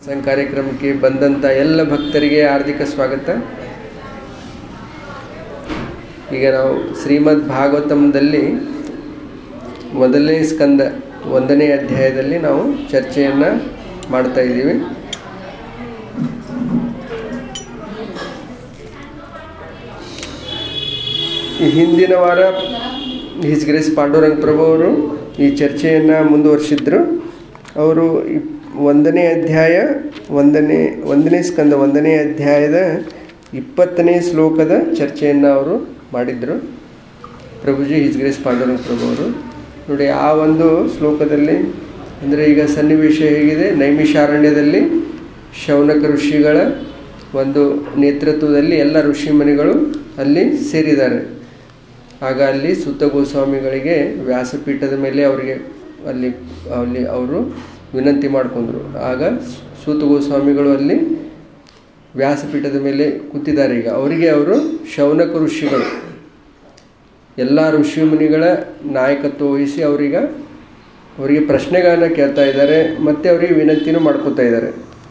ಸಂಘ ಕಾರ್ಯಕ್ರಮಕ್ಕೆ ಬಂದಂಥ ಎಲ್ಲ ಭಕ್ತರಿಗೆ ಹಾರ್ದಿಕ ಸ್ವಾಗತ ಈಗ ನಾವು ಶ್ರೀಮದ್ ಭಾಗವತಂದಲ್ಲಿ ಮೊದಲನೇ ಸ್ಕಂದ ಒಂದನೇ ಅಧ್ಯಾಯದಲ್ಲಿ ನಾವು ಚರ್ಚೆಯನ್ನು ಮಾಡ್ತಾ ಇದ್ದೀವಿ ಈ ಹಿಂದಿನ ವಾರ ಹಿಸ್ ಗ್ರೇಸ್ ಪಾಂಡುರಂಗ ಪ್ರಭು ಅವರು ಈ ಚರ್ಚೆಯನ್ನು ಮುಂದುವರಿಸಿದ್ರು ಅವರು ಈ ಒಂದನೇ ಅಧ್ಯಾಯ ಒಂದನೇ ಒಂದನೇ ಸ್ಕಂದ ಒಂದನೇ ಅಧ್ಯಾಯದ ಇಪ್ಪತ್ತನೇ ಶ್ಲೋಕದ ಚರ್ಚೆಯನ್ನು ಅವರು ಮಾಡಿದರು ಪ್ರಭುಜಿ ಹಿಸ್ ಗ್ರೇಸ್ ಪಾಂಡುರಂಗ ಪ್ರಭು ಅವರು ನೋಡಿ ಆ ಒಂದು ಶ್ಲೋಕದಲ್ಲಿ ಅಂದರೆ ಈಗ ಸನ್ನಿವೇಶ ಹೇಗಿದೆ ನೈಮಿಷಾರಣ್ಯದಲ್ಲಿ ಶೌನಕ ಋಷಿಗಳ ಒಂದು ನೇತೃತ್ವದಲ್ಲಿ ಎಲ್ಲ ಋಷಿಮುನಿಗಳು ಅಲ್ಲಿ ಸೇರಿದ್ದಾರೆ ಆಗ ಅಲ್ಲಿ ಸುತ್ತ ಗೋಸ್ವಾಮಿಗಳಿಗೆ ವ್ಯಾಸಪೀಠದ ಮೇಲೆ ಅವರಿಗೆ ಅಲ್ಲಿ ಅಲ್ಲಿ ಅವರು ವಿನಂತಿ ಮಾಡಿಕೊಂಡ್ರು ಆಗ ಸೂತ ಗೋಸ್ವಾಮಿಗಳು ಅಲ್ಲಿ ವ್ಯಾಸಪೀಠದ ಮೇಲೆ ಕೂತಿದ್ದಾರೆ ಈಗ ಅವರಿಗೆ ಅವರು ಶೌನಕ ಋಷಿಗಳು ಎಲ್ಲ ಋಷಿಮುನಿಗಳ ನಾಯಕತ್ವ ವಹಿಸಿ ಅವರೀಗ ಅವರಿಗೆ ಪ್ರಶ್ನೆಗಳನ್ನು ಕೇಳ್ತಾ ಇದ್ದಾರೆ ಮತ್ತು ಅವರಿಗೆ ವಿನಂತಿನೂ ಮಾಡ್ಕೋತಾ ಇದ್ದಾರೆ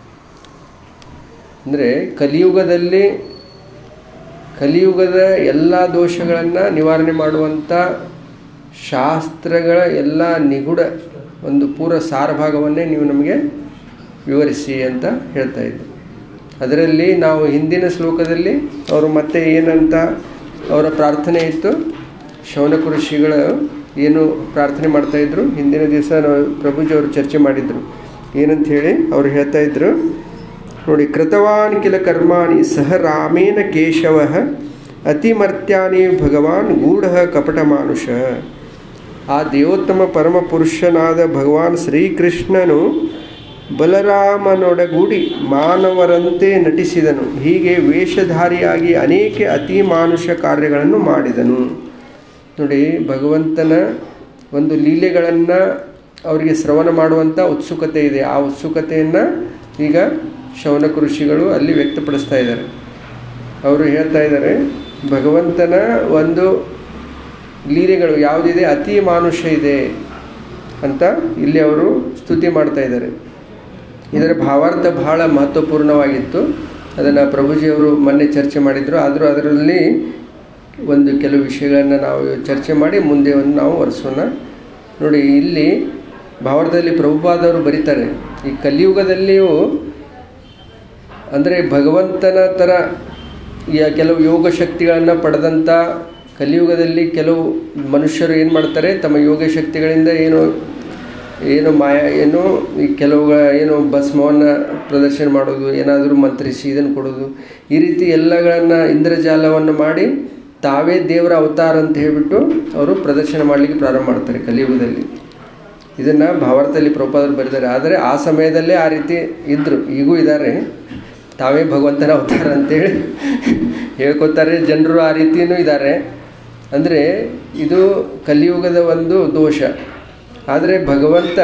ಅಂದರೆ ಕಲಿಯುಗದಲ್ಲಿ ಕಲಿಯುಗದ ಎಲ್ಲ ದೋಷಗಳನ್ನು ನಿವಾರಣೆ ಮಾಡುವಂಥ ಶಾಸ್ತ್ರಗಳ ಎಲ್ಲ ನಿಗೂಢ ಒಂದು ಪೂರ ಸಾರಭಾಗವನ್ನೇ ನೀವು ನಮಗೆ ವಿವರಿಸಿ ಅಂತ ಹೇಳ್ತಾ ಇದ್ದರು ಅದರಲ್ಲಿ ನಾವು ಹಿಂದಿನ ಶ್ಲೋಕದಲ್ಲಿ ಅವರು ಮತ್ತೆ ಏನಂತ ಅವರ ಪ್ರಾರ್ಥನೆ ಇತ್ತು ಶೌನಕ ಋಷಿಗಳ ಏನು ಪ್ರಾರ್ಥನೆ ಮಾಡ್ತಾಯಿದ್ರು ಹಿಂದಿನ ದಿವಸ ನಾವು ಪ್ರಭುಜಿ ಅವರು ಚರ್ಚೆ ಮಾಡಿದರು ಏನಂತ ಹೇಳಿ ಅವರು ಹೇಳ್ತಾ ಇದ್ರು ನೋಡಿ ಕೃತವಾನ್ ಕಿಲ ಕರ್ಮಾಣಿ ಸಹ ರಾಮೇನ ಕೇಶವ ಅತಿಮರ್ತ್ಯಾನಿ ಭಗವಾನ್ ಗೂಢ ಕಪಟ ಮಾನುಷ ಆ ದೇವೋತ್ತಮ ಪರಮ ಪುರುಷನಾದ ಭಗವಾನ್ ಶ್ರೀಕೃಷ್ಣನು ಬಲರಾಮನೊಡಗೂಡಿ ಮಾನವರಂತೆ ನಟಿಸಿದನು ಹೀಗೆ ವೇಷಧಾರಿಯಾಗಿ ಅನೇಕ ಅತಿ ಮಾನುಷ ಕಾರ್ಯಗಳನ್ನು ಮಾಡಿದನು ನೋಡಿ ಭಗವಂತನ ಒಂದು ಲೀಲೆಗಳನ್ನು ಅವರಿಗೆ ಶ್ರವಣ ಮಾಡುವಂಥ ಉತ್ಸುಕತೆ ಇದೆ ಆ ಉತ್ಸುಕತೆಯನ್ನು ಈಗ ಶೌನಕ ಋಷಿಗಳು ಅಲ್ಲಿ ವ್ಯಕ್ತಪಡಿಸ್ತಾ ಇದ್ದಾರೆ ಅವರು ಹೇಳ್ತಾ ಇದ್ದಾರೆ ಭಗವಂತನ ಒಂದು ಲೀಲೆಗಳು ಯಾವುದಿದೆ ಅತಿ ಮಾನುಷ ಇದೆ ಅಂತ ಇಲ್ಲಿ ಅವರು ಸ್ತುತಿ ಮಾಡ್ತಾ ಇದ್ದಾರೆ ಇದರ ಭಾವಾರ್ಥ ಬಹಳ ಮಹತ್ವಪೂರ್ಣವಾಗಿತ್ತು ಅದನ್ನು ಪ್ರಭುಜಿಯವರು ಮೊನ್ನೆ ಚರ್ಚೆ ಮಾಡಿದರು ಆದರೂ ಅದರಲ್ಲಿ ಒಂದು ಕೆಲವು ವಿಷಯಗಳನ್ನು ನಾವು ಚರ್ಚೆ ಮಾಡಿ ಮುಂದೆ ಒಂದು ನಾವು ಒರೆಸೋಣ ನೋಡಿ ಇಲ್ಲಿ ಭಾವಾರ್ಥದಲ್ಲಿ ಪ್ರಭುಪಾದವರು ಬರೀತಾರೆ ಈ ಕಲಿಯುಗದಲ್ಲಿಯೂ ಅಂದರೆ ಭಗವಂತನ ಥರ ಕೆಲವು ಯೋಗ ಶಕ್ತಿಗಳನ್ನು ಪಡೆದಂಥ ಕಲಿಯುಗದಲ್ಲಿ ಕೆಲವು ಮನುಷ್ಯರು ಏನು ಮಾಡ್ತಾರೆ ತಮ್ಮ ಯೋಗ ಶಕ್ತಿಗಳಿಂದ ಏನು ಏನು ಮಾಯ ಏನು ಈ ಕೆಲವು ಏನು ಭಸ್ಮವನ್ನು ಪ್ರದರ್ಶನ ಮಾಡೋದು ಏನಾದರೂ ಮಂತ್ರಿಸಿ ಇದನ್ನು ಕೊಡೋದು ಈ ರೀತಿ ಎಲ್ಲಗಳನ್ನು ಇಂದ್ರಜಾಲವನ್ನು ಮಾಡಿ ತಾವೇ ದೇವರ ಅವತಾರ ಅಂತ ಹೇಳಿಬಿಟ್ಟು ಅವರು ಪ್ರದರ್ಶನ ಮಾಡಲಿಕ್ಕೆ ಪ್ರಾರಂಭ ಮಾಡ್ತಾರೆ ಕಲಿಯುಗದಲ್ಲಿ ಇದನ್ನು ಭಾವಾರ್ಥದಲ್ಲಿ ಪ್ರಪಾದರು ಬರೆದಿದ್ದಾರೆ ಆದರೆ ಆ ಸಮಯದಲ್ಲೇ ಆ ರೀತಿ ಇದ್ದರು ಈಗೂ ಇದ್ದಾರೆ ತಾವೇ ಭಗವಂತನ ಅವತಾರ ಅಂತೇಳಿ ಹೇಳ್ಕೊತಾರೆ ಜನರು ಆ ರೀತಿಯೂ ಇದ್ದಾರೆ ಅಂದರೆ ಇದು ಕಲಿಯುಗದ ಒಂದು ದೋಷ ಆದರೆ ಭಗವಂತ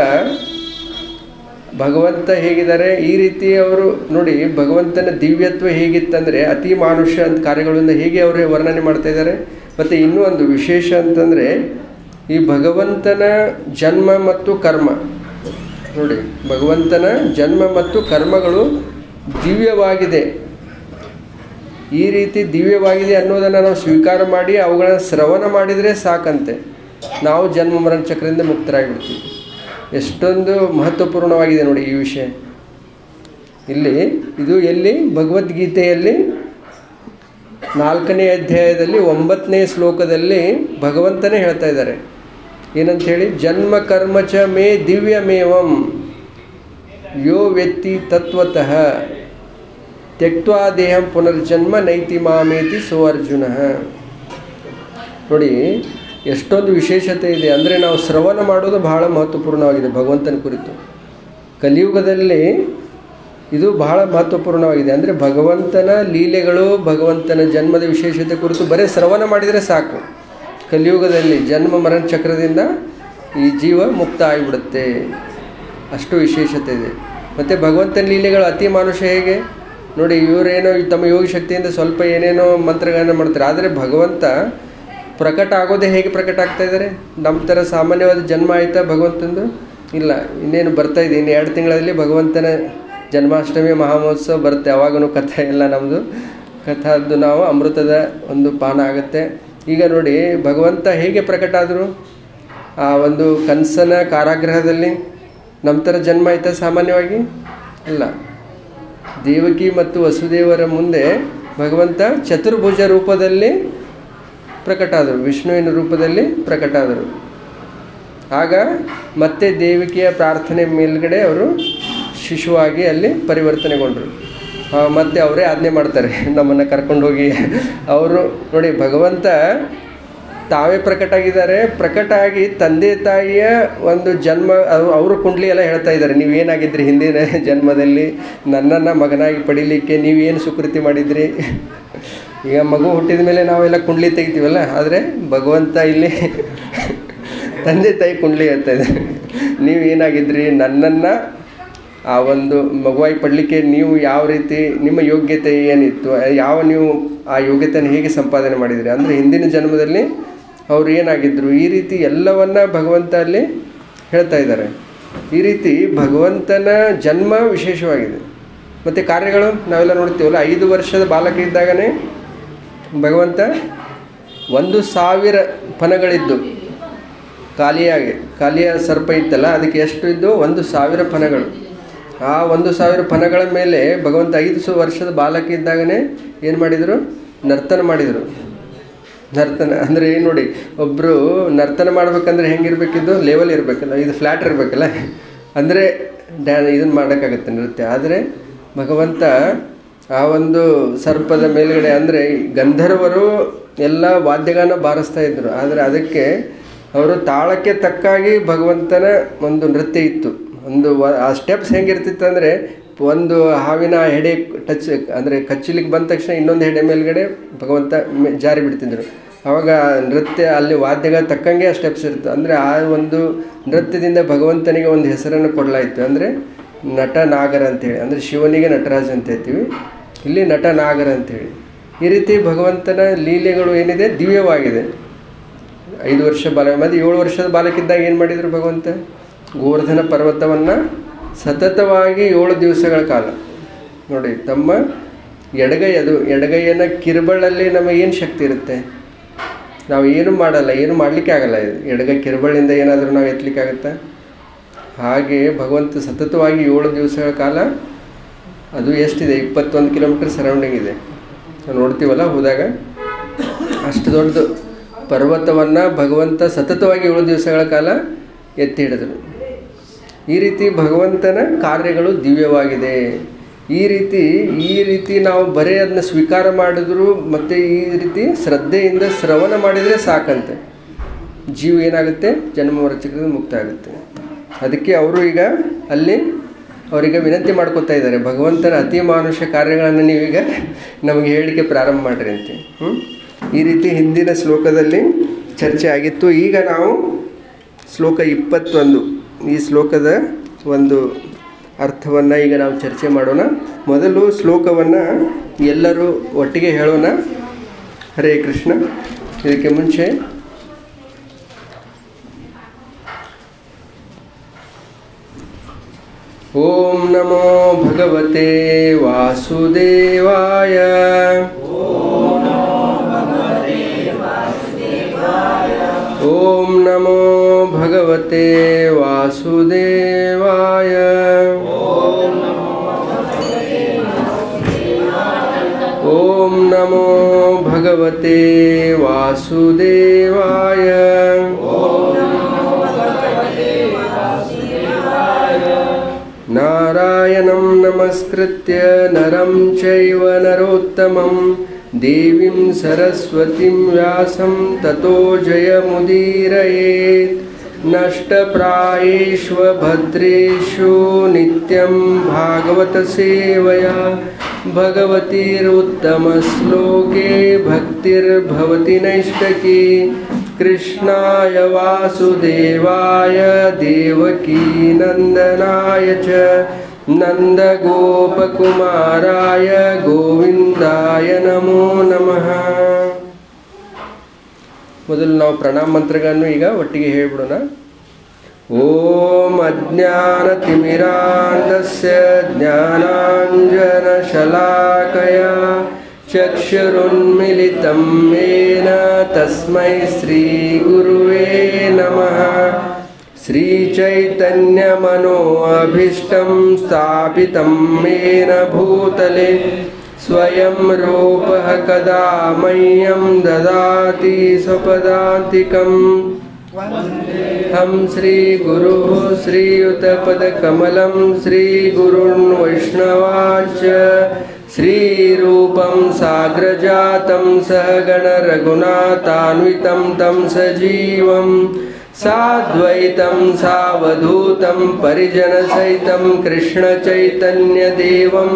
ಭಗವಂತ ಹೇಗಿದ್ದಾರೆ ಈ ರೀತಿ ಅವರು ನೋಡಿ ಭಗವಂತನ ದಿವ್ಯತ್ವ ಹೇಗಿತ್ತಂದರೆ ಅತಿ ಮಾನುಷ ಅಂತ ಕಾರ್ಯಗಳಿಂದ ಹೇಗೆ ಅವರು ವರ್ಣನೆ ಮಾಡ್ತಾ ಇದ್ದಾರೆ ಮತ್ತು ಇನ್ನೂ ಒಂದು ವಿಶೇಷ ಅಂತಂದರೆ ಈ ಭಗವಂತನ ಜನ್ಮ ಮತ್ತು ಕರ್ಮ ನೋಡಿ ಭಗವಂತನ ಜನ್ಮ ಮತ್ತು ಕರ್ಮಗಳು ದಿವ್ಯವಾಗಿದೆ ಈ ರೀತಿ ದಿವ್ಯವಾಗಿದೆ ಅನ್ನೋದನ್ನು ನಾವು ಸ್ವೀಕಾರ ಮಾಡಿ ಅವುಗಳನ್ನು ಶ್ರವಣ ಮಾಡಿದರೆ ಸಾಕಂತೆ ನಾವು ಜನ್ಮ ಮರಣ ಚಕ್ರದಿಂದ ಮುಕ್ತರಾಗಿಬಿಡ್ತೀವಿ ಎಷ್ಟೊಂದು ಮಹತ್ವಪೂರ್ಣವಾಗಿದೆ ನೋಡಿ ಈ ವಿಷಯ ಇಲ್ಲಿ ಇದು ಎಲ್ಲಿ ಭಗವದ್ಗೀತೆಯಲ್ಲಿ ನಾಲ್ಕನೇ ಅಧ್ಯಾಯದಲ್ಲಿ ಒಂಬತ್ತನೇ ಶ್ಲೋಕದಲ್ಲಿ ಭಗವಂತನೇ ಹೇಳ್ತಾ ಇದ್ದಾರೆ ಏನಂತ ಹೇಳಿ ಜನ್ಮ ಕರ್ಮ ಚ ಮೇ ದಿವ್ಯಮೇವಂ ಯೋ ವ್ಯಕ್ತಿ ತತ್ವತಃ ತ್ಯಕ್ವಾ ದೇಹಂ ಪುನರ್ಜನ್ಮ ನೈತಿ ಮಾಮೇತಿ ಸೋ ಅರ್ಜುನ ನೋಡಿ ಎಷ್ಟೊಂದು ವಿಶೇಷತೆ ಇದೆ ಅಂದರೆ ನಾವು ಶ್ರವಣ ಮಾಡೋದು ಬಹಳ ಮಹತ್ವಪೂರ್ಣವಾಗಿದೆ ಭಗವಂತನ ಕುರಿತು ಕಲಿಯುಗದಲ್ಲಿ ಇದು ಬಹಳ ಮಹತ್ವಪೂರ್ಣವಾಗಿದೆ ಅಂದರೆ ಭಗವಂತನ ಲೀಲೆಗಳು ಭಗವಂತನ ಜನ್ಮದ ವಿಶೇಷತೆ ಕುರಿತು ಬರೀ ಶ್ರವಣ ಮಾಡಿದರೆ ಸಾಕು ಕಲಿಯುಗದಲ್ಲಿ ಜನ್ಮ ಮರಣ ಚಕ್ರದಿಂದ ಈ ಜೀವ ಮುಕ್ತ ಆಗಿಬಿಡುತ್ತೆ ಅಷ್ಟು ವಿಶೇಷತೆ ಇದೆ ಮತ್ತು ಭಗವಂತನ ಲೀಲೆಗಳು ಅತಿ ಮಾನುಷ ಹೇಗೆ ನೋಡಿ ಇವರೇನೋ ತಮ್ಮ ಯೋಗ ಶಕ್ತಿಯಿಂದ ಸ್ವಲ್ಪ ಏನೇನೋ ಮಂತ್ರಗಳನ್ನು ಮಾಡ್ತಾರೆ ಆದರೆ ಭಗವಂತ ಪ್ರಕಟ ಆಗೋದೇ ಹೇಗೆ ಪ್ರಕಟ ಆಗ್ತಾ ಇದ್ದಾರೆ ನಮ್ಮ ಥರ ಸಾಮಾನ್ಯವಾದ ಜನ್ಮ ಆಯಿತಾ ಭಗವಂತಂದು ಇಲ್ಲ ಇನ್ನೇನು ಬರ್ತಾ ಇದೆ ಇನ್ನು ಎರಡು ತಿಂಗಳಲ್ಲಿ ಭಗವಂತನ ಜನ್ಮಾಷ್ಟಮಿ ಮಹಾಮಹೋತ್ಸವ ಬರುತ್ತೆ ಅವಾಗೂ ಕಥೆ ಎಲ್ಲ ನಮ್ಮದು ಕಥಾದ್ದು ನಾವು ಅಮೃತದ ಒಂದು ಪಾನ ಆಗುತ್ತೆ ಈಗ ನೋಡಿ ಭಗವಂತ ಹೇಗೆ ಪ್ರಕಟ ಆದರು ಆ ಒಂದು ಕನಸನ ಕಾರಾಗೃಹದಲ್ಲಿ ನಮ್ಮ ಥರ ಜನ್ಮ ಆಯ್ತಾ ಸಾಮಾನ್ಯವಾಗಿ ಅಲ್ಲ ದೇವಕಿ ಮತ್ತು ವಸುದೇವರ ಮುಂದೆ ಭಗವಂತ ಚತುರ್ಭುಜ ರೂಪದಲ್ಲಿ ಪ್ರಕಟ ಆದರು ವಿಷ್ಣುವಿನ ರೂಪದಲ್ಲಿ ಪ್ರಕಟ ಆದರು ಆಗ ಮತ್ತೆ ದೇವಿಕೆಯ ಪ್ರಾರ್ಥನೆ ಮೇಲ್ಗಡೆ ಅವರು ಶಿಶುವಾಗಿ ಅಲ್ಲಿ ಪರಿವರ್ತನೆಗೊಂಡರು ಆ, ಮತ್ತೆ ಅವರೇ ಆಜ್ಞೆ ಮಾಡ್ತಾರೆ ನಮ್ಮನ್ನು ಕರ್ಕೊಂಡು ಹೋಗಿ ಅವರು ನೋಡಿ ಭಗವಂತ ತಾವೇ ಪ್ರಕಟ ಆಗಿದ್ದಾರೆ ಪ್ರಕಟ ಆಗಿ ತಂದೆ ತಾಯಿಯ ಒಂದು ಜನ್ಮ ಅವ್- ಅವರು ಕುಂಡ್ಲಿ ಎಲ್ಲ ಹೇಳ್ತಾ ಇದ್ದಾರೆ ನೀವೇನಾಗಿದ್ರಿ ಹಿಂದಿನ ಜನ್ಮದಲ್ಲಿ ನನ್ನನ್ನು ಮಗನಾಗಿ ಪಡಿಲಿಕ್ಕೆ ನೀವೇನು ಸುಕೃತಿ ಮಾಡಿದ್ರಿ ಈಗ ಮಗು ಹುಟ್ಟಿದ ಮೇಲೆ ನಾವೆಲ್ಲ ಕುಂಡ್ಲಿ ತೆಗಿತೀವಲ್ಲ ಆದರೆ ಭಗವಂತ ಇಲ್ಲಿ ತಂದೆ ತಾಯಿ ಕುಂಡ್ಲಿ ಹೇಳ್ತಾ ಇದ್ದಾರೆ ನೀವು ಏನಾಗಿದ್ರಿ ನನ್ನನ್ನು ಆ ಒಂದು ಮಗುವಾಗಿ ಪಡಲಿಕ್ಕೆ ನೀವು ಯಾವ ರೀತಿ ನಿಮ್ಮ ಯೋಗ್ಯತೆ ಏನಿತ್ತು ಯಾವ ನೀವು ಆ ಯೋಗ್ಯತೆಯನ್ನು ಹೇಗೆ ಸಂಪಾದನೆ ಮಾಡಿದ್ರಿ ಅಂದರೆ ಹಿಂದಿನ ಜನ್ಮದಲ್ಲಿ ಅವರು ಏನಾಗಿದ್ದರು ಈ ರೀತಿ ಎಲ್ಲವನ್ನ ಭಗವಂತ ಅಲ್ಲಿ ಹೇಳ್ತಾ ಇದ್ದಾರೆ ಈ ರೀತಿ ಭಗವಂತನ ಜನ್ಮ ವಿಶೇಷವಾಗಿದೆ ಮತ್ತು ಕಾರ್ಯಗಳು ನಾವೆಲ್ಲ ನೋಡ್ತೀವಲ್ಲ ಐದು ವರ್ಷದ ಬಾಲಕ ಇದ್ದಾಗನೇ ಭಗವಂತ ಒಂದು ಸಾವಿರ ಫನಗಳಿದ್ದು ಕಾಲಿಯಾಗೆ ಕಾಲಿಯ ಸರ್ಪ ಇತ್ತಲ್ಲ ಅದಕ್ಕೆ ಎಷ್ಟು ಇದ್ದು ಒಂದು ಸಾವಿರ ಫನಗಳು ಆ ಒಂದು ಸಾವಿರ ಫನಗಳ ಮೇಲೆ ಭಗವಂತ ಐದು ಸ ವರ್ಷದ ಬಾಲಕ ಇದ್ದಾಗನೇ ಏನು ಮಾಡಿದರು ನರ್ತನ ಮಾಡಿದರು ನರ್ತನ ಅಂದರೆ ಏನು ನೋಡಿ ಒಬ್ಬರು ನರ್ತನ ಮಾಡ್ಬೇಕಂದ್ರೆ ಹೆಂಗಿರ್ಬೇಕಿದ್ದು ಲೆವೆಲ್ ಇರಬೇಕಲ್ಲ ಇದು ಫ್ಲ್ಯಾಟ್ ಇರಬೇಕಲ್ಲ ಅಂದರೆ ಡ್ಯಾ ಇದನ್ನು ಮಾಡೋಕ್ಕಾಗತ್ತೆ ನೃತ್ಯ ಆದರೆ ಭಗವಂತ ಆ ಒಂದು ಸರ್ಪದ ಮೇಲ್ಗಡೆ ಅಂದರೆ ಗಂಧರ್ವರು ಎಲ್ಲ ವಾದ್ಯಗಾನ ಬಾರಿಸ್ತಾ ಇದ್ದರು ಆದರೆ ಅದಕ್ಕೆ ಅವರು ತಾಳಕ್ಕೆ ತಕ್ಕಾಗಿ ಭಗವಂತನ ಒಂದು ನೃತ್ಯ ಇತ್ತು ಒಂದು ವ ಆ ಸ್ಟೆಪ್ಸ್ ಹೆಂಗಿರ್ತಿತ್ತು ಅಂದರೆ ಒಂದು ಹಾವಿನ ಹೆಡೆ ಟಚ್ ಅಂದರೆ ಕಚ್ಚಲಿಕ್ಕೆ ಬಂದ ತಕ್ಷಣ ಇನ್ನೊಂದು ಹೆಡೆ ಮೇಲ್ಗಡೆ ಭಗವಂತ ಮೆ- ಜಾರಿ ಬಿಡ್ತಿದ್ರು ಆವಾಗ ನೃತ್ಯ ಅಲ್ಲಿ ವಾದ್ಯಗ ತಕ್ಕಂಗೆ ಆ ಸ್ಟೆಪ್ಸ್ ಇರುತ್ತೆ ಅಂದರೆ ಆ ಒಂದು ನೃತ್ಯದಿಂದ ಭಗವಂತನಿಗೆ ಒಂದು ಹೆಸರನ್ನು ಕೊಡಲಾಯಿತು ಅಂದರೆ ನಟ ನಾಗರ ಅಂತೇಳಿ ಅಂದರೆ ಶಿವನಿಗೆ ನಟರಾಜ ಅಂತ ಹೇಳ್ತೀವಿ ಇಲ್ಲಿ ನಟ ನಾಗರ ಅಂತೇಳಿ ಈ ರೀತಿ ಭಗವಂತನ ಲೀಲೆಗಳು ಏನಿದೆ ದಿವ್ಯವಾಗಿದೆ ಐದು ವರ್ಷ ಬಾಲ ಮತ್ತು ಏಳು ವರ್ಷದ ಬಾಲಕಿದ್ದಾಗ ಏನು ಮಾಡಿದರು ಭಗವಂತ ಗೋವರ್ಧನ ಪರ್ವತವನ್ನು ಸತತವಾಗಿ ಏಳು ದಿವಸಗಳ ಕಾಲ ನೋಡಿ ತಮ್ಮ ಎಡಗೈ ಅದು ಎಡಗೈಯನ್ನು ಕಿರುಬಳ್ಳಲ್ಲಿ ನಮಗೇನು ಶಕ್ತಿ ಇರುತ್ತೆ ನಾವು ಏನು ಮಾಡಲ್ಲ ಏನು ಮಾಡಲಿಕ್ಕೆ ಆಗಲ್ಲ ಇದು ಎಡಗೈ ಕಿರುಬಳ್ಳಿಂದ ಏನಾದರೂ ನಾವು ಎತ್ತಲಿಕ್ಕಾಗತ್ತಾ ಹಾಗೆ ಭಗವಂತ ಸತತವಾಗಿ ಏಳು ದಿವಸಗಳ ಕಾಲ ಅದು ಎಷ್ಟಿದೆ ಇಪ್ಪತ್ತೊಂದು ಕಿಲೋಮೀಟರ್ ಸರೌಂಡಿಂಗ್ ಇದೆ ನಾವು ನೋಡ್ತೀವಲ್ಲ ಹೋದಾಗ ಅಷ್ಟು ದೊಡ್ಡದು ಪರ್ವತವನ್ನು ಭಗವಂತ ಸತತವಾಗಿ ಏಳು ದಿವಸಗಳ ಕಾಲ ಎತ್ತಿ ಹಿಡಿದರು ಈ ರೀತಿ ಭಗವಂತನ ಕಾರ್ಯಗಳು ದಿವ್ಯವಾಗಿದೆ ಈ ರೀತಿ ಈ ರೀತಿ ನಾವು ಬರೀ ಅದನ್ನ ಸ್ವೀಕಾರ ಮಾಡಿದ್ರು ಮತ್ತು ಈ ರೀತಿ ಶ್ರದ್ಧೆಯಿಂದ ಶ್ರವಣ ಮಾಡಿದರೆ ಸಾಕಂತೆ ಜೀವ ಏನಾಗುತ್ತೆ ಜನ್ಮ ಮರಚಕ್ರದ ಮುಕ್ತ ಆಗುತ್ತೆ ಅದಕ್ಕೆ ಅವರು ಈಗ ಅಲ್ಲಿ ಅವರಿಗೆ ವಿನಂತಿ ಮಾಡ್ಕೊತಾ ಇದ್ದಾರೆ ಭಗವಂತನ ಅತಿ ಮಾನುಷ ಕಾರ್ಯಗಳನ್ನು ನೀವೀಗ ನಮಗೆ ಹೇಳಲಿಕ್ಕೆ ಪ್ರಾರಂಭ ಮಾಡಿರಿ ಅಂತ ಹ್ಞೂ ಈ ರೀತಿ ಹಿಂದಿನ ಶ್ಲೋಕದಲ್ಲಿ ಚರ್ಚೆ ಆಗಿತ್ತು ಈಗ ನಾವು ಶ್ಲೋಕ ಇಪ್ಪತ್ತೊಂದು ಈ ಶ್ಲೋಕದ ಒಂದು ಅರ್ಥವನ್ನು ಈಗ ನಾವು ಚರ್ಚೆ ಮಾಡೋಣ ಮೊದಲು ಶ್ಲೋಕವನ್ನು ಎಲ್ಲರೂ ಒಟ್ಟಿಗೆ ಹೇಳೋಣ ಹರೇ ಕೃಷ್ಣ ಇದಕ್ಕೆ ಮುಂಚೆ ಓಂ ನಮೋ ಭಗವತೆ ವಾಸುದೇವಾಯ ಓಂ ನಮೋ ಭಗವತೆ ವಾಸುದೇವಾಯ ಓಂ ನಮೋ ಭಗವತೆ ವಾಸುದೇವಾಯ ನಾರಾಯಣಂ ನಮಸ್ಕೃತ್ಯ ನರಂ ಚೈವ ನರೋತ್ತಮಂ ದೇವಿಂ ಸರಸ್ವತಿಂ ವ್ಯಾಸಂ ತತೋ ಜಯಮುದೀರಯೇತ್ नष्टप्रायेष्वभद्रेषु नित्यं भागवतसेवया भगवतीरुत्तमश्लोके भक्तिर्भवति नैष्टकी कृष्णाय वासुदेवाय देवकीनन्दनाय च नन्दगोपकुमाराय गोविन्दाय नमो नमः ಮೊದಲು ನಾವು ಪ್ರಣಾಮ ಮಂತ್ರಗಳನ್ನು ಈಗ ಒಟ್ಟಿಗೆ ಹೇಳಿಬಿಡೋಣ ॐ अज्ञानतिमिरान्धस्य ज्ञानाञ्जनशलाकया चक्षुरुन्मिलितं येन तस्मै श्रीगुरुवे नमः श्रीचैतन्यमनोऽभीष्टं स्थापितं येन भूतले स्वयं रूपः कदा मह्यं ददाति स्वपदान्तिकम् हम श्रीगुरुः श्रीयुतपदकमलं श्रीगुरुन् वैष्णवाञ्च श्रीरूपं साग्रजातं सहगणरघुनाथान्वितं तं सजीवं साद्वैतं सावधूतं परिजनसहितं कृष्णचैतन्यदेवं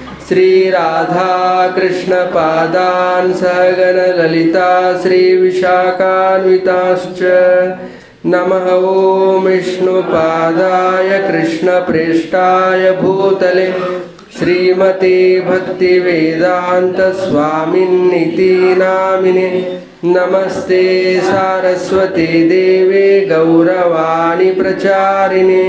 श्रीराधाकृष्णपादान् सहगणललिता श्रीविशाखान्विताश्च नमः ॐ विष्णुपादाय कृष्णप्रेष्ठाय भूतले श्रीमते भक्तिवेदान्तस्वामिन्निति नामिने नमस्ते सारस्वती देवे गौरवाणि प्रचारिणे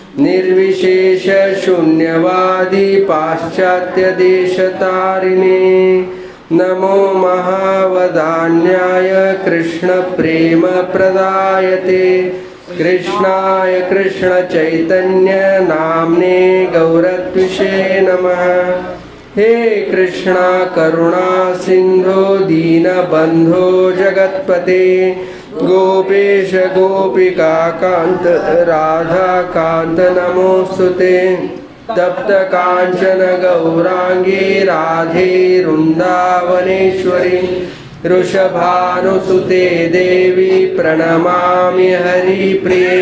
निर्विशेषशून्यवादी पाश्चात्यदेशतारिणे नमो महावदान्याय कृष्णप्रेमप्रदायते कृष्णाय कृष्णचैतन्य नाम्ने गौरत्विषे नमः हे कृष्णा करुणा सिन्धो दीनबन्धो जगत्पते गोपेश गोपिकान्त राधाकान्त नमोऽस्तु ते तप्त काञ्चन गौराङ्गी राधे वृन्दावनेश्वरी वृषभानुसुते देवी प्रणमामि हरिप्रिये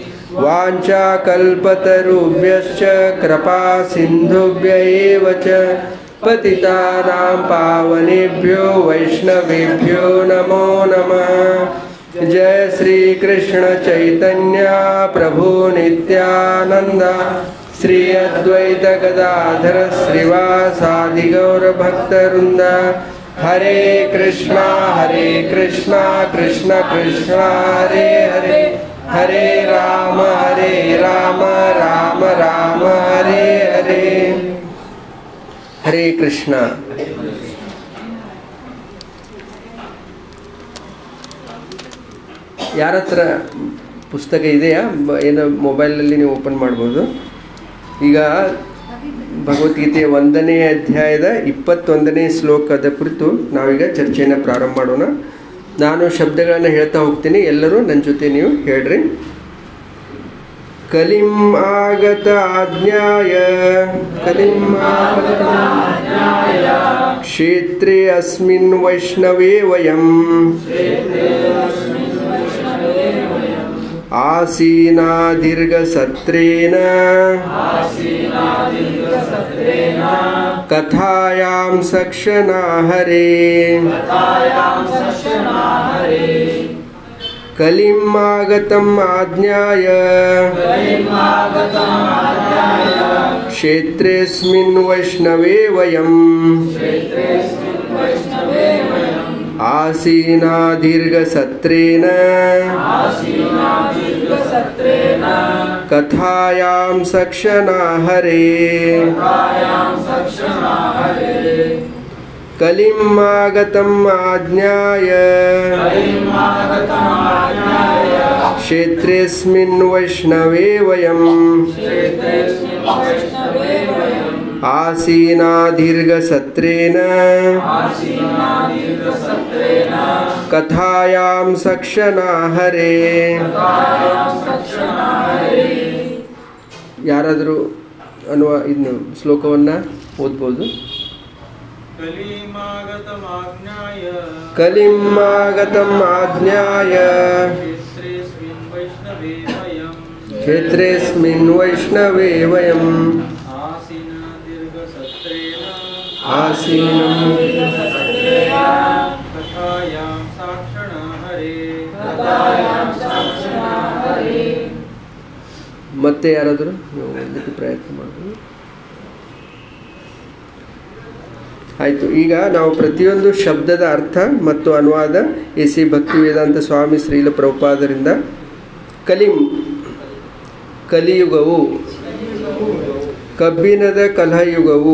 वाञ्छाकल्पतरुभ्यश्च कृपा सिन्धुभ्य एव च पतितानां पावनेभ्यो वैष्णवेभ्यो नमो नमः जय श्रीकृष्ण चैतन्य प्रभु नित्यानन्द श्री अद्वैत गदाधर श्रीवासादि गौरभक्तवृन्द हरे कृष्णा हरे कृष्णा कृष्ण कृष्णा हरे हरे हरे राम हरे राम राम राम हरे हरे ಹರೇ ಕೃಷ್ಣ ಯಾರ ಹತ್ರ ಪುಸ್ತಕ ಇದೆಯಾ ಬ- ಏನೋ ಮೊಬೈಲಲ್ಲಿ ನೀವು ಓಪನ್ ಮಾಡ್ಬೋದು ಈಗ ಭಗವದ್ಗೀತೆಯ ಒಂದನೇ ಅಧ್ಯಾಯದ ಇಪ್ಪತ್ತೊಂದನೇ ಶ್ಲೋಕದ ಕುರಿತು ನಾವೀಗ ಚರ್ಚೆಯನ್ನು ಪ್ರಾರಂಭ ಮಾಡೋಣ ನಾನು ಶಬ್ದಗಳನ್ನು ಹೇಳ್ತಾ ಹೋಗ್ತೀನಿ ಎಲ್ಲರೂ ನನ್ನ ಜೊತೆ ನೀವು ಹೇಳ್ರಿ ಕಲಿಂ ಆಗತ ಆಜ್ಞಾಯ ಕಲಿಂ ಆಗತ ಕ್ಷೇತ್ರೇ ಅಸ್ಮಿನ್ ವೈಷ್ಣವೇ ವಯಂ ಆಸೀನಾ ದೀರ್ಘಸತ್ರೇಣ ಕಥಾಯಾಂ ಸಕ್ಷನಾ ಹರೇ ಕಲಿಂ ಆಗತಂ ಆಜ್ಞಾಯ ಕ್ಷೇತ್ರೇऽस्मिन् ವೈಷ್ಣವೇ ವಯಂ ಆಸೀನಾ ದೀರ್ಘಸತ್ರೇಣ ಕಥಾಯಾಂ ಸಕ್ಷನಾ ಹರೇ ಕಲಿಂ ಆಗತಂ ಆಜ್ಞಾಯ ಕ್ಷೇತ್ರೇऽस्मिन् ವೈಷ್ಣವೇ ವಯಂ ಆಸೀನಾ ದೀರ್ಘಸತ್ರೇಣ ಕಥಾಯಾಂ ಸಕ್ಷನಾ ಹರೇ ಯಾರಾದರೂ ಅನ್ನುವ ಇನ್ನು ಶ್ಲೋಕವನ್ನು ಓದ್ಬೋದು कलिमागतमाज्ञाय ಕಲಿಂ ಆಗತಂ ಆಜ್ಞಾಯ क्षेत्रेऽस्मिन् वैष्णवे वयम् ಕ್ಷೇತ್ರೇऽस्मिन् ವೈಷ್ಣವೇ ವಯಂ आसीन दीर्घसत्रेण ಆಸೀನಂ कथायां साक्षण हरे ಮತ್ತೆ ಯಾರಾದರೂ ನೀವು ಓದಲಿಕ್ಕೆ ಪ್ರಯತ್ನ ಮಾಡ್ಬೋದು ಆಯಿತು ಈಗ ನಾವು ಪ್ರತಿಯೊಂದು ಶಬ್ದದ ಅರ್ಥ ಮತ್ತು ಅನುವಾದ ಎ ಸಿ ಭಕ್ತಿ ವೇದಾಂತ ಸ್ವಾಮಿ ಶ್ರೀಲ ಪ್ರಭುಪಾದರಿಂದ ಕಲಿಂ ಕಲಿಯುಗವು ಕಬ್ಬಿಣದ ಕಲಹಯುಗವು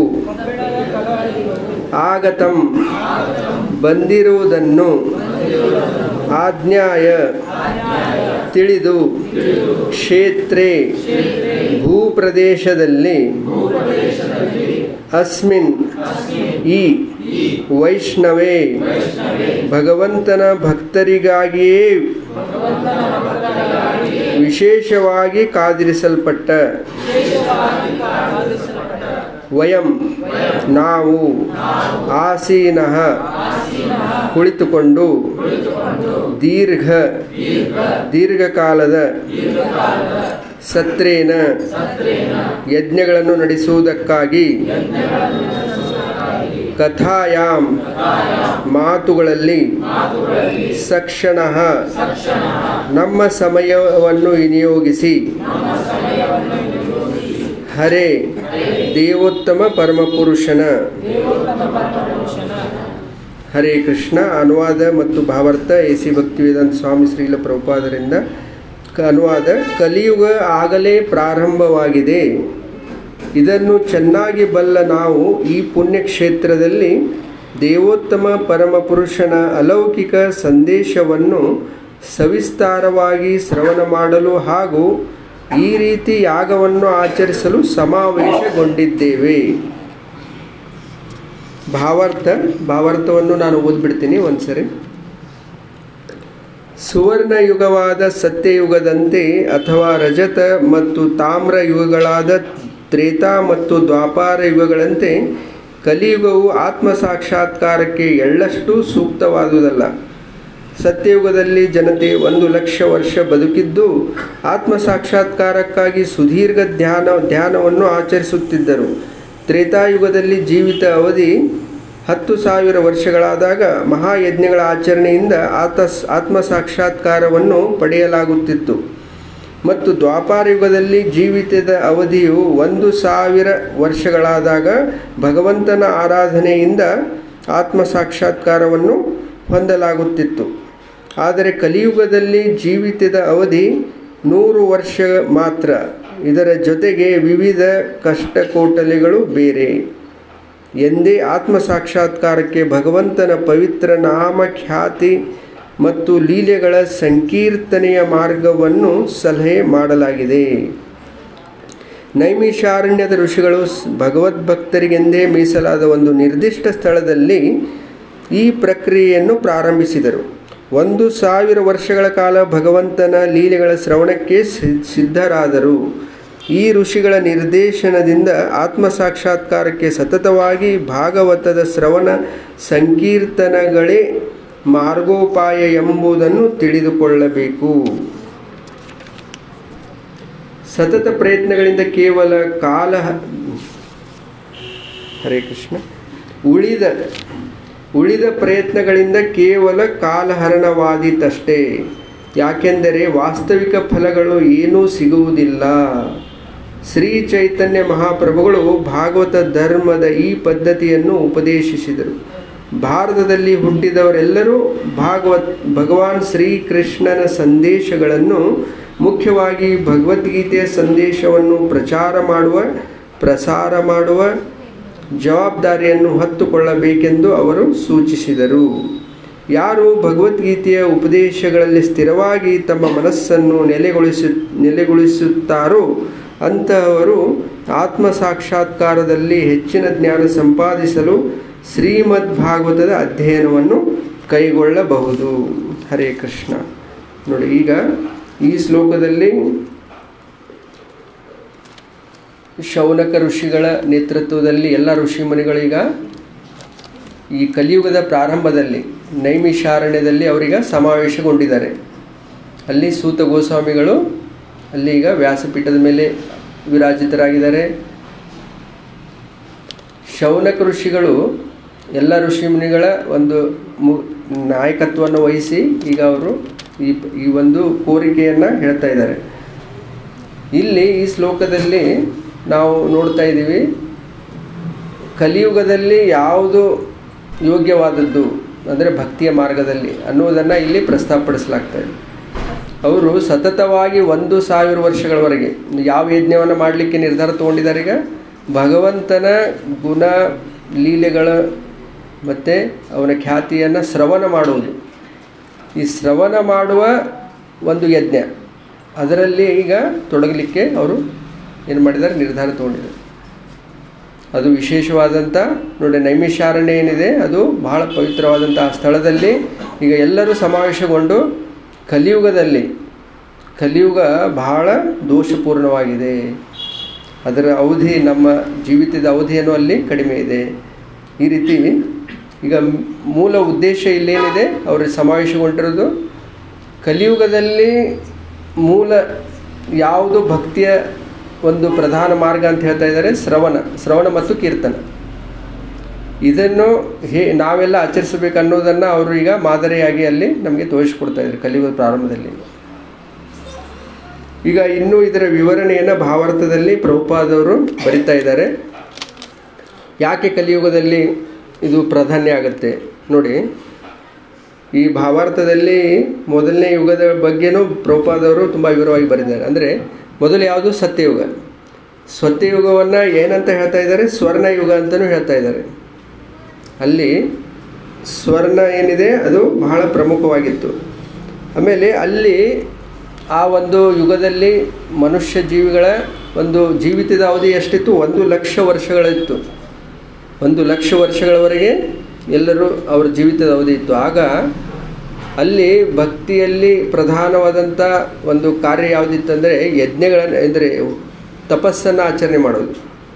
ಆಗತಂ ಬಂದಿರುವುದನ್ನು ಆಜ್ಞಾಯ ತಿಳಿದು ಕ್ಷೇತ್ರೇ ಭೂಪ್ರದೇಶದಲ್ಲಿ ಅಸ್ಮಿನ್ ಈ ವೈಷ್ಣವೇ ಭಗವಂತನ ಭಕ್ತರಿಗಾಗಿಯೇ ವಿಶೇಷವಾಗಿ ಕಾದಿರಿಸಲ್ಪಟ್ಟ ವಯಂ ನಾವು ಆಸೀನಃ ಕುಳಿತುಕೊಂಡು ದೀರ್ಘ ದೀರ್ಘಕಾಲದ ಸತ್ರೇನ ಯಜ್ಞಗಳನ್ನು ನಡೆಸುವುದಕ್ಕಾಗಿ ಕಥಾಯಾಮ್ ಮಾತುಗಳಲ್ಲಿ ಸಕ್ಷಣ ನಮ್ಮ ಸಮಯವನ್ನು ವಿನಿಯೋಗಿಸಿ ಹರೇ ದೇವೋತ್ತಮ ಪರಮಪುರುಷನ ಹರೇ ಕೃಷ್ಣ ಅನುವಾದ ಮತ್ತು ಭಾವಾರ್ಥ ಎ ಸಿ ಭಕ್ತಿವೇದಾಂತ ಸ್ವಾಮಿ ಶ್ರೀಲ ಪ್ರಭುಪಾದರಿಂದ ಕ- ಅನುವಾದ ಕಲಿಯುಗ ಆಗಲೇ ಪ್ರಾರಂಭವಾಗಿದೆ ಇದನ್ನು ಚೆನ್ನಾಗಿ ಬಲ್ಲ ನಾವು ಈ ಪುಣ್ಯಕ್ಷೇತ್ರದಲ್ಲಿ ದೇವೋತ್ತಮ ಪರಮಪುರುಷನ ಅಲೌಕಿಕ ಸಂದೇಶವನ್ನು ಸವಿಸ್ತಾರವಾಗಿ ಶ್ರವಣ ಮಾಡಲು ಹಾಗೂ ಈ ರೀತಿ ಯಾಗವನ್ನು ಆಚರಿಸಲು ಸಮಾವೇಶಗೊಂಡಿದ್ದೇವೆ ಭಾವಾರ್ಥ ಭಾವಾರ್ಥವನ್ನು ನಾನು ಓದ್ಬಿಡ್ತೀನಿ ಒಂದ್ಸರಿ ಸುವರ್ಣ ಯುಗವಾದ ಸತ್ಯಯುಗದಂತೆ ಅಥವಾ ರಜತ ಮತ್ತು ತಾಮ್ರ ಯುಗಗಳಾದ ತ್ರೇತಾ ಮತ್ತು ದ್ವಾಪಾರ ಯುಗಗಳಂತೆ ಕಲಿಯುಗವು ಆತ್ಮ ಸಾಕ್ಷಾತ್ಕಾರಕ್ಕೆ ಎಳ್ಳಷ್ಟು ಸೂಕ್ತವಾದುದಲ್ಲ ಸತ್ಯಯುಗದಲ್ಲಿ ಜನತೆ ಒಂದು ಲಕ್ಷ ವರ್ಷ ಬದುಕಿದ್ದು ಆತ್ಮ ಸಾಕ್ಷಾತ್ಕಾರಕ್ಕಾಗಿ ಸುದೀರ್ಘ ಧ್ಯಾನ ಧ್ಯಾನವನ್ನು ಆಚರಿಸುತ್ತಿದ್ದರು ತ್ರೇತಾಯುಗದಲ್ಲಿ ಜೀವಿತ ಅವಧಿ ಹತ್ತು ಸಾವಿರ ವರ್ಷಗಳಾದಾಗ ಮಹಾಯಜ್ಞಗಳ ಆಚರಣೆಯಿಂದ ಆತ ಆತ್ಮ ಸಾಕ್ಷಾತ್ಕಾರವನ್ನು ಪಡೆಯಲಾಗುತ್ತಿತ್ತು ಮತ್ತು ದ್ವಾಪಾರ ಯುಗದಲ್ಲಿ ಜೀವಿತದ ಅವಧಿಯು ಒಂದು ಸಾವಿರ ವರ್ಷಗಳಾದಾಗ ಭಗವಂತನ ಆರಾಧನೆಯಿಂದ ಆತ್ಮ ಸಾಕ್ಷಾತ್ಕಾರವನ್ನು ಹೊಂದಲಾಗುತ್ತಿತ್ತು ಆದರೆ ಕಲಿಯುಗದಲ್ಲಿ ಜೀವಿತದ ಅವಧಿ ನೂರು ವರ್ಷ ಮಾತ್ರ ಇದರ ಜೊತೆಗೆ ವಿವಿಧ ಕಷ್ಟಕೋಟಲೆಗಳು ಬೇರೆ ಎಂದೇ ಆತ್ಮ ಸಾಕ್ಷಾತ್ಕಾರಕ್ಕೆ ಭಗವಂತನ ಪವಿತ್ರ ನಾಮ ಖ್ಯಾತಿ ಮತ್ತು ಲೀಲೆಗಳ ಸಂಕೀರ್ತನೆಯ ಮಾರ್ಗವನ್ನು ಸಲಹೆ ಮಾಡಲಾಗಿದೆ ನೈಮಿಷಾರಣ್ಯದ ಋಷಿಗಳು ಸ್- ಭಗವದ್ಭಕ್ತರಿಗೆಂದೇ ಮೀಸಲಾದ ಒಂದು ನಿರ್ದಿಷ್ಟ ಸ್ಥಳದಲ್ಲಿ ಈ ಪ್ರಕ್ರಿಯೆಯನ್ನು ಪ್ರಾರಂಭಿಸಿದರು ಒಂದು ಸಾವಿರ ವರ್ಷಗಳ ಕಾಲ ಭಗವಂತನ ಲೀಲೆಗಳ ಶ್ರವಣಕ್ಕೆ ಸಿ- ಸಿದ್ಧರಾದರು ಈ ಋಷಿಗಳ ನಿರ್ದೇಶನದಿಂದ ಆತ್ಮ ಸಾಕ್ಷಾತ್ಕಾರಕ್ಕೆ ಸತತವಾಗಿ ಭಾಗವತದ ಶ್ರವಣ ಸಂಕೀರ್ತನಗಳೇ ಮಾರ್ಗೋಪಾಯ ಎಂಬುದನ್ನು ತಿಳಿದುಕೊಳ್ಳಬೇಕು ಸತತ ಪ್ರಯತ್ನಗಳಿಂದ ಕೇವಲ ಕಾಲ ಹರೇ ಕೃಷ್ಣ ಉಳಿದ ಉಳಿದ ಪ್ರಯತ್ನಗಳಿಂದ ಕೇವಲ ಕಾಲಹರಣವಾದೀತಷ್ಟೇ ಯಾಕೆಂದರೆ ವಾಸ್ತವಿಕ ಫಲಗಳು ಏನೂ ಸಿಗುವುದಿಲ್ಲ ಶ್ರೀ ಚೈತನ್ಯ ಮಹಾಪ್ರಭುಗಳು ಭಾಗವತ ಧರ್ಮದ ಈ ಪದ್ಧತಿಯನ್ನು ಉಪದೇಶಿಸಿದರು ಭಾರತದಲ್ಲಿ ಹುಟ್ಟಿದವರೆಲ್ಲರೂ ಭಾಗವತ್ ಭಗವಾನ್ ಶ್ರೀಕೃಷ್ಣನ ಸಂದೇಶಗಳನ್ನು ಮುಖ್ಯವಾಗಿ ಭಗವದ್ಗೀತೆಯ ಸಂದೇಶವನ್ನು ಪ್ರಚಾರ ಮಾಡುವ ಪ್ರಸಾರ ಮಾಡುವ ಜವಾಬ್ದಾರಿಯನ್ನು ಹೊತ್ತುಕೊಳ್ಳಬೇಕೆಂದು ಅವರು ಸೂಚಿಸಿದರು ಯಾರು ಭಗವದ್ಗೀತೆಯ ಉಪದೇಶಗಳಲ್ಲಿ ಸ್ಥಿರವಾಗಿ ತಮ್ಮ ಮನಸ್ಸನ್ನು ನೆಲೆಗೊಳಿಸು ನೆಲೆಗೊಳಿಸುತ್ತಾರೋ ಅಂತಹವರು ಆತ್ಮ ಸಾಕ್ಷಾತ್ಕಾರದಲ್ಲಿ ಹೆಚ್ಚಿನ ಜ್ಞಾನ ಸಂಪಾದಿಸಲು ಶ್ರೀಮದ್ ಭಾಗವತದ ಅಧ್ಯಯನವನ್ನು ಕೈಗೊಳ್ಳಬಹುದು ಹರೇ ಕೃಷ್ಣ ನೋಡಿ ಈಗ ಈ ಶ್ಲೋಕದಲ್ಲಿ ಶೌನಕ ಋಷಿಗಳ ನೇತೃತ್ವದಲ್ಲಿ ಎಲ್ಲ ಋಷಿಮುನಿಗಳೀಗ ಈ ಕಲಿಯುಗದ ಪ್ರಾರಂಭದಲ್ಲಿ ನೈಮಿಷಾರಣ್ಯದಲ್ಲಿ ಅವರೀಗ ಸಮಾವೇಶಗೊಂಡಿದ್ದಾರೆ ಅಲ್ಲಿ ಸೂತ ಗೋಸ್ವಾಮಿಗಳು ಅಲ್ಲಿ ಈಗ ವ್ಯಾಸಪೀಠದ ಮೇಲೆ ವಿರಾಜಿತರಾಗಿದ್ದಾರೆ ಶೌನಕ ಋಷಿಗಳು ಎಲ್ಲ ಋಷಿಮುನಿಗಳ ಒಂದು ಮು ನಾಯಕತ್ವವನ್ನು ವಹಿಸಿ ಈಗ ಅವರು ಈ ಈ ಒಂದು ಕೋರಿಕೆಯನ್ನು ಹೇಳ್ತಾ ಇದ್ದಾರೆ ಇಲ್ಲಿ ಈ ಶ್ಲೋಕದಲ್ಲಿ ನಾವು ನೋಡ್ತಾ ಇದ್ದೀವಿ ಕಲಿಯುಗದಲ್ಲಿ ಯಾವುದು ಯೋಗ್ಯವಾದದ್ದು ಅಂದರೆ ಭಕ್ತಿಯ ಮಾರ್ಗದಲ್ಲಿ ಅನ್ನುವುದನ್ನು ಇಲ್ಲಿ ಪ್ರಸ್ತಾಪಡಿಸಲಾಗ್ತಾ ಇದೆ ಅವರು ಸತತವಾಗಿ ಒಂದು ಸಾವಿರ ವರ್ಷಗಳವರೆಗೆ ಯಾವ ಯಜ್ಞವನ್ನು ಮಾಡಲಿಕ್ಕೆ ನಿರ್ಧಾರ ತಗೊಂಡಿದ್ದಾರೆ ಈಗ ಭಗವಂತನ ಗುಣ ಲೀಲೆಗಳ ಮತ್ತು ಅವನ ಖ್ಯಾತಿಯನ್ನು ಶ್ರವಣ ಮಾಡುವುದು ಈ ಶ್ರವಣ ಮಾಡುವ ಒಂದು ಯಜ್ಞ ಅದರಲ್ಲಿ ಈಗ ತೊಡಗಲಿಕ್ಕೆ ಅವರು ಏನು ಮಾಡಿದ್ದಾರೆ ನಿರ್ಧಾರ ತಗೊಂಡಿದ್ದಾರೆ ಅದು ವಿಶೇಷವಾದಂಥ ನೋಡಿ ನೈಮಿಷಾರಣ್ಯ ಏನಿದೆ ಅದು ಬಹಳ ಪವಿತ್ರವಾದಂಥ ಆ ಸ್ಥಳದಲ್ಲಿ ಈಗ ಎಲ್ಲರೂ ಸಮಾವೇಶಗೊಂಡು ಕಲಿಯುಗದಲ್ಲಿ ಕಲಿಯುಗ ಬಹಳ ದೋಷಪೂರ್ಣವಾಗಿದೆ ಅದರ ಅವಧಿ ನಮ್ಮ ಜೀವಿತದ ಅವಧಿಯನ್ನು ಅಲ್ಲಿ ಕಡಿಮೆ ಇದೆ ಈ ರೀತಿ ಈಗ ಮೂಲ ಉದ್ದೇಶ ಇಲ್ಲೇನಿದೆ ಅವರು ಸಮಾವೇಶಗೊಂಡಿರೋದು ಕಲಿಯುಗದಲ್ಲಿ ಮೂಲ ಯಾವುದು ಭಕ್ತಿಯ ಒಂದು ಪ್ರಧಾನ ಮಾರ್ಗ ಅಂತ ಹೇಳ್ತಾ ಇದ್ದಾರೆ ಶ್ರವಣ ಶ್ರವಣ ಮತ್ತು ಕೀರ್ತನ ಇದನ್ನು ಹೇ ನಾವೆಲ್ಲ ಆಚರಿಸಬೇಕು ಅನ್ನೋದನ್ನು ಅವರು ಈಗ ಮಾದರಿಯಾಗಿ ಅಲ್ಲಿ ನಮಗೆ ತೋರಿಸ್ಕೊಡ್ತಾ ಇದ್ದಾರೆ ಕಲಿಯುಗದ ಪ್ರಾರಂಭದಲ್ಲಿ ಈಗ ಇನ್ನೂ ಇದರ ವಿವರಣೆಯನ್ನು ಭಾವಾರ್ಥದಲ್ಲಿ ಪ್ರಭುಪಾದವರು ಬರಿತಾ ಇದ್ದಾರೆ ಯಾಕೆ ಕಲಿಯುಗದಲ್ಲಿ ಇದು ಪ್ರಾಧಾನ್ಯ ಆಗುತ್ತೆ ನೋಡಿ ಈ ಭಾವಾರ್ಥದಲ್ಲಿ ಮೊದಲನೇ ಯುಗದ ಬಗ್ಗೆನೂ ಪ್ರಭುಪಾದವರು ತುಂಬ ವಿವರವಾಗಿ ಬರೆದಿದ್ದಾರೆ ಅಂದರೆ ಮೊದಲು ಯಾವುದು ಸತ್ಯಯುಗ ಸತ್ಯಯುಗವನ್ನು ಏನಂತ ಹೇಳ್ತಾ ಇದ್ದಾರೆ ಸ್ವರ್ಣಯುಗ ಅಂತಲೂ ಹೇಳ್ತಾ ಇದ್ದಾರೆ ಅಲ್ಲಿ ಸ್ವರ್ಣ ಏನಿದೆ ಅದು ಬಹಳ ಪ್ರಮುಖವಾಗಿತ್ತು ಆಮೇಲೆ ಅಲ್ಲಿ ಆ ಒಂದು ಯುಗದಲ್ಲಿ ಮನುಷ್ಯ ಜೀವಿಗಳ ಒಂದು ಜೀವಿತದ ಅವಧಿ ಎಷ್ಟಿತ್ತು ಒಂದು ಲಕ್ಷ ವರ್ಷಗಳಿತ್ತು ಒಂದು ಲಕ್ಷ ವರ್ಷಗಳವರೆಗೆ ಎಲ್ಲರೂ ಅವರ ಜೀವಿತದ ಅವಧಿ ಇತ್ತು ಆಗ ಅಲ್ಲಿ ಭಕ್ತಿಯಲ್ಲಿ ಪ್ರಧಾನವಾದಂಥ ಒಂದು ಕಾರ್ಯ ಯಾವುದಿತ್ತಂದರೆ ಯಜ್ಞಗಳನ್ನು ಅಂದರೆ ತಪಸ್ಸನ್ನು ಆಚರಣೆ ಮಾಡೋದು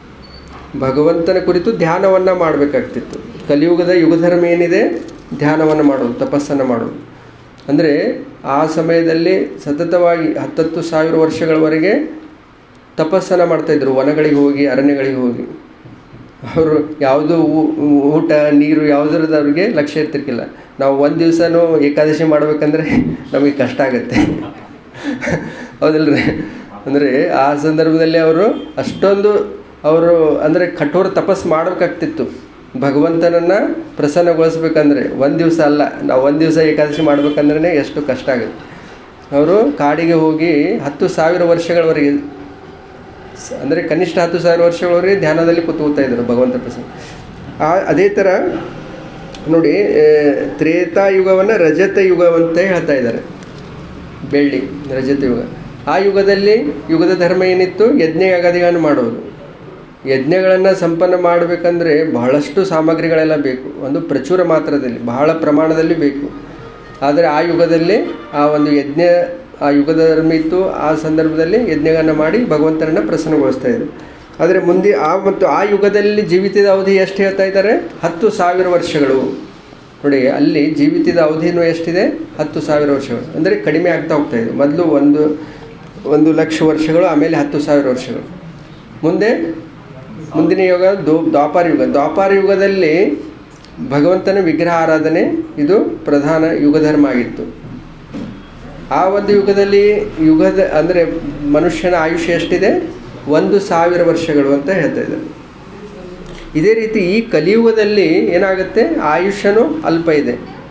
ಭಗವಂತನ ಕುರಿತು ಧ್ಯಾನವನ್ನು ಮಾಡಬೇಕಾಗ್ತಿತ್ತು ಕಲಿಯುಗದ ಯುಗಧರ್ಮ ಏನಿದೆ ಧ್ಯಾನವನ್ನು ಮಾಡೋದು ತಪಸ್ಸನ್ನು ಮಾಡೋದು ಅಂದರೆ ಆ ಸಮಯದಲ್ಲಿ ಸತತವಾಗಿ ಹತ್ತತ್ತು ಸಾವಿರ ವರ್ಷಗಳವರೆಗೆ ತಪಸ್ಸನ್ನು ಮಾಡ್ತಾಯಿದ್ರು ವನಗಳಿಗೆ ಹೋಗಿ ಅರಣ್ಯಗಳಿಗೆ ಹೋಗಿ ಅವರು ಯಾವುದು ಊಟ ನೀರು ಯಾವುದ್ರದ್ದು ಅವ್ರಿಗೆ ಲಕ್ಷ್ಯ ಇರ್ತಿರ್ಕಿಲ್ಲ ನಾವು ಒಂದು ದಿವಸನೂ ಏಕಾದಶಿ ಮಾಡ್ಬೇಕಂದ್ರೆ ನಮಗೆ ಕಷ್ಟ ಆಗುತ್ತೆ ಹೌದಿಲ್ರಿ ಅಂದರೆ ಆ ಸಂದರ್ಭದಲ್ಲಿ ಅವರು ಅಷ್ಟೊಂದು ಅವರು ಅಂದರೆ ಕಠೋರ ತಪಸ್ಸು ಮಾಡಬೇಕಾಗ್ತಿತ್ತು ಭಗವಂತನನ್ನು ಪ್ರಸನ್ನಗೊಳಿಸ್ಬೇಕಂದ್ರೆ ಒಂದು ದಿವಸ ಅಲ್ಲ ನಾವು ಒಂದು ದಿವಸ ಏಕಾದಶಿ ಮಾಡ್ಬೇಕಂದ್ರೆ ಎಷ್ಟು ಕಷ್ಟ ಆಗುತ್ತೆ ಅವರು ಕಾಡಿಗೆ ಹೋಗಿ ಹತ್ತು ಸಾವಿರ ವರ್ಷಗಳವರೆಗೆ ಅಂದರೆ ಕನಿಷ್ಠ ಹತ್ತು ಸಾವಿರ ವರ್ಷಗಳವರೆಗೆ ಧ್ಯಾನದಲ್ಲಿ ಕೂತ್ಕೋತಾ ಇದ್ದರು ಭಗವಂತ ಪ್ರಸನ್ನ ಆ ಅದೇ ಥರ ನೋಡಿ ತ್ರೇತಾಯುಗವನ್ನು ರಜತ ಯುಗ ಅಂತ ಹೇಳ್ತಾ ಇದ್ದಾರೆ ಬೆಳ್ಳಿ ರಜತ ಯುಗ ಆ ಯುಗದಲ್ಲಿ ಯುಗದ ಧರ್ಮ ಏನಿತ್ತು ಯಜ್ಞ ಯಾಗಾದಿಗಳನ್ನು ಮಾಡೋದು ಯಜ್ಞಗಳನ್ನು ಸಂಪನ್ನ ಮಾಡಬೇಕಂದ್ರೆ ಬಹಳಷ್ಟು ಸಾಮಗ್ರಿಗಳೆಲ್ಲ ಬೇಕು ಒಂದು ಪ್ರಚುರ ಮಾತ್ರದಲ್ಲಿ ಬಹಳ ಪ್ರಮಾಣದಲ್ಲಿ ಬೇಕು ಆದರೆ ಆ ಯುಗದಲ್ಲಿ ಆ ಒಂದು ಯಜ್ಞ ಆ ಯುಗದ ಧರ್ಮ ಇತ್ತು ಆ ಸಂದರ್ಭದಲ್ಲಿ ಯಜ್ಞಗಳನ್ನು ಮಾಡಿ ಭಗವಂತನನ್ನು ಪ್ರಸನ್ನಗೊಳಿಸ್ತಾ ಇದ್ರು ಆದರೆ ಮುಂದೆ ಆ ಮತ್ತು ಆ ಯುಗದಲ್ಲಿ ಜೀವಿತದ ಅವಧಿ ಎಷ್ಟು ಹೇಳ್ತಾ ಇದ್ದಾರೆ ಹತ್ತು ಸಾವಿರ ವರ್ಷಗಳು ನೋಡಿ ಅಲ್ಲಿ ಜೀವಿತದ ಅವಧಿನೂ ಎಷ್ಟಿದೆ ಹತ್ತು ಸಾವಿರ ವರ್ಷಗಳು ಅಂದರೆ ಕಡಿಮೆ ಆಗ್ತಾ ಹೋಗ್ತಾ ಇದೆ ಮೊದಲು ಒಂದು ಒಂದು ಲಕ್ಷ ವರ್ಷಗಳು ಆಮೇಲೆ ಹತ್ತು ಸಾವಿರ ವರ್ಷಗಳು ಮುಂದೆ ಮುಂದಿನ ಯುಗ ದೋ ದ್ವಾಪಾರ ಯುಗ ದ್ವಾಪಾರ ಯುಗದಲ್ಲಿ ಭಗವಂತನ ವಿಗ್ರಹ ಆರಾಧನೆ ಇದು ಪ್ರಧಾನ ಯುಗಧರ್ಮ ಆಗಿತ್ತು ಆ ಒಂದು ಯುಗದಲ್ಲಿ ಯುಗದ ಅಂದರೆ ಮನುಷ್ಯನ ಆಯುಷ್ಯ ಎಷ್ಟಿದೆ ಒಂದು ಸಾವಿರ ವರ್ಷಗಳು ಅಂತ ಹೇಳ್ತಾ ಇದ್ದಾರೆ ಇದೇ ರೀತಿ ಈ ಕಲಿಯುಗದಲ್ಲಿ ಏನಾಗುತ್ತೆ ಆಯುಷ್ಯನೂ ಅಲ್ಪ ಇದೆ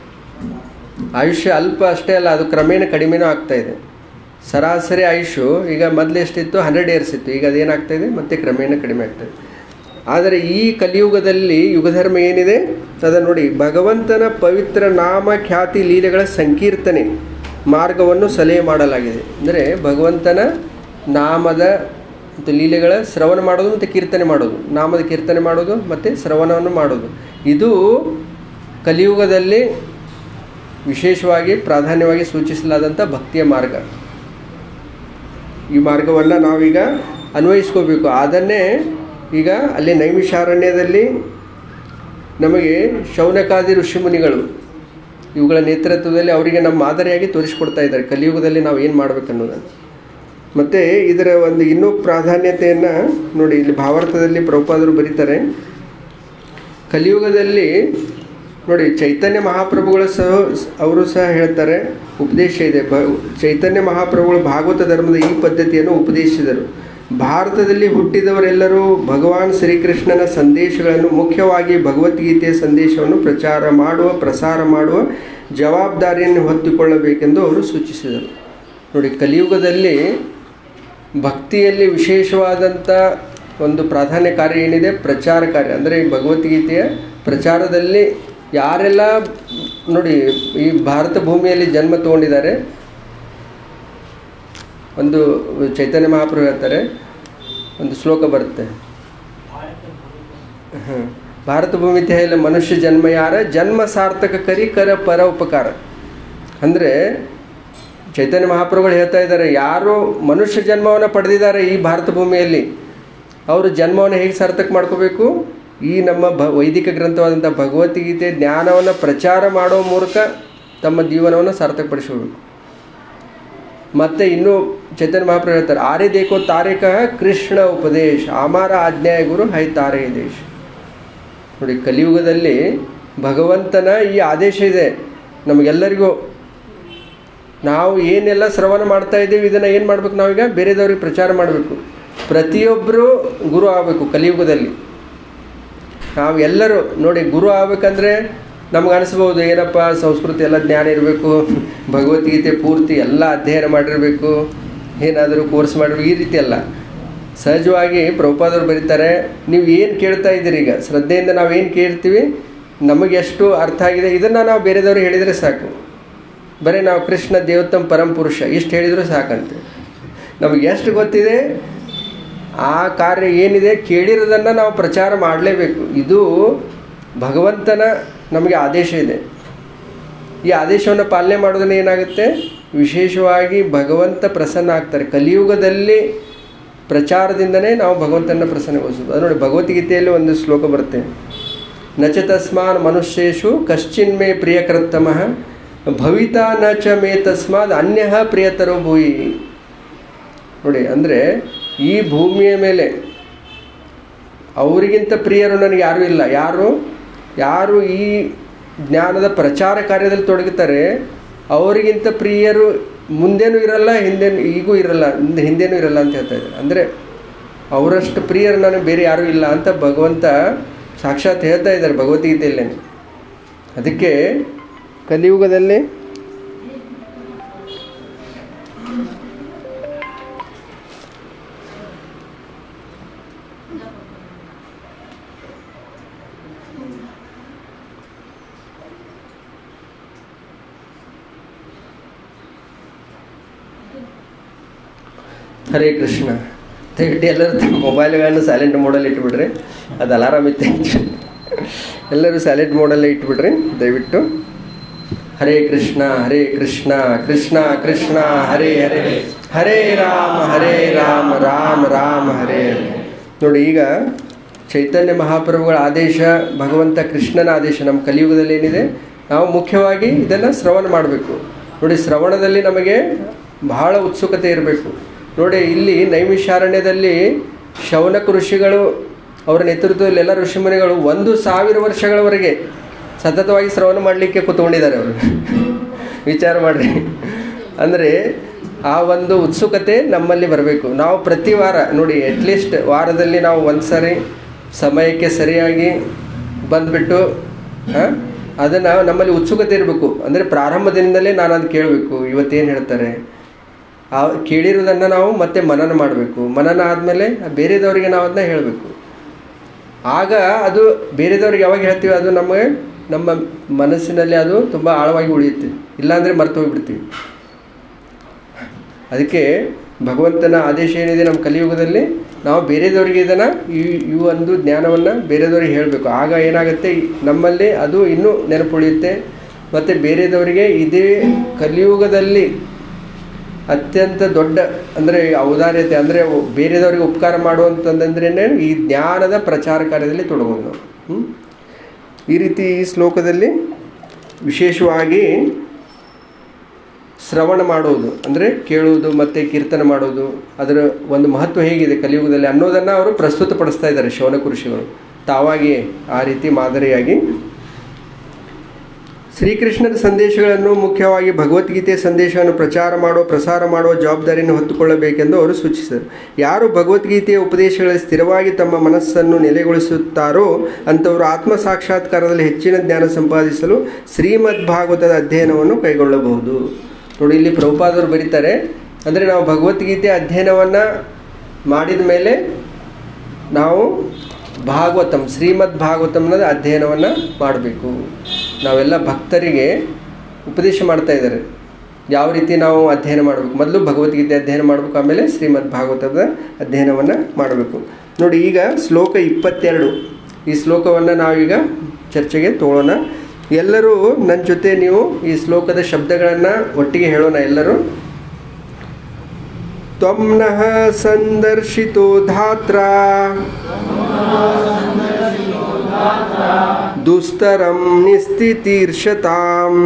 ಆಯುಷ್ಯ ಅಲ್ಪ ಅಷ್ಟೇ ಅಲ್ಲ ಅದು ಕ್ರಮೇಣ ಕಡಿಮೆನೂ ಆಗ್ತಾ ಇದೆ ಸರಾಸರಿ ಆಯುಷು ಈಗ ಮೊದಲು ಎಷ್ಟಿತ್ತು ಹಂಡ್ರೆಡ್ ಇಯರ್ಸ್ ಇತ್ತು ಈಗ ಅದೇನಾಗ್ತಾ ಇದೆ ಮತ್ತೆ ಕ್ರಮೇಣ ಕಡಿಮೆ ಆಗ್ತದೆ ಆದರೆ ಈ ಕಲಿಯುಗದಲ್ಲಿ ಯುಗಧರ್ಮ ಏನಿದೆ ಅದನ್ನು ನೋಡಿ ಭಗವಂತನ ಪವಿತ್ರ ನಾಮ ಖ್ಯಾತಿ ಲೀಲೆಗಳ ಸಂಕೀರ್ತನೆ ಮಾರ್ಗವನ್ನು ಸಲಹೆ ಮಾಡಲಾಗಿದೆ ಅಂದರೆ ಭಗವಂತನ ನಾಮದ ಮತ್ತು ಲೀಲೆಗಳ ಶ್ರವಣ ಮಾಡೋದು ಮತ್ತು ಕೀರ್ತನೆ ಮಾಡೋದು ನಾಮದ ಕೀರ್ತನೆ ಮಾಡೋದು ಮತ್ತು ಶ್ರವಣವನ್ನು ಮಾಡೋದು ಇದು ಕಲಿಯುಗದಲ್ಲಿ ವಿಶೇಷವಾಗಿ ಪ್ರಾಧಾನ್ಯವಾಗಿ ಸೂಚಿಸಲಾದಂಥ ಭಕ್ತಿಯ ಮಾರ್ಗ ಈ ಮಾರ್ಗವನ್ನು ನಾವೀಗ ಅನ್ವಯಿಸ್ಕೋಬೇಕು ಅದನ್ನೇ ಈಗ ಅಲ್ಲಿ ನೈಮಿಷಾರಣ್ಯದಲ್ಲಿ ನಮಗೆ ಶೌನಕಾದಿ ಋಷಿಮುನಿಗಳು ಇವುಗಳ ನೇತೃತ್ವದಲ್ಲಿ ಅವರಿಗೆ ನಮ್ಮ ಮಾದರಿಯಾಗಿ ತೋರಿಸ್ಕೊಡ್ತಾ ಇದ್ದಾರೆ ಕಲಿಯುಗದಲ್ಲಿ ನಾವು ಏನು ಮಾಡಬೇಕನ್ನೋದನ್ನು ಮತ್ತು ಇದರ ಒಂದು ಇನ್ನೂ ಪ್ರಾಧಾನ್ಯತೆಯನ್ನು ನೋಡಿ ಇಲ್ಲಿ ಭಾವಾರ್ಥದಲ್ಲಿ ಪ್ರಭುಪಾದರು ಬರೀತಾರೆ ಕಲಿಯುಗದಲ್ಲಿ ನೋಡಿ ಚೈತನ್ಯ ಮಹಾಪ್ರಭುಗಳ ಸಹ ಅವರು ಸಹ ಹೇಳ್ತಾರೆ ಉಪದೇಶ ಇದೆ ಬ ಚೈತನ್ಯ ಮಹಾಪ್ರಭುಗಳು ಭಾಗವತ ಧರ್ಮದ ಈ ಪದ್ಧತಿಯನ್ನು ಉಪದೇಶಿಸಿದರು ಭಾರತದಲ್ಲಿ ಹುಟ್ಟಿದವರೆಲ್ಲರೂ ಭಗವಾನ್ ಶ್ರೀಕೃಷ್ಣನ ಸಂದೇಶಗಳನ್ನು ಮುಖ್ಯವಾಗಿ ಭಗವದ್ಗೀತೆಯ ಸಂದೇಶವನ್ನು ಪ್ರಚಾರ ಮಾಡುವ ಪ್ರಸಾರ ಮಾಡುವ ಜವಾಬ್ದಾರಿಯನ್ನು ಹೊತ್ತುಕೊಳ್ಳಬೇಕೆಂದು ಅವರು ಸೂಚಿಸಿದರು ನೋಡಿ ಕಲಿಯುಗದಲ್ಲಿ ಭಕ್ತಿಯಲ್ಲಿ ವಿಶೇಷವಾದಂಥ ಒಂದು ಪ್ರಾಧಾನ್ಯ ಕಾರ್ಯ ಏನಿದೆ ಪ್ರಚಾರ ಕಾರ್ಯ ಅಂದರೆ ಈ ಭಗವದ್ಗೀತೆಯ ಪ್ರಚಾರದಲ್ಲಿ ಯಾರೆಲ್ಲ ನೋಡಿ ಈ ಭಾರತ ಭೂಮಿಯಲ್ಲಿ ಜನ್ಮ ತಗೊಂಡಿದ್ದಾರೆ ಒಂದು ಚೈತನ್ಯ ಮಹಾಪ್ರಭು ಹೇಳ್ತಾರೆ ಒಂದು ಶ್ಲೋಕ ಬರುತ್ತೆ ಹ. ಭಾರತ ಭೂಮಿ ತೆಹಲ ಮನುಷ್ಯ ಜನ್ಮ ಯಾರ ಜನ್ಮ ಸಾರ್ಥಕ ಕರಿ ಕರ ಪರ ಉಪಕಾರ ಅಂದರೆ ಚೈತನ್ಯ ಮಹಾಪ್ರಭುಗಳು ಹೇಳ್ತಾ ಇದ್ದಾರೆ ಯಾರು ಮನುಷ್ಯ ಜನ್ಮವನ್ನು ಪಡೆದಿದ್ದಾರೆ ಈ ಭಾರತ ಭೂಮಿಯಲ್ಲಿ ಅವರು ಜನ್ಮವನ್ನು ಹೇಗೆ ಸಾರ್ಥಕ ಮಾಡ್ಕೋಬೇಕು ಈ ನಮ್ಮ ಭ ವೈದಿಕ ಗ್ರಂಥವಾದಂಥ ಭಗವದ್ಗೀತೆ ಜ್ಞಾನವನ್ನು ಪ್ರಚಾರ ಮಾಡೋ ಮೂಲಕ ತಮ್ಮ ಜೀವನವನ್ನು ಸಾರ್ಥಕಪಡಿಸಬೇಕು ಮತ್ತೆ ಇನ್ನು ಚೈತನ್ಯ ಮಹಾಪ್ರಭು ಹೇಳ್ತಾರೆ ಆರ್ಯ ದೇಕೋ ತಾರೇಕ ಕೃಷ್ಣ ಉಪದೇಶ ಅಮಾರ ಆಜ್ಞಾಯ ಗುರು ಹೈ ತಾರೇ ದೇಶ ನೋಡಿ ಕಲಿಯುಗದಲ್ಲಿ ಭಗವಂತನ ಈ ಆದೇಶ ಇದೆ ನಮಗೆಲ್ಲರಿಗೂ ನಾವು ಏನೆಲ್ಲ ಶ್ರವಣ ಮಾಡ್ತಾ ಇದ್ದೀವಿ ಇದನ್ನು ಏನು ಮಾಡ್ಬೇಕು ನಾವೀಗ ಬೇರೆದವ್ರಿಗೆ ಪ್ರಚಾರ ಮಾಡಬೇಕು ಪ್ರತಿಯೊಬ್ಬರು ಗುರು ಆಗಬೇಕು ಕಲಿಯುಗದಲ್ಲಿ ನಾವು ಎಲ್ಲರೂ ನೋಡಿ ಗುರು ಆಗಬೇಕಂದ್ರೆ ನಮ್ಗೆ ಅನಿಸ್ಬೋದು ಏನಪ್ಪ ಸಂಸ್ಕೃತಿ ಎಲ್ಲ ಜ್ಞಾನ ಇರಬೇಕು ಭಗವದ್ಗೀತೆ ಪೂರ್ತಿ ಎಲ್ಲ ಅಧ್ಯಯನ ಮಾಡಿರಬೇಕು ಏನಾದರೂ ಕೋರ್ಸ್ ಮಾಡಿರ್ಬೇಕು ಈ ರೀತಿ ಅಲ್ಲ ಸಹಜವಾಗಿ ಪ್ರಭುಪಾದವ್ರು ಬರೀತಾರೆ ನೀವು ಏನು ಕೇಳ್ತಾ ಇದ್ದೀರಿ ಈಗ ಶ್ರದ್ಧೆಯಿಂದ ನಾವು ಏನು ಕೇಳ್ತೀವಿ ನಮಗೆ ಎಷ್ಟು ಅರ್ಥ ಆಗಿದೆ ಇದನ್ನು ನಾವು ಬೇರೆದವ್ರಿಗೆ ಹೇಳಿದರೆ ಸಾಕು ಬರೀ ನಾವು ಕೃಷ್ಣ ದೇವೋತ್ತಮ ಪರಮ ಪುರುಷ ಇಷ್ಟು ಹೇಳಿದರೂ ಸಾಕಂತೆ ನಮಗೆ ಎಷ್ಟು ಗೊತ್ತಿದೆ ಆ ಕಾರ್ಯ ಏನಿದೆ ಕೇಳಿರೋದನ್ನು ನಾವು ಪ್ರಚಾರ ಮಾಡಲೇಬೇಕು ಇದು ಭಗವಂತನ ನಮಗೆ ಆದೇಶ ಇದೆ ಈ ಆದೇಶವನ್ನು ಪಾಲನೆ ಮಾಡೋದನ್ನ ಏನಾಗುತ್ತೆ ವಿಶೇಷವಾಗಿ ಭಗವಂತ ಪ್ರಸನ್ನ ಆಗ್ತಾರೆ ಕಲಿಯುಗದಲ್ಲಿ ಪ್ರಚಾರದಿಂದನೇ ನಾವು ಭಗವಂತನ ಪ್ರಸನ್ನಗೊಳಿಸೋದು ಅದು ನೋಡಿ ಭಗವದ್ಗೀತೆಯಲ್ಲಿ ಒಂದು ಶ್ಲೋಕ ಬರುತ್ತೆ ನಚ ತಸ್ಮಾನ್ ಮನುಷ್ಯೇಶು ಕಶ್ಚಿನ್ಮೇ ಪ್ರಿಯಕೃತ್ತಮಃ ಭವಿತಾ ನ ಚ ಮೇ ತಸ್ಮಾದ್ ಅನ್ಯ ಪ್ರಿಯತರೋ ಭೂಯಿ ನೋಡಿ ಅಂದರೆ ಈ ಭೂಮಿಯ ಮೇಲೆ ಅವರಿಗಿಂತ ಪ್ರಿಯರು ನನಗೆ ಯಾರೂ ಇಲ್ಲ ಯಾರು ಯಾರು ಈ ಜ್ಞಾನದ ಪ್ರಚಾರ ಕಾರ್ಯದಲ್ಲಿ ತೊಡಗುತ್ತಾರೆ ಅವರಿಗಿಂತ ಪ್ರಿಯರು ಮುಂದೇನೂ ಇರಲ್ಲ ಹಿಂದೇನು ಈಗೂ ಇರಲ್ಲ ಹಿಂದೆ ಹಿಂದೇನೂ ಇರಲ್ಲ ಅಂತ ಹೇಳ್ತಾ ಇದ್ದಾರೆ ಅಂದರೆ ಅವರಷ್ಟು ಪ್ರಿಯರು ನನಗೆ ಬೇರೆ ಯಾರೂ ಇಲ್ಲ ಅಂತ ಭಗವಂತ ಸಾಕ್ಷಾತ್ ಹೇಳ್ತಾ ಇದ್ದಾರೆ ಭಗವದ್ಗೀತೆಯಲ್ಲೇ ಅದಕ್ಕೆ ಕಲಿಯುಗದಲ್ಲಿ ಹರೇ ಕೃಷ್ಣ ದಯವಿಟ್ಟು ಎಲ್ಲರೂ ತಮ್ಮ ಮೊಬೈಲ್ಗಳನ್ನು ಸೈಲೆಂಟ್ ಮೋಡಲ್ಲಿ ಇಟ್ಬಿಡ್ರಿ ಅದು ಅಲಾರಾಮ್ ಇತ್ತೆ ಎಲ್ಲರೂ ಸೈಲೆಂಟ್ ಮೋಡಲ್ಲೇ ಇಟ್ಬಿಡ್ರಿ ದಯವಿಟ್ಟು ಹರೇ ಕೃಷ್ಣ ಹರೇ ಕೃಷ್ಣ ಕೃಷ್ಣ ಕೃಷ್ಣ ಹರೇ ಹರೇ ಹರೇ ರಾಮ ಹರೇ ರಾಮ ರಾಮ ರಾಮ ಹರೇ ಹರೇ ನೋಡಿ ಈಗ ಚೈತನ್ಯ ಮಹಾಪ್ರಭುಗಳ ಆದೇಶ ಭಗವಂತ ಕೃಷ್ಣನ ಆದೇಶ ನಮ್ಮ ಕಲಿಯುಗದಲ್ಲಿ ಏನಿದೆ ನಾವು ಮುಖ್ಯವಾಗಿ ಇದನ್ನು ಶ್ರವಣ ಮಾಡಬೇಕು ನೋಡಿ ಶ್ರವಣದಲ್ಲಿ ನಮಗೆ ಬಹಳ ಉತ್ಸುಕತೆ ಇರಬೇಕು ನೋಡಿ ಇಲ್ಲಿ ನೈಮಿಷಾರಣ್ಯದಲ್ಲಿ ಶೌನಕ ಋಷಿಗಳು ಅವರ ನೇತೃತ್ವದಲ್ಲಿ ಎಲ್ಲ ಋಷಿಮುನಿಗಳು ಒಂದು ಸಾವಿರ ವರ್ಷಗಳವರೆಗೆ ಸತತವಾಗಿ ಶ್ರವಣ ಮಾಡಲಿಕ್ಕೆ ಕೂತ್ಕೊಂಡಿದ್ದಾರೆ ಅವರು ವಿಚಾರ ಮಾಡಿರಿ ಅಂದರೆ ಆ ಒಂದು ಉತ್ಸುಕತೆ ನಮ್ಮಲ್ಲಿ ಬರಬೇಕು ನಾವು ಪ್ರತಿ ವಾರ ನೋಡಿ ಅಟ್ಲೀಸ್ಟ್ ವಾರದಲ್ಲಿ ನಾವು ಒಂದು ಸಾರಿ ಸಮಯಕ್ಕೆ ಸರಿಯಾಗಿ ಬಂದುಬಿಟ್ಟು ಅದನ್ನು ನಮ್ಮಲ್ಲಿ ಉತ್ಸುಕತೆ ಇರಬೇಕು ಅಂದರೆ ಪ್ರಾರಂಭದಿಂದಲೇ ನಾನು ಅದು ಕೇಳಬೇಕು ಇವತ್ತೇನು ಹೇಳ್ತಾರೆ ಆ ಕೇಳಿರೋದನ್ನು ನಾವು ಮತ್ತೆ ಮನನ ಮಾಡಬೇಕು ಮನನ ಆದಮೇಲೆ ಬೇರೆದವರಿಗೆ ನಾವು ಅದನ್ನ ಹೇಳಬೇಕು ಆಗ ಅದು ಬೇರೆದವ್ರಿಗೆ ಯಾವಾಗ ಹೇಳ್ತೀವಿ ಅದು ನಮಗೆ ನಮ್ಮ ಮನಸ್ಸಿನಲ್ಲಿ ಅದು ತುಂಬ ಆಳವಾಗಿ ಉಳಿಯುತ್ತೆ ಇಲ್ಲಾಂದರೆ ಮರ್ತು ಹೋಗ್ಬಿಡ್ತೀವಿ ಅದಕ್ಕೆ ಭಗವಂತನ ಆದೇಶ ಏನಿದೆ ನಮ್ಮ ಕಲಿಯುಗದಲ್ಲಿ ನಾವು ಬೇರೆದವರಿಗೆ ಇದನ್ನು ಈ ಈ ಒಂದು ಜ್ಞಾನವನ್ನು ಬೇರೆದವರಿಗೆ ಹೇಳಬೇಕು ಆಗ ಏನಾಗುತ್ತೆ ನಮ್ಮಲ್ಲಿ ಅದು ಇನ್ನೂ ನೆನಪುಳಿಯುತ್ತೆ ಮತ್ತು ಬೇರೆದವರಿಗೆ ಇದೇ ಕಲಿಯುಗದಲ್ಲಿ ಅತ್ಯಂತ ದೊಡ್ಡ ಅಂದರೆ ಔದಾರ್ಯತೆ ಅಂದರೆ ಬೇರೆದವರಿಗೆ ಉಪಕಾರ ಮಾಡುವಂಥದ್ದಂದ್ರೇ ಈ ಜ್ಞಾನದ ಪ್ರಚಾರ ಕಾರ್ಯದಲ್ಲಿ ತೊಡಗೋದು ನಾವು ಹ್ಮ್? ಈ ರೀತಿ ಈ ಶ್ಲೋಕದಲ್ಲಿ ವಿಶೇಷವಾಗಿ ಶ್ರವಣ ಮಾಡುವುದು ಅಂದರೆ ಕೇಳುವುದು ಮತ್ತು ಕೀರ್ತನ ಮಾಡೋದು ಅದರ ಒಂದು ಮಹತ್ವ ಹೇಗಿದೆ ಕಲಿಯುಗದಲ್ಲಿ ಅನ್ನೋದನ್ನು ಅವರು ಪ್ರಸ್ತುತಪಡಿಸ್ತಾ ಇದ್ದಾರೆ ಶೌನಕ ಋಷಿಗಳು ತಾವಾಗಿ ಆ ರೀತಿ ಮಾದರಿಯಾಗಿ ಶ್ರೀಕೃಷ್ಣನ ಸಂದೇಶಗಳನ್ನು ಮುಖ್ಯವಾಗಿ ಭಗವದ್ಗೀತೆಯ ಸಂದೇಶವನ್ನು ಪ್ರಚಾರ ಮಾಡುವ ಪ್ರಸಾರ ಮಾಡುವ ಜವಾಬ್ದಾರಿಯನ್ನು ಹೊತ್ತುಕೊಳ್ಳಬೇಕೆಂದು ಅವರು ಸೂಚಿಸಿದರು ಯಾರು ಭಗವದ್ಗೀತೆಯ ಉಪದೇಶಗಳಲ್ಲಿ ಸ್ಥಿರವಾಗಿ ತಮ್ಮ ಮನಸ್ಸನ್ನು ನೆಲೆಗೊಳಿಸುತ್ತಾರೋ ಅಂಥವರು ಆತ್ಮ ಸಾಕ್ಷಾತ್ಕಾರದಲ್ಲಿ ಹೆಚ್ಚಿನ ಜ್ಞಾನ ಸಂಪಾದಿಸಲು ಶ್ರೀಮದ್ ಭಾಗವತದ ಅಧ್ಯಯನವನ್ನು ಕೈಗೊಳ್ಳಬಹುದು ನೋಡಿ ಇಲ್ಲಿ ಪ್ರಭುಪಾದರು ಬರೀತಾರೆ ಅಂದರೆ ನಾವು ಭಗವದ್ಗೀತೆ ಅಧ್ಯಯನವನ್ನು ಮಾಡಿದ ಮೇಲೆ ನಾವು ಭಾಗವತಂ ಶ್ರೀಮದ್ ಭಾಗವತಂನ ಅಧ್ಯಯನವನ್ನು ಮಾಡಬೇಕು ನಾವೆಲ್ಲ ಭಕ್ತರಿಗೆ ಉಪದೇಶ ಮಾಡ್ತಾ ಇದ್ದಾರೆ ಯಾವ ರೀತಿ ನಾವು ಅಧ್ಯಯನ ಮಾಡಬೇಕು ಮೊದಲು ಭಗವದ್ಗೀತೆ ಅಧ್ಯಯನ ಮಾಡಬೇಕು ಆಮೇಲೆ ಶ್ರೀಮದ್ ಭಾಗವತದ ಅಧ್ಯಯನವನ್ನು ಮಾಡಬೇಕು ನೋಡಿ ಈಗ ಶ್ಲೋಕ ಇಪ್ಪತ್ತೆರಡು ಈ ಶ್ಲೋಕವನ್ನು ನಾವೀಗ ಚರ್ಚೆಗೆ ತಗೊಳ್ಳೋಣ ಎಲ್ಲರೂ ನನ್ನ ಜೊತೆ ನೀವು ಈ ಶ್ಲೋಕದ ಶಬ್ದಗಳನ್ನು ಒಟ್ಟಿಗೆ ಹೇಳೋಣ ಎಲ್ಲರೂ ತ್ವಮ್ನಃ ಸಂದರ್ಶಿತೋ ಧಾತ್ರ ದುಸ್ತರಂ ನಿಸ್ಥಿತೀರ್ಷತಾಂ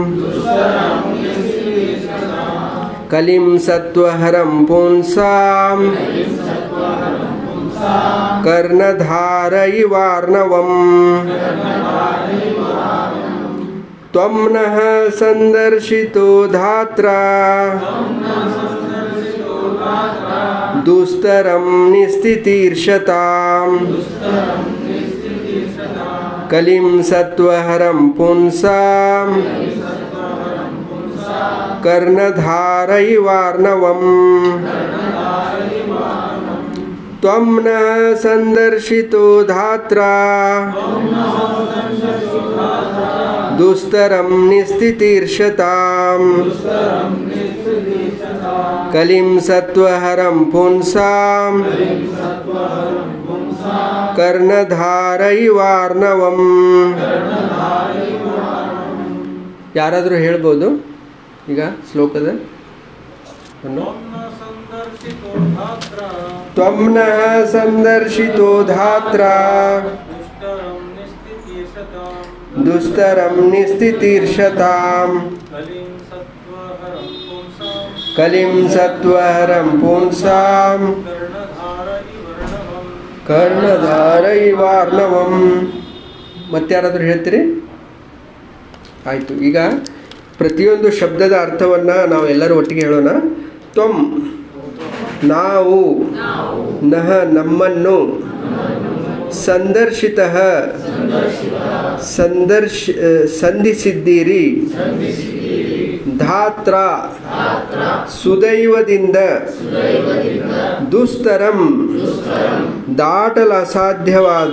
ಕಲಿಂ ಸತ್ವಹರಂ ಪುಂಸಾಂ ಕರ್ಣಧಾರಯಿವಾರ್ಣವಂ ತ್ವಂ ನಃ ಸಂದರ್ಶಿತೋ ಧಾತ್ರ ದುಸ್ತರಂ ನಿಸ್ಥಿತೀರ್ಷತಾಂ ಕಲಿಂ ಸತ್ವಹರಂ ಪುಂಸಾಂ कर्णधारैवार्णवम् त्वं न सन्दर्शितो धात्रा दुस्तरं निस्थितीर्षताम् कलिं सत्त्वहरं पुंसां कर्णधारैवार्णवम् ಯಾರಾದರೂ ಹೇಳ್ಬೋದು ಈಗ ಶ್ಲೋಕದ ಅನ್ನು ಸಂದರ್ಶಿತೋ ಧಾತ್ರ ತ್ವಂ ನಃ ಸಂದರ್ಶಿತೋ ಧಾತ್ರ ದುಷ್ಟರಂ ನಿಸ್ಥಿತೀಶತಾಂ ದುಸ್ತರಂ ನಿಸ್ಥಿತೀರ್ಷತಾಂ ಕಲಿಂ ಸತ್ವಹರಂ ಪುಂಸಾಂ ಕಲಿಂ ಸತ್ವಹರಂ ಪುಂಸಾಂ ಕರ್ಣಧಾರ ಇವರ್ಣವಂ ಕರ್ಣಧಾರೈವಾರ್ಣವಂ ಮತ್ತಾರಾದರೂ ಹೇಳ್ತೀರಿ ಆಯಿತು ಈಗ ಪ್ರತಿಯೊಂದು ಶಬ್ದದ ಅರ್ಥವನ್ನು ನಾವು ಎಲ್ಲರೂ ಒಟ್ಟಿಗೆ ಹೇಳೋಣ ತ್ವಂ ನಾವು ನಹ ನಮ್ಮನ್ನು ಸಂದರ್ಶಿತ ಸಂದರ್ಶ ಸಂಧಿಸಿದ್ದೀರಿ ಧಾತ್ರ ಸುದೈವದಿಂದ ದುಸ್ತರಂ ದಾಟಲು ಅಸಾಧ್ಯವಾದ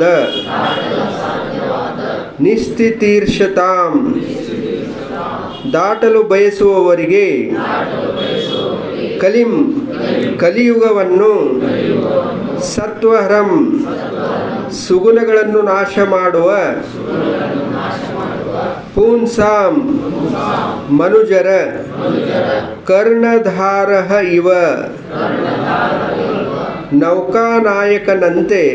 ನಿಸ್ಥಿತೀರ್ಷತಾಂ ದಾಟಲು ಬಯಸುವವರಿಗೆ ಕಲಿಂ ಕಲಿಯುಗವನ್ನು ಸತ್ವಹರಂ ಸುಗುಣಗಳನ್ನು ನಾಶ ಮಾಡುವ ಪೂನ್ಸಾಂ ಮನುಜರ ಕರ್ಣಧಾರಹ ಇವ ನೌಕಾನಾಯಕನಂತೆ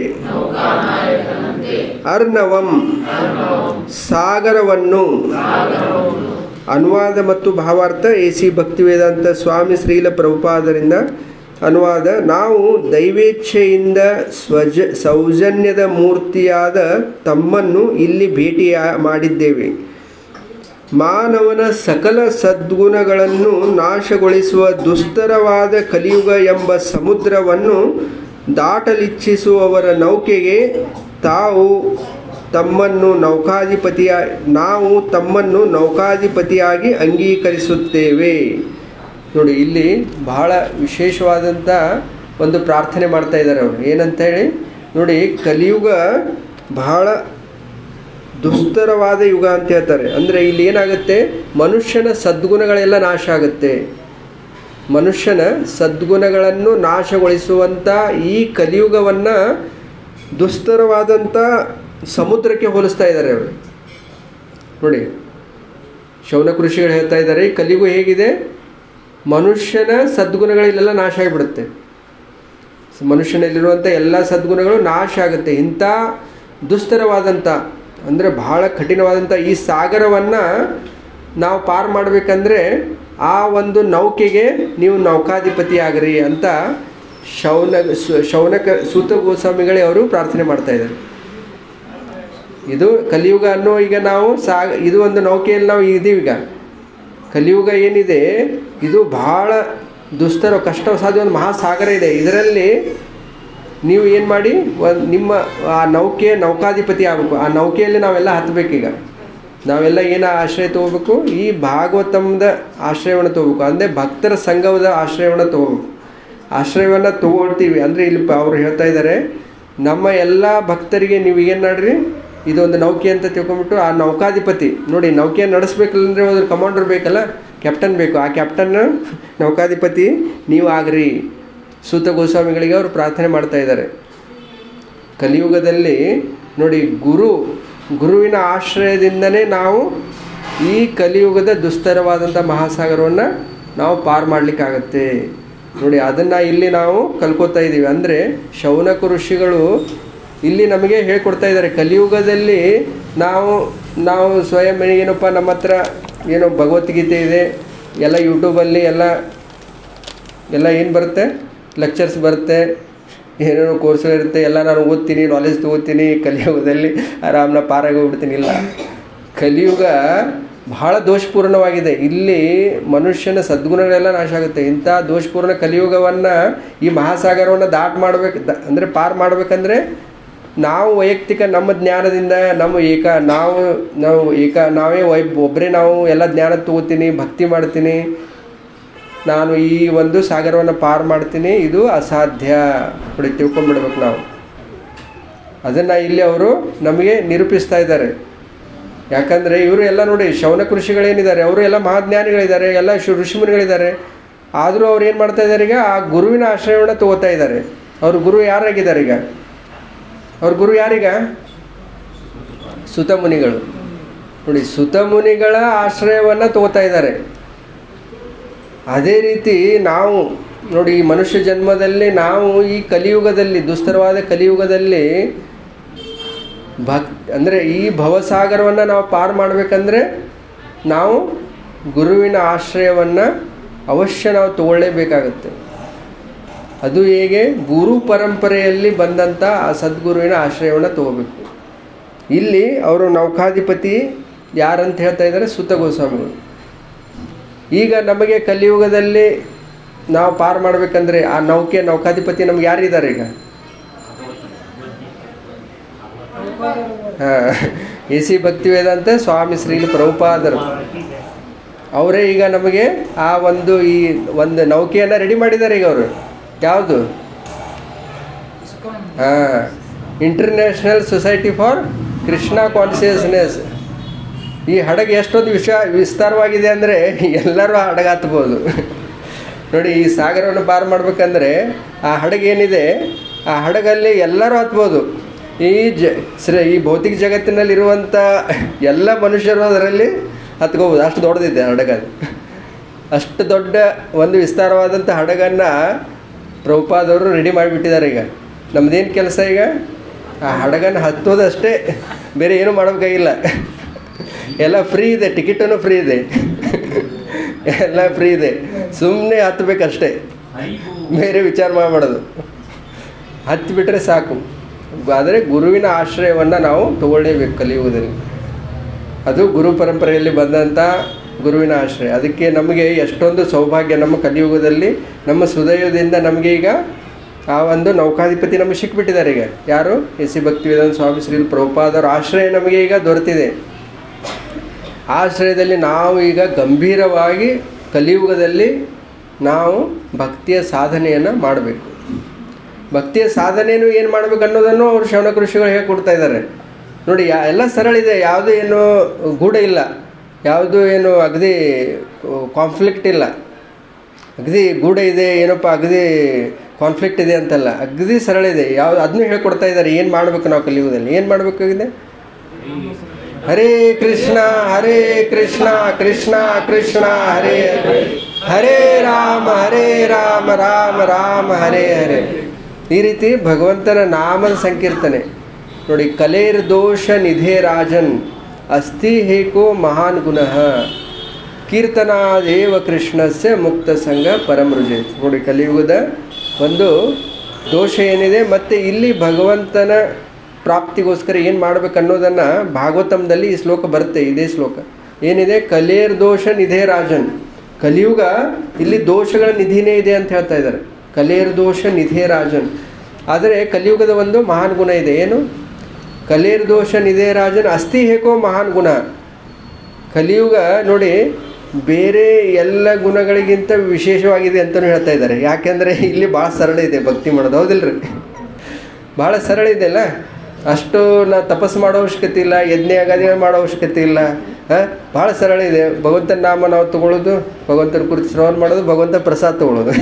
ಅರ್ಣವಂ ಸಾಗರವನ್ನು ಅನುವಾದ ಮತ್ತು ಭಾವಾರ್ಥ ಎ ಸಿ ಭಕ್ತಿವೇದಾಂತ ಸ್ವಾಮಿ ಶ್ರೀಲ ಪ್ರಭುಪಾದರಿಂದ ಅನುವಾದ ನಾವು ದೈವೇಚ್ಛೆಯಿಂದ ಸ್ವಜ ಸೌಜನ್ಯದ ಮೂರ್ತಿಯಾದ ತಮ್ಮನ್ನು ಇಲ್ಲಿ ಭೇಟಿ ಮಾಡಿದ್ದೇವೆ ಮಾನವನ ಸಕಲ ಸದ್ಗುಣಗಳನ್ನು ನಾಶಗೊಳಿಸುವ ದುಸ್ತರವಾದ ಕಲಿಯುಗ ಎಂಬ ಸಮುದ್ರವನ್ನು ದಾಟಲಿಚ್ಛಿಸುವವರ ನೌಕೆಗೆ ತಾವು ತಮ್ಮನ್ನು ನೌಕಾಧಿಪತಿಯ ನಾವು ತಮ್ಮನ್ನು ನೌಕಾಧಿಪತಿಯಾಗಿ ಅಂಗೀಕರಿಸುತ್ತೇವೆ ನೋಡಿ ಇಲ್ಲಿ ಬಹಳ ವಿಶೇಷವಾದಂಥ ಒಂದು ಪ್ರಾರ್ಥನೆ ಮಾಡ್ತಾ ಇದ್ದಾರೆ ಅವರು ಏನಂತ ಹೇಳಿ ನೋಡಿ ಕಲಿಯುಗ ಬಹಳ ದುಸ್ತರವಾದ ಯುಗ ಅಂತ ಹೇಳ್ತಾರೆ ಅಂದರೆ ಇಲ್ಲಿ ಏನಾಗುತ್ತೆ ಮನುಷ್ಯನ ಸದ್ಗುಣಗಳೆಲ್ಲ ನಾಶ ಆಗುತ್ತೆ ಮನುಷ್ಯನ ಸದ್ಗುಣಗಳನ್ನು ನಾಶಗೊಳಿಸುವಂಥ ಈ ಕಲಿಯುಗವನ್ನು ದುಸ್ತರವಾದಂಥ ಸಮುದ್ರಕ್ಕೆ ಹೋಲಿಸ್ತಾ ಇದ್ದಾರೆ ಅವರು ನೋಡಿ ಶೌನಕ ಋಷಿಗಳು ಹೇಳ್ತಾ ಇದ್ದಾರೆ ಈ ಕಲಿಯುಗ ಹೇಗಿದೆ ಮನುಷ್ಯನ ಸದ್ಗುಣಗಳಿಲ್ಲೆಲ್ಲ ನಾಶ ಆಗಿಬಿಡುತ್ತೆ ಮನುಷ್ಯನಲ್ಲಿರುವಂಥ ಎಲ್ಲ ಸದ್ಗುಣಗಳು ನಾಶ ಆಗುತ್ತೆ ಇಂಥ ದುಸ್ತರವಾದಂಥ ಅಂದರೆ ಬಹಳ ಕಠಿಣವಾದಂಥ ಈ ಸಾಗರವನ್ನು ನಾವು ಪಾರು ಮಾಡಬೇಕಂದ್ರೆ ಆ ಒಂದು ನೌಕೆಗೆ ನೀವು ನೌಕಾಧಿಪತಿ ಆಗ್ರಿ ಅಂತ ಶೌನ ಶೌನಕ ಸೂತ ಗೋಸ್ವಾಮಿಗಳೇ ಅವರು ಪ್ರಾರ್ಥನೆ ಮಾಡ್ತಾ ಇದ್ದಾರೆ ಇದು ಕಲಿಯುಗ ಅನ್ನೋ ಈಗ ನಾವು ಸಾಗ ಇದು ಒಂದು ನೌಕೆಯಲ್ಲಿ ನಾವು ಇದೀವಿ ಈಗ ಕಲಿಯುಗ ಏನಿದೆ ಇದು ಬಹಳ ದುಸ್ತರ ಕಷ್ಟ ಸಾಧ್ಯ ಒಂದು ಮಹಾಸಾಗರ ಇದೆ ಇದರಲ್ಲಿ ನೀವು ಏನು ಮಾಡಿ ಒಂದು ನಿಮ್ಮ ಆ ನೌಕೆ ನೌಕಾಧಿಪತಿ ಆಗಬೇಕು ಆ ನೌಕೆಯಲ್ಲಿ ನಾವೆಲ್ಲ ಹತ್ತಬೇಕೀಗ ನಾವೆಲ್ಲ ಏನು ಆಶ್ರಯ ತಗೋಬೇಕು ಈ ಭಾಗವತಂದ ಆಶ್ರಯವನ್ನು ತಗೋಬೇಕು ಅಂದರೆ ಭಕ್ತರ ಸಂಘದ ಆಶ್ರಯವನ್ನು ತಗೋಬೇಕು ಆಶ್ರಯವನ್ನು ತಗೊಳ್ತೀವಿ ಅಂದರೆ ಇಲ್ಲಿ ಪ- ಅವ್ರು ಹೇಳ್ತಾ ಇದ್ದಾರೆ ನಮ್ಮ ಎಲ್ಲ ಭಕ್ತರಿಗೆ ನೀವು ಏನು ಮಾಡ್ರಿ ಇದೊಂದು ನೌಕೆ ಅಂತ ತಿಳ್ಕೊಂಬಿಟ್ಟು ಆ ನೌಕಾಧಿಪತಿ ನೋಡಿ ನೌಕೆ ನಡೆಸ್ಬೇಕಂದ್ರೆ ಒಂದು ಕಮಾಂಡರ್ ಬೇಕಲ್ಲ ಕ್ಯಾಪ್ಟನ್ ಬೇಕು ಆ ಕ್ಯಾಪ್ಟನ್ ನೌಕಾಧಿಪತಿ ನೀವು ಆಗ್ರಿ ಸೂತ ಗೋಸ್ವಾಮಿಗಳಿಗೆ ಅವರು ಪ್ರಾರ್ಥನೆ ಮಾಡ್ತಾ ಇದ್ದಾರೆ ಕಲಿಯುಗದಲ್ಲಿ ನೋಡಿ ಗುರು ಗುರುವಿನ ಆಶ್ರಯದಿಂದನೇ ನಾವು ಈ ಕಲಿಯುಗದ ದುಸ್ತರವಾದಂಥ ಮಹಾಸಾಗರವನ್ನು ನಾವು ಪಾರು ಮಾಡಲಿಕ್ಕಾಗತ್ತೆ ನೋಡಿ ಅದನ್ನು ಇಲ್ಲಿ ನಾವು ಕಲ್ಕೋತಾ ಇದ್ದೀವಿ ಅಂದರೆ ಶೌನಕ ಋಷಿಗಳು ಇಲ್ಲಿ ನಮಗೆ ಹೇಳ್ಕೊಡ್ತಾ ಇದ್ದಾರೆ ಕಲಿಯುಗದಲ್ಲಿ ನಾವು ನಾವು ಸ್ವಯಂ ಏನಪ್ಪ ನಮ್ಮ ಹತ್ರ ಏನೋ ಭಗವದ್ಗೀತೆ ಇದೆ ಎಲ್ಲ ಯೂಟ್ಯೂಬಲ್ಲಿ ಎಲ್ಲ ಎಲ್ಲ ಏನು ಬರುತ್ತೆ ಲೆಕ್ಚರ್ಸ್ ಬರುತ್ತೆ ಏನೇನೋ ಕೋರ್ಸ್ಗಳು ಇರುತ್ತೆ ಎಲ್ಲ ನಾನು ಓದ್ತೀನಿ ನಾಲೆಜ್ ತೊಗೋತೀನಿ ಕಲಿಯುಗದಲ್ಲಿ ಆರಾಮ್ನ ಪಾರಾಗಿ ಹೋಗ್ಬಿಡ್ತೀನಿ ಇಲ್ಲ ಕಲಿಯುಗ ಬಹಳ ದೋಷಪೂರ್ಣವಾಗಿದೆ ಇಲ್ಲಿ ಮನುಷ್ಯನ ಸದ್ಗುಣಗಳೆಲ್ಲ ನಾಶ ಆಗುತ್ತೆ ಇಂಥ ದೋಷಪೂರ್ಣ ಕಲಿಯುಗವನ್ನು ಈ ಮಹಾಸಾಗರವನ್ನು ದಾಟ್ ಮಾಡ್ಬೇಕು ದ ಅಂದರೆ ಪಾರು ಮಾಡ್ಬೇಕಂದ್ರೆ ನಾವು ವೈಯಕ್ತಿಕ ನಮ್ಮ ಜ್ಞಾನದಿಂದ ನಮ್ಮ ಏಕ ನಾವು ನಾವು ಏಕ ನಾವೇ ವೈ ಒಬ್ಬರೇ ನಾವು ಎಲ್ಲ ಜ್ಞಾನ ತಗೋತೀನಿ ಭಕ್ತಿ ಮಾಡ್ತೀನಿ ನಾನು ಈ ಒಂದು ಸಾಗರವನ್ನು ಪಾರು ಮಾಡ್ತೀನಿ ಇದು ಅಸಾಧ್ಯ ನೋಡಿ ತಿಳ್ಕೊಂಬಿಡ್ಬೇಕು ನಾವು ಅದನ್ನು ಇಲ್ಲಿ ಅವರು ನಮಗೆ ನಿರೂಪಿಸ್ತಾ ಇದ್ದಾರೆ ಯಾಕಂದರೆ ಇವರು ಎಲ್ಲ ನೋಡಿ ಶೌನ ಕೃಷಿಗಳೇನಿದ್ದಾರೆ ಅವರು ಎಲ್ಲ ಮಹಾಜ್ಞಾನಿಗಳಿದ್ದಾರೆ ಎಲ್ಲ ಶು ಋಷಿಮುನಿಗಳಿದ್ದಾರೆ ಆದರೂ ಅವ್ರು ಏನು ಮಾಡ್ತಾ ಇದ್ದಾರೆ ಈಗ ಆ ಗುರುವಿನ ಆಶ್ರಯವನ್ನು ತಗೋತಾ ಇದ್ದಾರೆ ಅವ್ರ ಗುರು ಯಾರಾಗಿದ್ದಾರೆ ಈಗ ಅವ್ರ ಗುರು ಯಾರೀಗ ಸುತಮುನಿಗಳು ನೋಡಿ ಸುತಮುನಿಗಳ ಆಶ್ರಯವನ್ನು ತಗೋತಾ ಇದ್ದಾರೆ ಅದೇ ರೀತಿ ನಾವು ನೋಡಿ ಈ ಮನುಷ್ಯ ಜನ್ಮದಲ್ಲಿ ನಾವು ಈ ಕಲಿಯುಗದಲ್ಲಿ ದುಸ್ತರವಾದ ಕಲಿಯುಗದಲ್ಲಿ ಭಕ್ ಅಂದರೆ ಈ ಭವಸಾಗರವನ್ನು ನಾವು ಪಾರು ಮಾಡಬೇಕಂದ್ರೆ ನಾವು ಗುರುವಿನ ಆಶ್ರಯವನ್ನು ಅವಶ್ಯ ನಾವು ತಗೊಳ್ಳೇಬೇಕಾಗುತ್ತೆ ಅದು ಹೇಗೆ ಗುರು ಪರಂಪರೆಯಲ್ಲಿ ಬಂದಂಥ ಆ ಸದ್ಗುರುವಿನ ಆಶ್ರಯವನ್ನು ತಗೋಬೇಕು ಇಲ್ಲಿ ಅವರು ನೌಕಾಧಿಪತಿ ಯಾರಂತ ಹೇಳ್ತಾ ಇದ್ದಾರೆ ಸುತ ಗೋಸ್ವಾಮಿಗಳು ಈಗ ನಮಗೆ ಕಲಿಯುಗದಲ್ಲಿ ನಾವು ಪಾರು ಮಾಡಬೇಕಂದ್ರೆ ಆ ನೌಕೆ ನೌಕಾಧಿಪತಿ ನಮ್ಗೆ ಯಾರಿದ್ದಾರೆ ಈಗ ಹಾಂ ಎ ಸಿ ಭಕ್ತಿ ವೇದಾಂತ ಸ್ವಾಮಿ ಶ್ರೀಲಿ ಪ್ರಭುಪಾದರು ಅವರೇ ಈಗ ನಮಗೆ ಆ ಒಂದು ಈ ಒಂದು ನೌಕೆಯನ್ನು ರೆಡಿ ಮಾಡಿದ್ದಾರೆ ಈಗ ಅವರು ಯಾವುದು ಹಾಂ International Society for Krishna Consciousness ಈ ಹಡಗು ಎಷ್ಟೊಂದು ವಿಷ ವಿಸ್ತಾರವಾಗಿದೆ ಅಂದರೆ ಎಲ್ಲರೂ ಆ ಹಡಗು ಹತ್ಬೋದು ನೋಡಿ ಈ ಸಾಗರವನ್ನು ಪಾರು ಮಾಡ್ಬೇಕಂದ್ರೆ ಆ ಹಡಗು ಏನಿದೆ ಆ ಹಡಗಲ್ಲಿ ಎಲ್ಲರೂ ಹತ್ಬೋದು ಈ ಜ ಶ್ರ ಈ ಭೌತಿಕ ಜಗತ್ತಿನಲ್ಲಿರುವಂಥ ಎಲ್ಲ ಮನುಷ್ಯರು ಅದರಲ್ಲಿ ಹತ್ಕೋಬೋದು ಅಷ್ಟು ದೊಡ್ಡದಿದೆ ಹಡಗದು ಅಷ್ಟು ದೊಡ್ಡ ಒಂದು ವಿಸ್ತಾರವಾದಂಥ ಹಡಗನ್ನು ಪ್ರಭುಪಾದವರು ರೆಡಿ ಮಾಡಿಬಿಟ್ಟಿದ್ದಾರೆ ಈಗ ನಮ್ಮದೇನು ಕೆಲಸ ಈಗ ಆ ಹಡಗನ್ನು ಹತ್ತೋದಷ್ಟೇ ಬೇರೆ ಏನೂ ಮಾಡೋಕ್ಕಾಗಿಲ್ಲ ಎಲ್ಲ ಫ್ರೀ ಇದೆ ಟಿಕೆಟನ್ನು ಫ್ರೀ ಇದೆ ಎಲ್ಲ ಫ್ರೀ ಇದೆ ಸುಮ್ಮನೆ ಹತ್ತಬೇಕಷ್ಟೇ ಬೇರೆ ವಿಚಾರ ಮಾಡಬಾರ್ದು ಹತ್ತಿಬಿಟ್ರೆ ಸಾಕು ಆದರೆ ಗುರುವಿನ ಆಶ್ರಯವನ್ನು ನಾವು ತಗೊಳ್ಳೇಬೇಕು ಕಲಿಯುಗದಲ್ಲಿ ಅದು ಗುರು ಪರಂಪರೆಯಲ್ಲಿ ಬಂದಂಥ ಗುರುವಿನ ಆಶ್ರಯ ಅದಕ್ಕೆ ನಮಗೆ ಎಷ್ಟೊಂದು ಸೌಭಾಗ್ಯ ನಮ್ಮ ಕಲಿಯುಗದಲ್ಲಿ ನಮ್ಮ ಸುದಯದಿಂದ ನಮಗೆ ಈಗ ಆ ಒಂದು ನೌಕಾಧಿಪತಿ ನಮಗೆ ಸಿಕ್ಬಿಟ್ಟಿದ್ದಾರೆ ಈಗ ಯಾರು ಎಸ್ ಸಿ ಭಕ್ತಿವೇದಾಂತ ಸ್ವಾಮಿ ಶ್ರೀ ಪ್ರಭುಪಾದರ ಆಶ್ರಯ ನಮಗೆ ಈಗ ದೊರೆತಿದೆ ಆ ಆಶ್ರಯದಲ್ಲಿ ನಾವು ಈಗ ಗಂಭೀರವಾಗಿ ಕಲಿಯುಗದಲ್ಲಿ ನಾವು ಭಕ್ತಿಯ ಸಾಧನೆಯನ್ನು ಮಾಡಬೇಕು ಭಕ್ತಿಯ ಸಾಧನೆಯನ್ನು ಏನು ಮಾಡಬೇಕು ಅನ್ನೋದನ್ನು ಅವರು ಶವನಕ ಋಷಿಗಳು ಹೇಳ್ಕೊಡ್ತಾ ಇದ್ದಾರೆ ನೋಡಿ ಯಾ ಎಲ್ಲ ಸರಳ ಇದೆ ಯಾವುದೂ ಏನು ಗೂಢ ಇಲ್ಲ ಯಾವುದು ಏನು ಅಗದಿ ಕಾನ್ಫ್ಲಿಕ್ಟ್ ಇಲ್ಲ ಅಗದಿ ಗೂಢ ಇದೆ ಏನಪ್ಪ ಅಗದಿ ಕಾನ್ಫ್ಲಿಕ್ಟ್ ಇದೆ ಅಂತಲ್ಲ ಅಗದಿ ಸರಳ ಇದೆ ಯಾವ್ದು ಅದನ್ನು ಹೇಳ್ಕೊಡ್ತಾ ಇದ್ದಾರೆ ಏನು ಮಾಡಬೇಕು ನಾವು ಕಲಿಯುಗದಲ್ಲಿ ಏನು ಮಾಡಬೇಕಾಗಿದೆ ಹರೇ ಕೃಷ್ಣ ಹರೇ ಕೃಷ್ಣ ಕೃಷ್ಣ ಕೃಷ್ಣ ಹರೇ ಹರೇ ಹರೇ ರಾಮ ಹರೇ ರಾಮ ರಾಮ ರಾಮ ಹರೇ ಹರೇ ಈ ರೀತಿ ಭಗವಂತನ ನಾಮದ ಸಂಕೀರ್ತನೆ ನೋಡಿ ಕಲೇರ್ ದೋಷ ನಿಧೇ ರಾಜನ್ ಅಸ್ತಿ ಹೇಕೋ ಮಹಾನ್ ಗುಣಃ ಕೀರ್ತನಾದೇವ ಕೃಷ್ಣಸ್ಯ ಮುಕ್ತ ಸಂಘ ಪರಮೃಜೆ ನೋಡಿ ಕಲಿಯುಗದ ಒಂದು ದೋಷ ಏನಿದೆ ಮತ್ತು ಇಲ್ಲಿ ಭಗವಂತನ ಪ್ರಾಪ್ತಿಗೋಸ್ಕರ ಏನು ಮಾಡ್ಬೇಕು ಅನ್ನೋದನ್ನು ಭಾಗವತಂದಲ್ಲಿ ಈ ಶ್ಲೋಕ ಬರುತ್ತೆ ಇದೇ ಶ್ಲೋಕ ಏನಿದೆ ಕಲೇರ್ ದೋಷ ನಿಧೇ ರಾಜನ್ ಕಲಿಯುಗ ಇಲ್ಲಿ ದೋಷಗಳ ನಿಧಿನೇ ಇದೆ ಅಂತ ಹೇಳ್ತಾ ಇದ್ದಾರೆ ಕಲೇರ್ ದೋಷ ನಿಧೇ ರಾಜನ್ ಆದರೆ ಕಲಿಯುಗದ ಒಂದು ಮಹಾನ್ ಗುಣ ಇದೆ ಏನು ಕಲೇರ್ ದೋಷ ನಿಧೇ ರಾಜನ್ ಅಸ್ತಿ ಹೇಕೋ ಮಹಾನ್ ಗುಣ ಕಲಿಯುಗ ನೋಡಿ ಬೇರೆ ಎಲ್ಲ ಗುಣಗಳಿಗಿಂತ ವಿಶೇಷವಾಗಿದೆ ಅಂತಲೂ ಹೇಳ್ತಾ ಇದ್ದಾರೆ ಯಾಕೆಂದರೆ ಇಲ್ಲಿ ಭಾಳ ಸರಳ ಇದೆ ಭಕ್ತಿ ಮಾಡೋದು ಹೌದಿಲ್ರಿ ಭಾಳ ಸರಳ ಇದೆ ಅಲ್ಲ ಅಷ್ಟು ನಾ ತಪಸ್ಸು ಮಾಡೋ ಅವಶ್ಯಕತೆ ಇಲ್ಲ ಯಜ್ಞ ಅಗಾದಿಗಳು ಮಾಡೋ ಅವಶ್ಯಕತೆ ಇಲ್ಲ ಹಾಂ ಭಾಳ ಸರಳ ಇದೆ ಭಗವಂತನ ನಾಮ ನಾವು ತಗೊಳ್ಳೋದು ಭಗವಂತನ ಕುರಿತು ಶ್ರವಣ ಮಾಡೋದು ಭಗವಂತ ಪ್ರಸಾದ ತಗೊಳ್ಳೋದು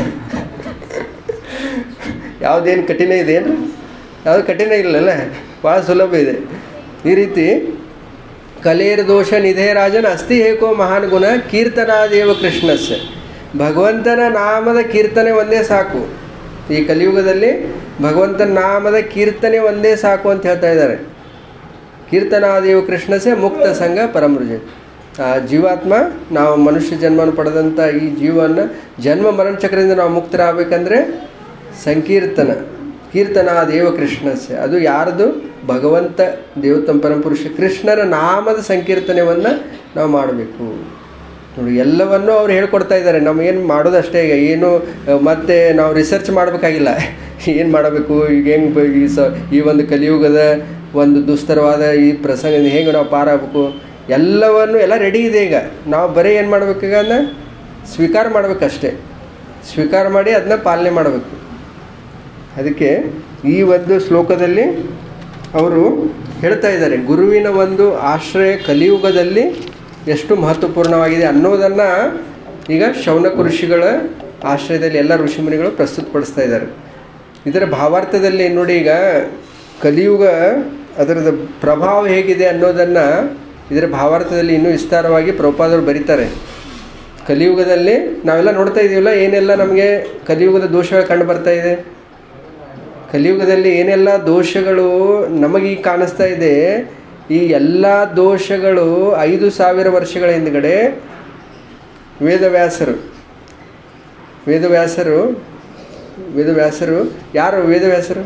ಯಾವುದೇನು ಕಠಿಣ ಇದೆ ಏನು ಯಾವುದು ಕಠಿಣ ಇಲ್ಲಲ್ಲ ಭಾಳ ಸುಲಭ ಇದೆ ಈ ರೀತಿ ಕಲೇರ್ ದೋಷ ನಿಧೇ ರಾಜನ್ ಅಸ್ತಿ ಹೇಕೋ ಮಹಾನ್ ಗುಣ ಕೀರ್ತನಾದೇವ ಕೃಷ್ಣಸ್ಯ ಭಗವಂತನ ನಾಮದ ಕೀರ್ತನೆ ಒಂದೇ ಸಾಕು ಈ ಕಲಿಯುಗದಲ್ಲಿ ಭಗವಂತನ ನಾಮದ ಕೀರ್ತನೆ ಒಂದೇ ಸಾಕು ಅಂತ ಹೇಳ್ತಾ ಇದ್ದಾರೆ ಕೀರ್ತನಾದೇವ ಕೃಷ್ಣಸೆ ಮುಕ್ತ ಸಂಘ ಪರಮೃಜ ಆ ಜೀವಾತ್ಮ ನಾವು ಮನುಷ್ಯ ಜನ್ಮವನ್ನು ಪಡೆದಂಥ ಈ ಜೀವನ ಜನ್ಮ ಮರಣ ಚಕ್ರದಿಂದ ನಾವು ಮುಕ್ತರಾಗಬೇಕಂದ್ರೆ ಸಂಕೀರ್ತನ ಕೀರ್ತನ ದೇವ ಕೃಷ್ಣಸ್ಯ ಅದು ಯಾರ್ದು ಭಗವಂತ ದೇವತಂ ಪರಮಪುರುಷ ಕೃಷ್ಣನ ನಾಮದ ಸಂಕೀರ್ತನೆಯನ್ನು ನಾವು ಮಾಡಬೇಕು ನೋಡಿ ಎಲ್ಲವನ್ನೂ ಅವ್ರು ಹೇಳ್ಕೊಡ್ತಾ ಇದ್ದಾರೆ ನಮಗೇನು ಮಾಡೋದಷ್ಟೇ ಈಗ ಏನು ಅಹ್, ಮತ್ತೆ ನಾವು ರಿಸರ್ಚ್ ಮಾಡಬೇಕಾಗಿಲ್ಲ ಏನು ಮಾಡಬೇಕು ಈಗ ಹೆಂಗೆ ಈ ಸ ಈ ಒಂದು ಕಲಿಯುಗದ ಒಂದು ದುಸ್ತರವಾದ ಈ ಪ್ರಸಂಗ ಹೇಗೆ ನಾವು ಪಾರಾಗಬೇಕು ಎಲ್ಲವನ್ನು ಎಲ್ಲ ರೆಡಿ ಇದೆ ಈಗ ನಾವು ಬರೀ ಏನು ಮಾಡ್ಬೇಕೀಗ ಅದನ್ನ ಸ್ವೀಕಾರ ಮಾಡಬೇಕಷ್ಟೇ ಸ್ವೀಕಾರ ಮಾಡಿ ಅದನ್ನ ಪಾಲನೆ ಮಾಡಬೇಕು ಅದಕ್ಕೆ ಈ ಒಂದು ಶ್ಲೋಕದಲ್ಲಿ ಅವರು ಹೇಳ್ತಾ ಇದ್ದಾರೆ ಗುರುವಿನ ಒಂದು ಆಶ್ರಯ ಕಲಿಯುಗದಲ್ಲಿ ಎಷ್ಟು ಮಹತ್ವಪೂರ್ಣವಾಗಿದೆ ಅನ್ನೋದನ್ನು ಈಗ ಶೌನಕ ಋಷಿಗಳ ಆಶ್ರಯದಲ್ಲಿ ಎಲ್ಲ ಋಷಿಮುನಿಗಳು ಪ್ರಸ್ತುತಪಡಿಸ್ತಾ ಇದ್ದಾರೆ ಇದರ ಭಾವಾರ್ಥದಲ್ಲಿ ನೋಡಿ ಈಗ ಕಲಿಯುಗ ಅದರದ ಪ್ರಭಾವ ಹೇಗಿದೆ ಅನ್ನೋದನ್ನು ಇದರ ಭಾವಾರ್ಥದಲ್ಲಿ ಇನ್ನೂ ವಿಸ್ತಾರವಾಗಿ ಪ್ರಭುಪಾದರು ಬರೀತಾರೆ ಕಲಿಯುಗದಲ್ಲಿ ನಾವೆಲ್ಲ ನೋಡ್ತಾ ಇದ್ದೀವಲ್ಲ ಏನೆಲ್ಲ ನಮಗೆ ಕಲಿಯುಗದ ದೋಷಗಳು ಕಂಡು ಬರ್ತಾ ಇದೆ ಕಲಿಯುಗದಲ್ಲಿ ಏನೆಲ್ಲ ದೋಷಗಳು ನಮಗೀಗ ಕಾಣಿಸ್ತಾ ಇದೆ ಈ ಎಲ್ಲ ದೋಷಗಳು ಐದು ಸಾವಿರ ವರ್ಷಗಳ ಹಿಂದ್ಗಡೆ ವೇದವ್ಯಾಸರು ವೇದವ್ಯಾಸರು ವೇದವ್ಯಾಸರು ಯಾರು ವೇದವ್ಯಾಸರು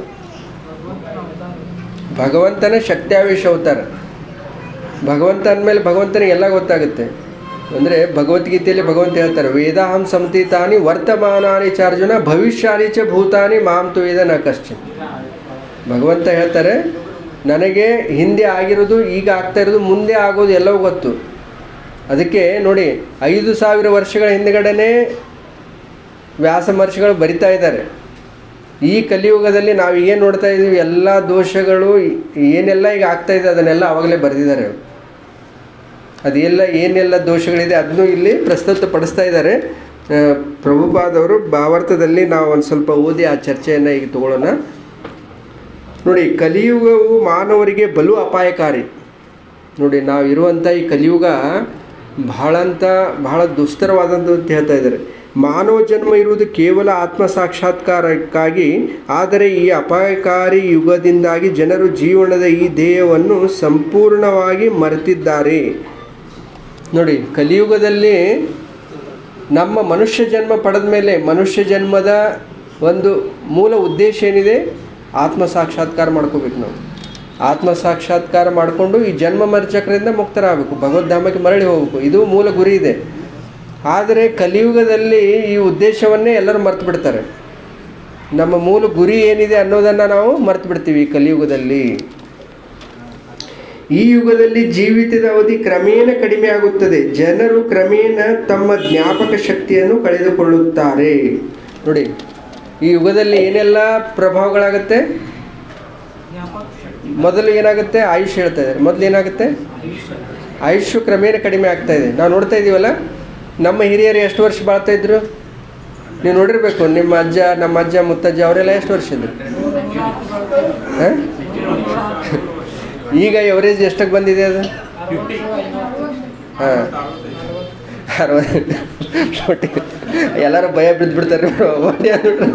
ಭಗವಂತನ ಶಕ್ತ್ಯಾವೇಶ ಅವತಾರ ಭಗವಂತ ಅಂದಮೇಲೆ ಭಗವಂತನಿಗೆ ಎಲ್ಲ ಗೊತ್ತಾಗುತ್ತೆ ಅಂದರೆ ಭಗವದ್ಗೀತೆಯಲ್ಲಿ ಭಗವಂತ ಹೇಳ್ತಾರೆ ವೇದಾಹಂ ಸಮತೀತಾನಿ ವರ್ತಮಾನಾನಿ ಚಾರ್ಜುನ ಭವಿಷ್ಯಾನಿ ಚ ಭೂತಾನಿ ಮಾಂ ತು ವೇದ ನ ಕಶ್ಚಿನ್ ಭಗವಂತ ಹೇಳ್ತಾರೆ ನನಗೆ ಹಿಂದೆ ಆಗಿರೋದು ಈಗ ಆಗ್ತಾ ಇರೋದು ಮುಂದೆ ಆಗೋದು ಎಲ್ಲವೂ ಗೊತ್ತು ಅದಕ್ಕೆ ನೋಡಿ ಐದು ಸಾವಿರ ವರ್ಷಗಳ ಹಿಂದ್ಗಡೆನೇ ವ್ಯಾಸ ಮಹರ್ಷಿಗಳು ಬರಿತಾ ಇದ್ದಾರೆ ಈ ಕಲಿಯುಗದಲ್ಲಿ ನಾವು ಏನು ನೋಡ್ತಾ ಇದ್ದೀವಿ ಎಲ್ಲ ದೋಷಗಳು ಏನೆಲ್ಲ ಈಗ ಆಗ್ತಾ ಇದೆ ಅದನ್ನೆಲ್ಲ ಆವಾಗಲೇ ಬರೆದಿದ್ದಾರೆ ಅವ್ರು. ಅದೆಲ್ಲ ಏನೆಲ್ಲ ದೋಷಗಳಿದೆ ಅದನ್ನು ಇಲ್ಲಿ ಪ್ರಸ್ತುತಪಡಿಸ್ತಾ ಇದ್ದಾರೆ ಆ, ಪ್ರಭುಪಾದವರು ಭಾವಾರ್ಥದಲ್ಲಿ ನಾವು ಒಂದು ಸ್ವಲ್ಪ ಓದಿ ಆ ಚರ್ಚೆಯನ್ನು ಈಗ ತಗೊಳ್ಳೋಣ ನೋಡಿ ಕಲಿಯುಗವು ಮಾನವರಿಗೆ ಬಲು ಅಪಾಯಕಾರಿ ನೋಡಿ ನಾವು ಇರುವಂಥ ಈ ಕಲಿಯುಗ ಬಹಳ ಅಂತ ಬಹಳ ದುಸ್ತರವಾದಂಥ ಅಂತ ಹೇಳ್ತಾ ಇದ್ದಾರೆ ಮಾನವ ಜನ್ಮ ಇರುವುದು ಕೇವಲ ಆತ್ಮ ಸಾಕ್ಷಾತ್ಕಾರಕ್ಕಾಗಿ ಆದರೆ ಈ ಅಪಾಯಕಾರಿ ಯುಗದಿಂದಾಗಿ ಜನರು ಜೀವನದ ಈ ಧ್ಯೇಯವನ್ನು ಸಂಪೂರ್ಣವಾಗಿ ಮರೆತಿದ್ದಾರೆ ನೋಡಿ ಕಲಿಯುಗದಲ್ಲಿ ನಮ್ಮ ಮನುಷ್ಯ ಜನ್ಮ ಪಡೆದ ಮೇಲೆ ಮನುಷ್ಯ ಜನ್ಮದ ಒಂದು ಮೂಲ ಉದ್ದೇಶ ಏನಿದೆ ಆತ್ಮ ಸಾಕ್ಷಾತ್ಕಾರ ಮಾಡ್ಕೋಬೇಕು ನಾವು ಆತ್ಮ ಸಾಕ್ಷಾತ್ಕಾರ ಮಾಡಿಕೊಂಡು ಈ ಜನ್ಮ ಮರಚಕ್ರದಿಂದ ಮುಕ್ತರಾಗಬೇಕು ಭಗವದ್ಧಾಮಕ್ಕೆ ಮರಳಿ ಹೋಗಬೇಕು ಇದು ಮೂಲ ಗುರಿ ಇದೆ ಆದರೆ ಕಲಿಯುಗದಲ್ಲಿ ಈ ಉದ್ದೇಶವನ್ನೇ ಎಲ್ಲರೂ ಮರ್ತು ಬಿಡ್ತಾರೆ ನಮ್ಮ ಮೂಲ ಗುರಿ ಏನಿದೆ ಅನ್ನೋದನ್ನು ನಾವು ಮರ್ತು ಬಿಡ್ತೀವಿ ಈ ಕಲಿಯುಗದಲ್ಲಿ ಈ ಯುಗದಲ್ಲಿ ಜೀವಿತದ ಅವಧಿ ಕ್ರಮೇಣ ಕಡಿಮೆ ಆಗುತ್ತದೆ ಜನರು ಕ್ರಮೇಣ ತಮ್ಮ ಜ್ಞಾಪಕ ಶಕ್ತಿಯನ್ನು ಕಳೆದುಕೊಳ್ಳುತ್ತಾರೆ ನೋಡಿ ಈ ಯುಗದಲ್ಲಿ ಏನೆಲ್ಲ ಪ್ರಭಾವಗಳಾಗುತ್ತೆ ಮೊದಲು ಏನಾಗುತ್ತೆ ಆಯುಷ್ಯ ಹೇಳ್ತಾ ಇದ್ದಾರೆ ಮೊದಲು ಏನಾಗುತ್ತೆ ಆಯುಷ್ಯ ಕ್ರಮೇಣ ಕಡಿಮೆ ಆಗ್ತಾ ಇದೆ ನಾವು ನೋಡ್ತಾ ಇದ್ದೀವಲ್ಲ ನಮ್ಮ ಹಿರಿಯರು ಎಷ್ಟು ವರ್ಷ ಬಾಳ್ತಾ ಇದ್ರು ನೀವು ನೋಡಿರ್ಬೇಕು ನಿಮ್ಮ ಅಜ್ಜ ನಮ್ಮ ಅಜ್ಜ ಮುತ್ತಜ್ಜ ಅವರೆಲ್ಲ ಎಷ್ಟು ವರ್ಷ ಇದ್ರು ಹಾಂ ಈಗ ಎವರೇಜ್ ಎಷ್ಟಕ್ಕೆ ಬಂದಿದೆ ಅದು ಹಾಂ ಅರವತ್ತು ಫೋರ್ಟಿ ಎಲ್ಲರೂ ಭಯ ಬಿದ್ದು ಬಿಡ್ತಾರೆ ಒಂದೇ ಅಂದ್ಬಿಟ್ರೆ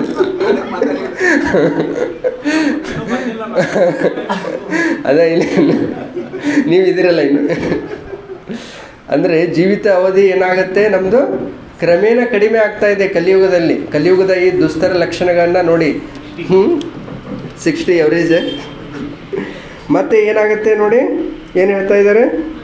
ಅದೇ ಇಲ್ಲಿ ನೀವು ಇದ್ದೀರಲ್ಲ ಇನ್ನು ಅಂದರೆ ಜೀವಿತ ಅವಧಿ ಏನಾಗುತ್ತೆ ನಮ್ಮದು ಕ್ರಮೇಣ ಕಡಿಮೆ ಆಗ್ತಾ ಇದೆ ಕಲಿಯುಗದಲ್ಲಿ ಕಲಿಯುಗದ ಈ ದುಸ್ತರ ಲಕ್ಷಣಗಳನ್ನ ನೋಡಿ ಹ್ಞೂ ಸಿಕ್ಸ್ಟಿ ಎವರೇಜ್ ಮತ್ತೆ ಏನಾಗುತ್ತೆ ನೋಡಿ ಏನು ಹೇಳ್ತಾ ಇದ್ದಾರೆ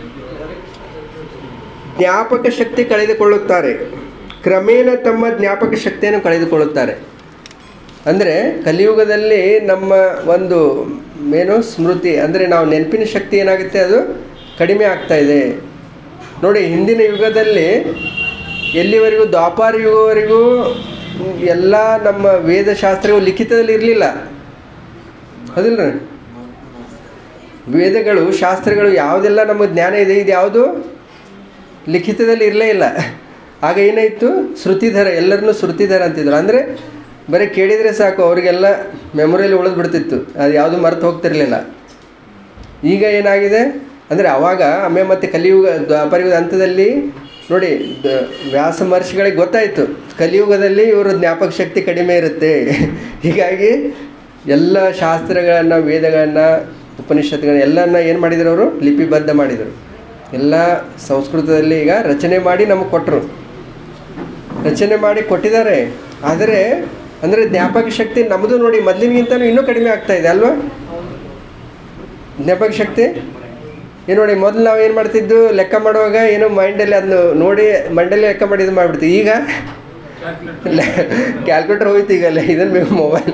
ಜ್ಞಾಪಕ ಶಕ್ತಿ ಕಳೆದುಕೊಳ್ಳುತ್ತಾರೆ ಕ್ರಮೇಣ ತಮ್ಮ ಜ್ಞಾಪಕ ಶಕ್ತಿಯನ್ನು ಕಳೆದುಕೊಳ್ಳುತ್ತಾರೆ ಅಂದರೆ ಕಲಿಯುಗದಲ್ಲಿ ನಮ್ಮ ಒಂದು ಏನು ಸ್ಮೃತಿ ಅಂದರೆ ನಾವು ನೆನಪಿನ ಶಕ್ತಿ ಏನಾಗುತ್ತೆ ಅದು ಕಡಿಮೆ ಆಗ್ತಾ ಇದೆ ನೋಡಿ ಹಿಂದಿನ ಯುಗದಲ್ಲಿ ಎಲ್ಲಿವರೆಗೂ ದ್ವಾಪಾರ ಯುಗವರೆಗೂ ಎಲ್ಲ ನಮ್ಮ ವೇದಶಾಸ್ತ್ರಗಳು ಲಿಖಿತದಲ್ಲಿ ಇರಲಿಲ್ಲ ಹೌದಿಲ್ಲ ವೇದಗಳು ಶಾಸ್ತ್ರಗಳು ಯಾವುದೆಲ್ಲ ನಮಗೆ ಜ್ಞಾನ ಇದೆ ಇದು ಯಾವುದು ಲಿಖಿತದಲ್ಲಿ ಇರಲೇ ಇಲ್ಲ ಆಗ ಏನಾಯಿತು ಶ್ರುತಿಧರ ಎಲ್ಲರನ್ನೂ ಶ್ರುತಿಧರ ಅಂತಿದ್ರು ಅಂದರೆ ಬರೀ ಕೇಳಿದರೆ ಸಾಕು ಅವರಿಗೆಲ್ಲ ಮೆಮೊರಿಯಲ್ಲಿ ಉಳಿದು ಬಿಡ್ತಿತ್ತು ಅದು ಯಾವುದು ಮರೆತು ಹೋಗ್ತಿರ್ಲಿಲ್ಲ ಈಗ ಏನಾಗಿದೆ ಅಂದರೆ ಅವಾಗ ಆಮೇಲೆ ಮತ್ತೆ ಕಲಿಯುಗ ದ್ವಾಪರಯುಗದ ಹಂತದಲ್ಲಿ ನೋಡಿ ದ- ವ್ಯಾಸ ಮಹರ್ಷಿಗಳಿಗೆ ಗೊತ್ತಾಯಿತು ಕಲಿಯುಗದಲ್ಲಿ ಇವರು ಜ್ಞಾಪಕ ಶಕ್ತಿ ಕಡಿಮೆ ಇರುತ್ತೆ ಹೀಗಾಗಿ ಎಲ್ಲ ಶಾಸ್ತ್ರಗಳನ್ನು ವೇದಗಳನ್ನು ಉಪನಿಷತ್ತುಗಳನ್ನ ಎಲ್ಲನ್ನ ಏನು ಮಾಡಿದ್ರು ಅವರು ಲಿಪಿಬದ್ಧ ಮಾಡಿದರು ಎಲ್ಲ ಸಂಸ್ಕೃತದಲ್ಲಿ ಈಗ ರಚನೆ ಮಾಡಿ ನಮಗೆ ಕೊಟ್ಟರು ರಚನೆ ಮಾಡಿ ಕೊಟ್ಟಿದ್ದಾರೆ ಆದರೆ ಅಂದರೆ ಜ್ಞಾಪಕ ಶಕ್ತಿ ನಮ್ಮದು ನೋಡಿ ಮೊದಲಿನಗಿಂತಲೂ ಇನ್ನೂ ಕಡಿಮೆ ಆಗ್ತಾ ಇದೆ ಅಲ್ವಾ ಜ್ಞಾಪಕ ಶಕ್ತಿ ಏನು ನೋಡಿ ಮೊದಲು ನಾವು ಏನು ಮಾಡ್ತಿದ್ದು ಲೆಕ್ಕ ಮಾಡುವಾಗ ಏನೋ ಮೈಂಡಲ್ಲಿ ಅದನ್ನು ನೋಡಿ ಮೈಂಡಲ್ಲಿ ಲೆಕ್ಕ ಮಾಡಿ ಇದು ಮಾಡಿಬಿಡ್ತೀವಿ ಈಗ ಕ್ಯಾಲ್ಕುಲೇಟರ್ ಹೋಯ್ತು ಈಗ ಅಲ್ಲ ಇದನ್ನು ಮೊಬೈಲ್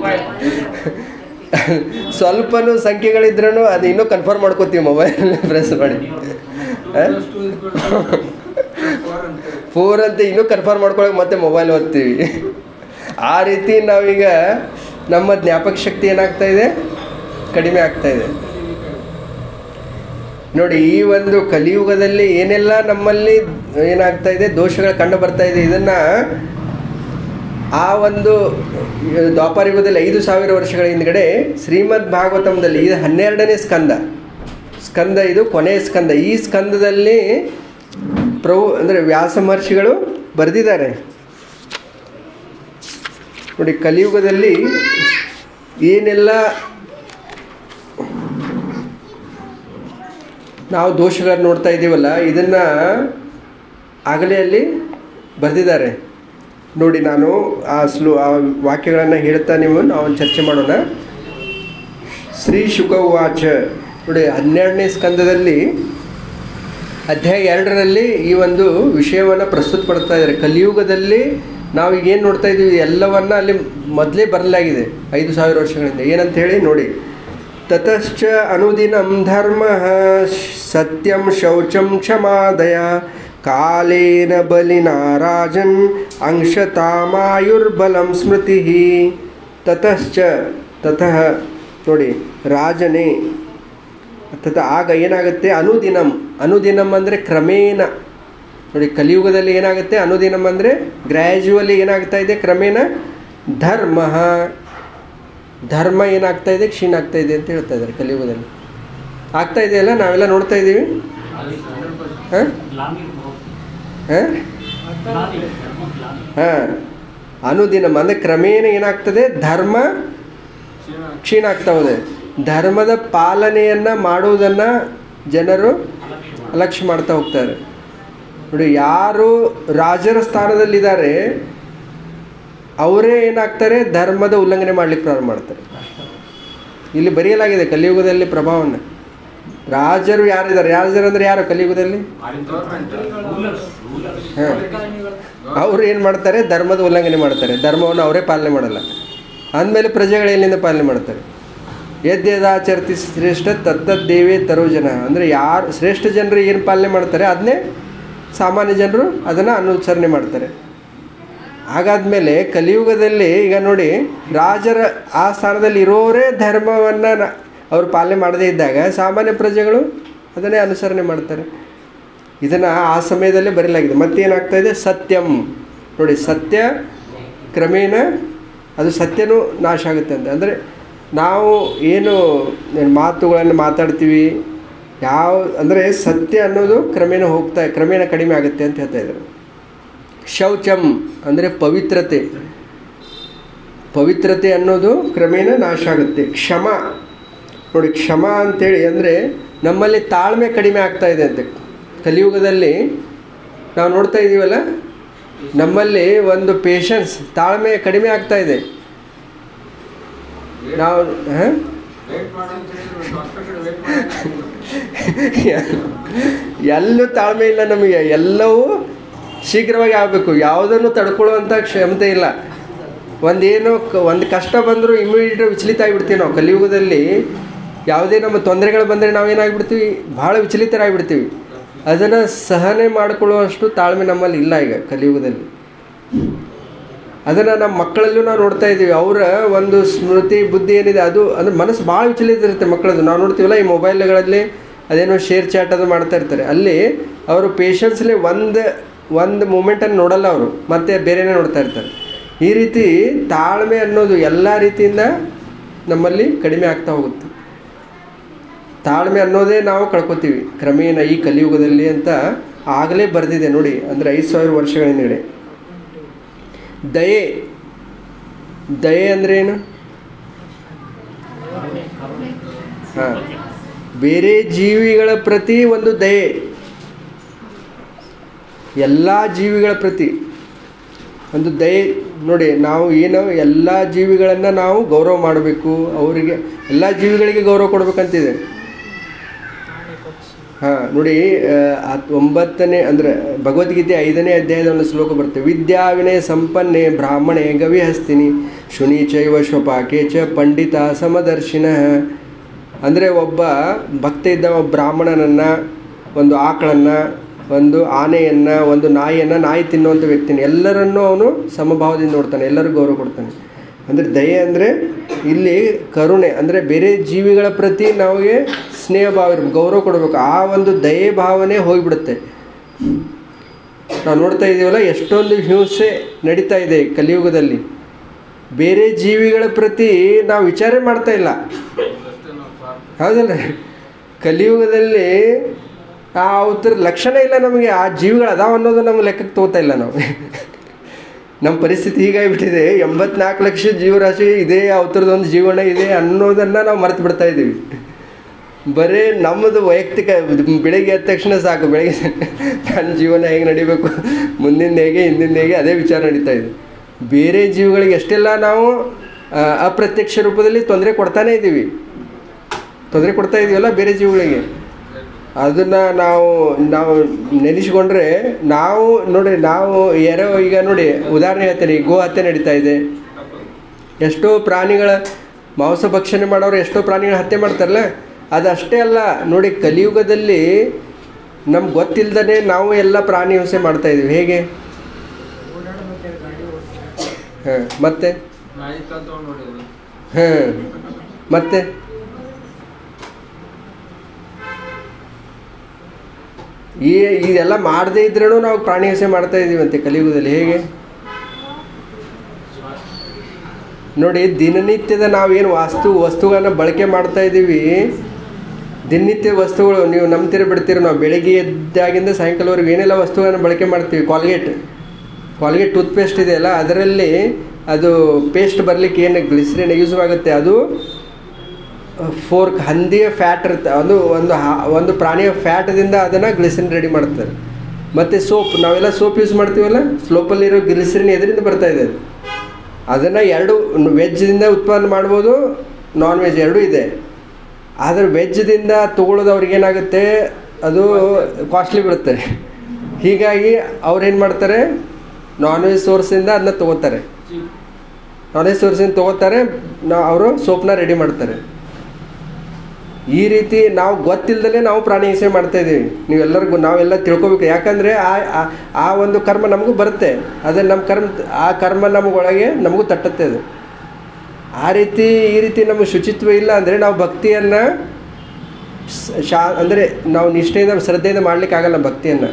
ಸ್ವಲ್ಪನೂ ಸಂಖ್ಯೆಗಳಿದ್ರೂ ಅದು ಇನ್ನೂ ಕನ್ಫರ್ಮ್ ಮಾಡ್ಕೋತೀವಿ ಮೊಬೈಲ್ ಪ್ರೆಸ್ ಮಾಡಿ ಫೋರ್ ಅಂತ ಇನ್ನೂ ಕನ್ಫರ್ಮ್ ಮಾಡ್ಕೊಳಕ್ಕೆ ಮತ್ತೆ ಮೊಬೈಲ್ ಓದ್ತೀವಿ ಆ ರೀತಿ ನಾವೀಗ ನಮ್ಮ ಜ್ಞಾಪಕ ಶಕ್ತಿ ಏನಾಗ್ತಾ ಇದೆ ಕಡಿಮೆ ಆಗ್ತಾ ಇದೆ ನೋಡಿ ಈ ಒಂದು ಕಲಿಯುಗದಲ್ಲಿ ಏನೆಲ್ಲ ನಮ್ಮಲ್ಲಿ ಏನಾಗ್ತಾ ಇದೆ ದೋಷಗಳು ಕಂಡು ಬರ್ತಾ ಇದೆ ಇದನ್ನು ಆ ಒಂದು ದ್ವಾಪರ ಯುಗದಲ್ಲಿ ಐದು ಸಾವಿರ ವರ್ಷಗಳ ಹಿಂದ್ಗಡೆ ಶ್ರೀಮದ್ ಭಾಗವತಂದಲ್ಲಿ ಇದು ಹನ್ನೆರಡನೇ ಸ್ಕಂದ ಸ್ಕಂದ ಇದು ಕೊನೆಯ ಸ್ಕಂದ ಈ ಸ್ಕಂದದಲ್ಲಿ ಪ್ರಭು ಅಂದರೆ ವ್ಯಾಸ ಮಹರ್ಷಿಗಳು ಬರೆದಿದ್ದಾರೆ ನೋಡಿ ಕಲಿಯುಗದಲ್ಲಿ ಏನೆಲ್ಲ ನಾವು ದೋಷಗಳನ್ನು ನೋಡ್ತಾ ಇದ್ದೀವಲ್ಲ ಇದನ್ನು ಆಗಲೇ ಅಲ್ಲಿ ಬರೆದಿದ್ದಾರೆ ನೋಡಿ ನಾನು ಆ ಸ್ಲೋ ಆ ವಾಕ್ಯಗಳನ್ನು ಹೇಳ್ತಾ ನೀವು ನಾವು ಚರ್ಚೆ ಮಾಡೋಣ ಶ್ರೀ ಶುಕ ವಾಚ ನೋಡಿ ಹನ್ನೆರಡನೇ ಸ್ಕಂದದಲ್ಲಿ ಅಧ್ಯಾಯ ಎರಡರಲ್ಲಿ ಈ ಒಂದು ವಿಷಯವನ್ನು ಪ್ರಸ್ತುತಪಡ್ತಾ ಇದ್ದಾರೆ ಕಲಿಯುಗದಲ್ಲಿ ನಾವು ಈಗ ಏನು ನೋಡ್ತಾ ಇದ್ದೀವಿ ಎಲ್ಲವನ್ನ ಅಲ್ಲಿ ಮೊದಲೇ ಬರಲಾಗಿದೆ ಐದು ಸಾವಿರ ವರ್ಷಗಳಿಂದ ಏನಂತ ಹೇಳಿ ನೋಡಿ ತತಶ್ಚ ಅನುದಿನಂ ಧರ್ಮ ಸತ್ಯಂ ಶೌಚಂ ಕ್ಷಮಾದಯ ಕಾಲೇನ ಬಲಿನಾ ರಾಜನ್ ಅಂಶತಾಮಾಯುರ್ಬಲಂ ಸ್ಮೃತಿ ತತಶ್ಚ ತತಃ ನೋಡಿ ರಾಜನೇ ತತ ಆಗ ಏನಾಗುತ್ತೆ ಅನುದಿನಂ ಅನುದಿನಂ ಅಂದರೆ ಕ್ರಮೇಣ ನೋಡಿ ಕಲಿಯುಗದಲ್ಲಿ ಏನಾಗುತ್ತೆ ಅನುದಿನಂ ಅಂದರೆ ಗ್ರ್ಯಾಜುವಲಿ ಏನಾಗ್ತಾ ಇದೆ ಕ್ರಮೇಣ ಧರ್ಮ ಧರ್ಮ ಏನಾಗ್ತಾ ಇದೆ ಕ್ಷೀಣ ಆಗ್ತಾ ಇದೆ ಅಂತ ಹೇಳ್ತಾ ಇದ್ದಾರೆ ಕಲಿಯುಗದಲ್ಲಿ ಆಗ್ತಾ ಇದೆಯಲ್ಲ ನಾವೆಲ್ಲ ನೋಡ್ತಾ ಇದ್ದೀವಿ ಹಾಂ ಹಾಂ ಹಾಂ ಅನುದಿನಂ ಅಂದರೆ ಕ್ರಮೇಣ ಏನಾಗ್ತದೆ ಧರ್ಮ ಕ್ಷೀಣ ಆಗ್ತಾ ಹೋದೆ ಧರ್ಮದ ಪಾಲನೆಯನ್ನು ಮಾಡುವುದನ್ನು ಜನರು ಅಲಕ್ಷ್ಯ ಮಾಡ್ತಾ ಹೋಗ್ತಾರೆ ನೋಡಿ ಯಾರು ರಾಜರ ಸ್ಥಾನದಲ್ಲಿದ್ದಾರೆ ಅವರೇ ಏನಾಗ್ತಾರೆ ಧರ್ಮದ ಉಲ್ಲಂಘನೆ ಮಾಡ್ಲಿಕ್ಕೆ ಪ್ರಾರಂಭ ಮಾಡ್ತಾರೆ ಇಲ್ಲಿ ಬರೆಯಲಾಗಿದೆ ಕಲಿಯುಗದಲ್ಲಿ ಪ್ರಭಾವವನ್ನು ರಾಜರು ಯಾರಿದ್ದಾರೆ ರಾಜರು ಅಂದರೆ ಯಾರು ಕಲಿಯುಗದಲ್ಲಿ ಹಾಂ ಅವರು ಏನು ಮಾಡ್ತಾರೆ ಧರ್ಮದ ಉಲ್ಲಂಘನೆ ಮಾಡ್ತಾರೆ ಧರ್ಮವನ್ನು ಅವರೇ ಪಾಲನೆ ಮಾಡಲ್ಲ ಅಂದಮೇಲೆ ಪ್ರಜೆಗಳು ಎಲ್ಲಿಂದ ಪಾಲನೆ ಮಾಡ್ತಾರೆ ಯದ್ಯದಾಚರತಿ ಶ್ರೇಷ್ಠ ತತ್ತದ್ದೇವೇ ತರೋ ಜನ ಅಂದರೆ ಯಾರು ಶ್ರೇಷ್ಠ ಜನರು ಏನು ಪಾಲನೆ ಮಾಡ್ತಾರೆ ಅದನ್ನೇ ಸಾಮಾನ್ಯ ಜನರು ಅದನ್ನು ಅನುಸರಣೆ ಮಾಡ್ತಾರೆ ಹಾಗಾದ್ಮೇಲೆ ಕಲಿಯುಗದಲ್ಲಿ ಈಗ ನೋಡಿ ರಾಜರ ಆ ಸ್ಥಾನದಲ್ಲಿ ಇರೋರೇ ಧರ್ಮವನ್ನು ಅವರು ಪಾಲನೆ ಮಾಡದೇ ಇದ್ದಾಗ ಸಾಮಾನ್ಯ ಪ್ರಜೆಗಳು ಅದನ್ನೇ ಅನುಸರಣೆ ಮಾಡ್ತಾರೆ ಇದನ್ನು ಆ ಸಮಯದಲ್ಲೇ ಬರೆಯಲಾಗಿದೆ ಮತ್ತೇನಾಗ್ತಾ ಇದೆ ಸತ್ಯಂ ನೋಡಿ ಸತ್ಯ ಕ್ರಮೇಣ ಅದು ಸತ್ಯನೂ ನಾಶ ಆಗುತ್ತೆ ಅಂತ ಅಂದರೆ ನಾವು ಏನು ಮಾತುಗಳನ್ನು ಮಾತಾಡ್ತೀವಿ ಯಾವ ಅಂದರೆ ಸತ್ಯ ಅನ್ನೋದು ಕ್ರಮೇಣ ಹೋಗ್ತಾ ಕ್ರಮೇಣ ಕಡಿಮೆ ಆಗುತ್ತೆ ಅಂತ ಹೇಳ್ತಾ ಇದ್ದಾರೆ ಶೌಚಂ ಅಂದರೆ ಪವಿತ್ರತೆ ಪವಿತ್ರತೆ ಅನ್ನೋದು ಕ್ರಮೇಣ ನಾಶ ಆಗುತ್ತೆ ಕ್ಷಮ ನೋಡಿ ಕ್ಷಮ ಅಂತೇಳಿ ಅಂದರೆ ನಮ್ಮಲ್ಲಿ ತಾಳ್ಮೆ ಕಡಿಮೆ ಆಗ್ತಾ ಇದೆ ಅಂತೆ ಕಲಿಯುಗದಲ್ಲಿ ನಾವು ನೋಡ್ತಾ ಇದ್ದೀವಲ್ಲ ನಮ್ಮಲ್ಲಿ ಒಂದು ಪೇಷನ್ಸ್ ತಾಳ್ಮೆ ಕಡಿಮೆ ಆಗ್ತಾ ಇದೆ ನಾವು ಹಾಂ ಎಲ್ಲೂ ತಾಳ್ಮೆ ಇಲ್ಲ ನಮಗೆ ಎಲ್ಲವೂ ಶೀಘ್ರವಾಗಿ ಆಗಬೇಕು ಯಾವುದನ್ನು ತಡ್ಕೊಳ್ಳುವಂಥ ಕ್ಷಮತೆ ಇಲ್ಲ ಒಂದೇನು ಕ ಒಂದು ಕಷ್ಟ ಬಂದರೂ ಇಮಿಡಿಯೇಟ್ ವಿಚಲಿತ ಆಗಿಬಿಡ್ತೀವಿ ನಾವು ಕಲಿಯುಗದಲ್ಲಿ ಯಾವುದೇ ನಮ್ಮ ತೊಂದರೆಗಳು ಬಂದರೆ ನಾವೇನಾಗ್ಬಿಡ್ತೀವಿ ಭಾಳ ವಿಚಲಿತರಾಗಿಬಿಡ್ತೀವಿ ಅದನ್ನು ಸಹನೆ ಮಾಡಿಕೊಳ್ಳುವಷ್ಟು ತಾಳ್ಮೆ ನಮ್ಮಲ್ಲಿ ಇಲ್ಲ ಈಗ ಕಲಿಯುಗದಲ್ಲಿ ಅದನ್ನು ನಮ್ಮ ಮಕ್ಕಳಲ್ಲೂ ನಾವು ನೋಡ್ತಾ ಇದ್ದೀವಿ ಅವರ ಒಂದು ಸ್ಮೃತಿ ಬುದ್ಧಿ ಏನಿದೆ ಅದು ಅಂದ್ರೆ ಮನಸ್ಸು ಭಾಳ ವಿಚಲಿತ ಇರುತ್ತೆ ಮಕ್ಕಳದ್ದು ನಾವು ನೋಡ್ತೀವಲ್ಲ ಈ ಮೊಬೈಲ್ಗಳಲ್ಲಿ ಅದೇನೋ ಶೇರ್ ಚಾಟ್ ಅದು ಮಾಡ್ತಾ ಇರ್ತಾರೆ ಅಲ್ಲಿ ಅವರು ಪೇಷನ್ಸ್ಲಿ ಒಂದು ಒಂದು ಮೂಮೆಂಟನ್ನು ನೋಡಲ್ಲ ಅವರು ಮತ್ತೆ ಬೇರೆನೇ ನೋಡ್ತಾ ಇರ್ತಾರೆ ಈ ರೀತಿ ತಾಳ್ಮೆ ಅನ್ನೋದು ಎಲ್ಲ ರೀತಿಯಿಂದ ನಮ್ಮಲ್ಲಿ ಕಡಿಮೆ ಆಗ್ತಾ ಹೋಗುತ್ತೆ ತಾಳ್ಮೆ ಅನ್ನೋದೇ ನಾವು ಕಳ್ಕೊತೀವಿ ಕ್ರಮೇಣ ಈ ಕಲಿಯುಗದಲ್ಲಿ ಅಂತ ಆಗಲೇ ಬರೆದಿದೆ ನೋಡಿ ಅಂದರೆ ಐದು ಸಾವಿರ ವರ್ಷಗಳ ಹಿಂದ್ಗಡೆ ದಯೆ ದಯೆ ಅಂದ್ರೆ ಏನು ಹಾಂ ಬೇರೆ ಜೀವಿಗಳ ಪ್ರತಿ ಒಂದು ದಯೆ ಎಲ್ಲ ಜೀವಿಗಳ ಪ್ರತಿ ಒಂದು ದಯೆ ನೋಡಿ ನಾವು ಏನು ಎಲ್ಲ ಜೀವಿಗಳನ್ನು ನಾವು ಗೌರವ ಮಾಡಬೇಕು ಅವರಿಗೆ ಎಲ್ಲ ಜೀವಿಗಳಿಗೆ ಗೌರವ ಕೊಡ್ಬೇಕಂತಿದೆ ಹಾಂ ನೋಡಿ ಆ, ಹತ್- ಒಂಬತ್ತನೇ ಅಂದರೆ ಭಗವದ್ಗೀತೆ ಐದನೇ ಅಧ್ಯಾಯದ ಒಂದು ಶ್ಲೋಕ ಬರುತ್ತೆ ವಿದ್ಯಾ ವಿನಯ ಸಂಪನ್ನೆ ಬ್ರಾಹ್ಮಣೆ ಗವಿ ಹಸ್ತಿನಿ ಶುನಿ ಚೈವ ಶ್ವಪಾಕೆ ಚ ಪಂಡಿತ ಸಮದರ್ಶಿನ ಅಂದರೆ ಒಬ್ಬ ಭಕ್ತ ಇದ್ದ ಒಬ್ಬ ಬ್ರಾಹ್ಮಣನನ್ನು ಒಂದು ಆಕಳನ್ನು ಒಂದು ಆನೆಯನ್ನು ಒಂದು ನಾಯಿಯನ್ನು ನಾಯಿ ತಿನ್ನುವಂಥ ವ್ಯಕ್ತಿನ ಎಲ್ಲರನ್ನೂ ಅವನು ಸಮಭಾವದಿಂದ ನೋಡ್ತಾನೆ ಎಲ್ಲರಿಗೂ ಗೌರವ ಕೊಡ್ತಾನೆ ಅಂದರೆ ದಯೆ ಅಂದರೆ ಇಲ್ಲಿ ಕರುಣೆ ಅಂದರೆ ಬೇರೆ ಜೀವಿಗಳ ಪ್ರತಿ ನಮಗೆ ಸ್ನೇಹ ಭಾವ ಇರ್ಬೇಕು ಗೌರವ ಕೊಡಬೇಕು ಆ ಒಂದು ದಯೆ ಭಾವನೆ ಹೋಗಿಬಿಡುತ್ತೆ ನಾವು ನೋಡ್ತಾ ಇದ್ದೀವಲ್ಲ ಎಷ್ಟೊಂದು ಹಿಂಸೆ ನಡೀತಾ ಇದೆ ಕಲಿಯುಗದಲ್ಲಿ ಬೇರೆ ಜೀವಿಗಳ ಪ್ರತಿ ನಾವು ವಿಚಾರ ಮಾಡ್ತಾ ಇಲ್ಲ ಹೌದಲ್ಲ ಕಲಿಯುಗದಲ್ಲಿ ಆ ಅವತರ ಲಕ್ಷಣ ಇಲ್ಲ ನಮಗೆ ಆ ಜೀವಿಗಳು ಅದಾವ ಅನ್ನೋದು ನಮ್ಗೆ ಲೆಕ್ಕಕ್ಕೆ ತಗೋತಾ ಇಲ್ಲ ನಾವು ನಮ್ಮ ಪರಿಸ್ಥಿತಿ ಹೀಗಾಗಿಬಿಟ್ಟಿದೆ ಎಂಬತ್ನಾಲ್ಕು ಲಕ್ಷ ಜೀವರಾಶಿ ಇದೆ ಅವತರದೊಂದು ಜೀವನ ಇದೆ ಅನ್ನೋದನ್ನು ನಾವು ಮರೆತು ಬಿಡ್ತಾ ಇದ್ದೀವಿ ಬರೀ ನಮ್ಮದು ವೈಯಕ್ತಿಕ ಬೆಳಗ್ಗೆ ಎದ್ದ ತಕ್ಷಣ ಸಾಕು ಬೆಳಗ್ಗೆ ನನ್ನ ಜೀವನ ಹೇಗೆ ನಡಿಬೇಕು ಮುಂದಿನ ಹೇಗೆ ಹಿಂದಿನ ಹೇಗೆ ಅದೇ ವಿಚಾರ ನಡೀತಾ ಇದೆ ಬೇರೆ ಜೀವಿಗಳಿಗೆ ಎಷ್ಟೆಲ್ಲ ನಾವು ಆ, ಅಪ್ರತ್ಯಕ್ಷ ರೂಪದಲ್ಲಿ ತೊಂದರೆ ಕೊಡ್ತಾನೇ ಇದ್ದೀವಿ ತೊಂದರೆ ಕೊಡ್ತಾ ಇದೀವಲ್ಲ ಬೇರೆ ಜೀವಿಗಳಿಗೆ ಅದನ್ನು ನಾವು ನಾವು ನೆನೆಸ್ಕೊಂಡ್ರೆ ನಾವು ನೋಡಿ ನಾವು ಯಾರೋ ಈಗ ನೋಡಿ ಉದಾಹರಣೆ ಹೇಳ್ತೇನೆ ಈ ಗೋ ಹತ್ಯೆ ನಡೀತಾ ಇದೆ ಎಷ್ಟೋ ಪ್ರಾಣಿಗಳ ಮಾಂಸ ಭಕ್ಷಣೆ ಮಾಡೋರು ಎಷ್ಟೋ ಪ್ರಾಣಿಗಳ ಹತ್ಯೆ ಮಾಡ್ತಾರಲ್ಲ ಅದಷ್ಟೇ ಅಲ್ಲ ನೋಡಿ ಕಲಿಯುಗದಲ್ಲಿ ನಮ್ಗೆ ಗೊತ್ತಿಲ್ಲದೇ ನಾವು ಎಲ್ಲ ಪ್ರಾಣಿ ಹಿಂಸೆ ಮಾಡ್ತಾ ಇದೀವಿ ಹೇಗೆ ಹಾಂ ಮತ್ತೆ ನಾಯಿ ತಗೊಂಡು ನೋಡಿದ್ರು ಹಾಂ ಮತ್ತೆ ಈ ಇದೆಲ್ಲ ಮಾಡದೇ ಇದ್ರೂ ನಾವು ಪ್ರಾಣಿ ಹಿಂಸೆ ಮಾಡ್ತಾ ಇದೀವಂತೆ ಕಲಿಯುಗದಲ್ಲಿ ಹೇಗೆ ನೋಡಿ ದಿನನಿತ್ಯದ ನಾವೇನು ವಾಸ್ತು ವಸ್ತುಗಳನ್ನ ಬಳಕೆ ಮಾಡ್ತಾ ಇದ್ದೀವಿ ದಿನನಿತ್ಯ ವಸ್ತುಗಳು ನೀವು ನಂಬ್ತೀರ ಬಿಡ್ತೀರ ನಾವು ಬೆಳಿಗ್ಗೆ ಎದ್ದಾಗಿಂದ ಸಾಯಂಕಾಲವರೆಗೆ ಏನೆಲ್ಲ ವಸ್ತುಗಳನ್ನು ಬಳಕೆ ಮಾಡ್ತೀವಿ ಕಾಲ್ಗೇಟ್ ಕಾಲ್ಗೇಟ್ ಟೂತ್ಪೇಸ್ಟ್ ಇದೆಯಲ್ಲ ಅದರಲ್ಲಿ ಅದು ಪೇಸ್ಟ್ ಬರಲಿಕ್ಕೆ ಏನು ಗ್ಲಿಸ್ರಿನ್ ಯೂಸ್ ಆಗುತ್ತೆ ಅದು ಫೋರ್ಕ್ ಹಂದಿಯ ಫ್ಯಾಟ್ ಇರುತ್ತೆ ಅದು ಒಂದು ಹಾ- ಒಂದು ಪ್ರಾಣಿಯ ಫ್ಯಾಟದಿಂದ ಅದನ್ನು ಗ್ಲಿಸರಿನ್ ರೆಡಿ ಮಾಡ್ತಾರೆ ಮತ್ತು ಸೋಪ್ ನಾವೆಲ್ಲ ಸೋಪ್ ಯೂಸ್ ಮಾಡ್ತೀವಲ್ಲ ಸ್ಲೋಪಲ್ಲಿರೋ ಗ್ಲಿಸರಿನ್ ಎದರಿಂದ ಬರ್ತಾ ಇದೆ ಅದು ಅದನ್ನು ಎರಡು ವೆಜ್ದಿಂದ ಉತ್ಪನ್ನ ಮಾಡ್ಬೋದು ನಾನ್ ವೆಜ್ ಎರಡೂ ಇದೆ ಆದರೆ ವೆಜ್ದಿಂದ ತೊಗೊಳೋದು ಅವ್ರಿಗೆ ಏನಾಗುತ್ತೆ ಅದು ಕಾಸ್ಟ್ಲಿ ಬೀಳುತ್ತೆ ಹೀಗಾಗಿ ಅವ್ರು ಏನು ಮಾಡ್ತಾರೆ ನಾನ್ ವೆಜ್ ಸೋರ್ಸಿಂದ ಅದನ್ನ ತೊಗೋತಾರೆ ನಾನ್ ವೆಜ್ ಸೋರ್ಸಿಂದ ತೊಗೋತಾರೆ ನಾ ಅವರು ಸೋಪ್ನ ರೆಡಿ ಮಾಡ್ತಾರೆ ಈ ರೀತಿ ನಾವು ಗೊತ್ತಿಲ್ಲದಲೇ ನಾವು ಪ್ರಾಣಿ ಹಿಂಸೆ ಮಾಡ್ತಾ ಇದ್ದೀವಿ ನೀವೆಲ್ಲರಿಗೂ ನಾವೆಲ್ಲ ತಿಳ್ಕೊಬೇಕು ಯಾಕಂದರೆ ಆ ಆ- ಆ ಒಂದು ಕರ್ಮ ನಮಗೂ ಬರುತ್ತೆ ಅದೇ ನಮ್ಮ ಕರ್ಮ ಆ ಕರ್ಮ ನಮಗೊಳಗೆ ನಮಗೂ ತಟ್ಟತ್ತೆ ಅದು ಆ ರೀತಿ ಈ ರೀತಿ ನಮಗೆ ಶುಚಿತ್ವ ಇಲ್ಲ ಅಂದರೆ ನಾವು ಭಕ್ತಿಯನ್ನು ಶಾ ಅಂದರೆ ನಾವು ನಿಷ್ಠೆಯಿಂದ ಶ್ರದ್ಧೆಯಿಂದ ಮಾಡಲಿಕ್ಕಾಗಲ್ಲ ಭಕ್ತಿಯನ್ನು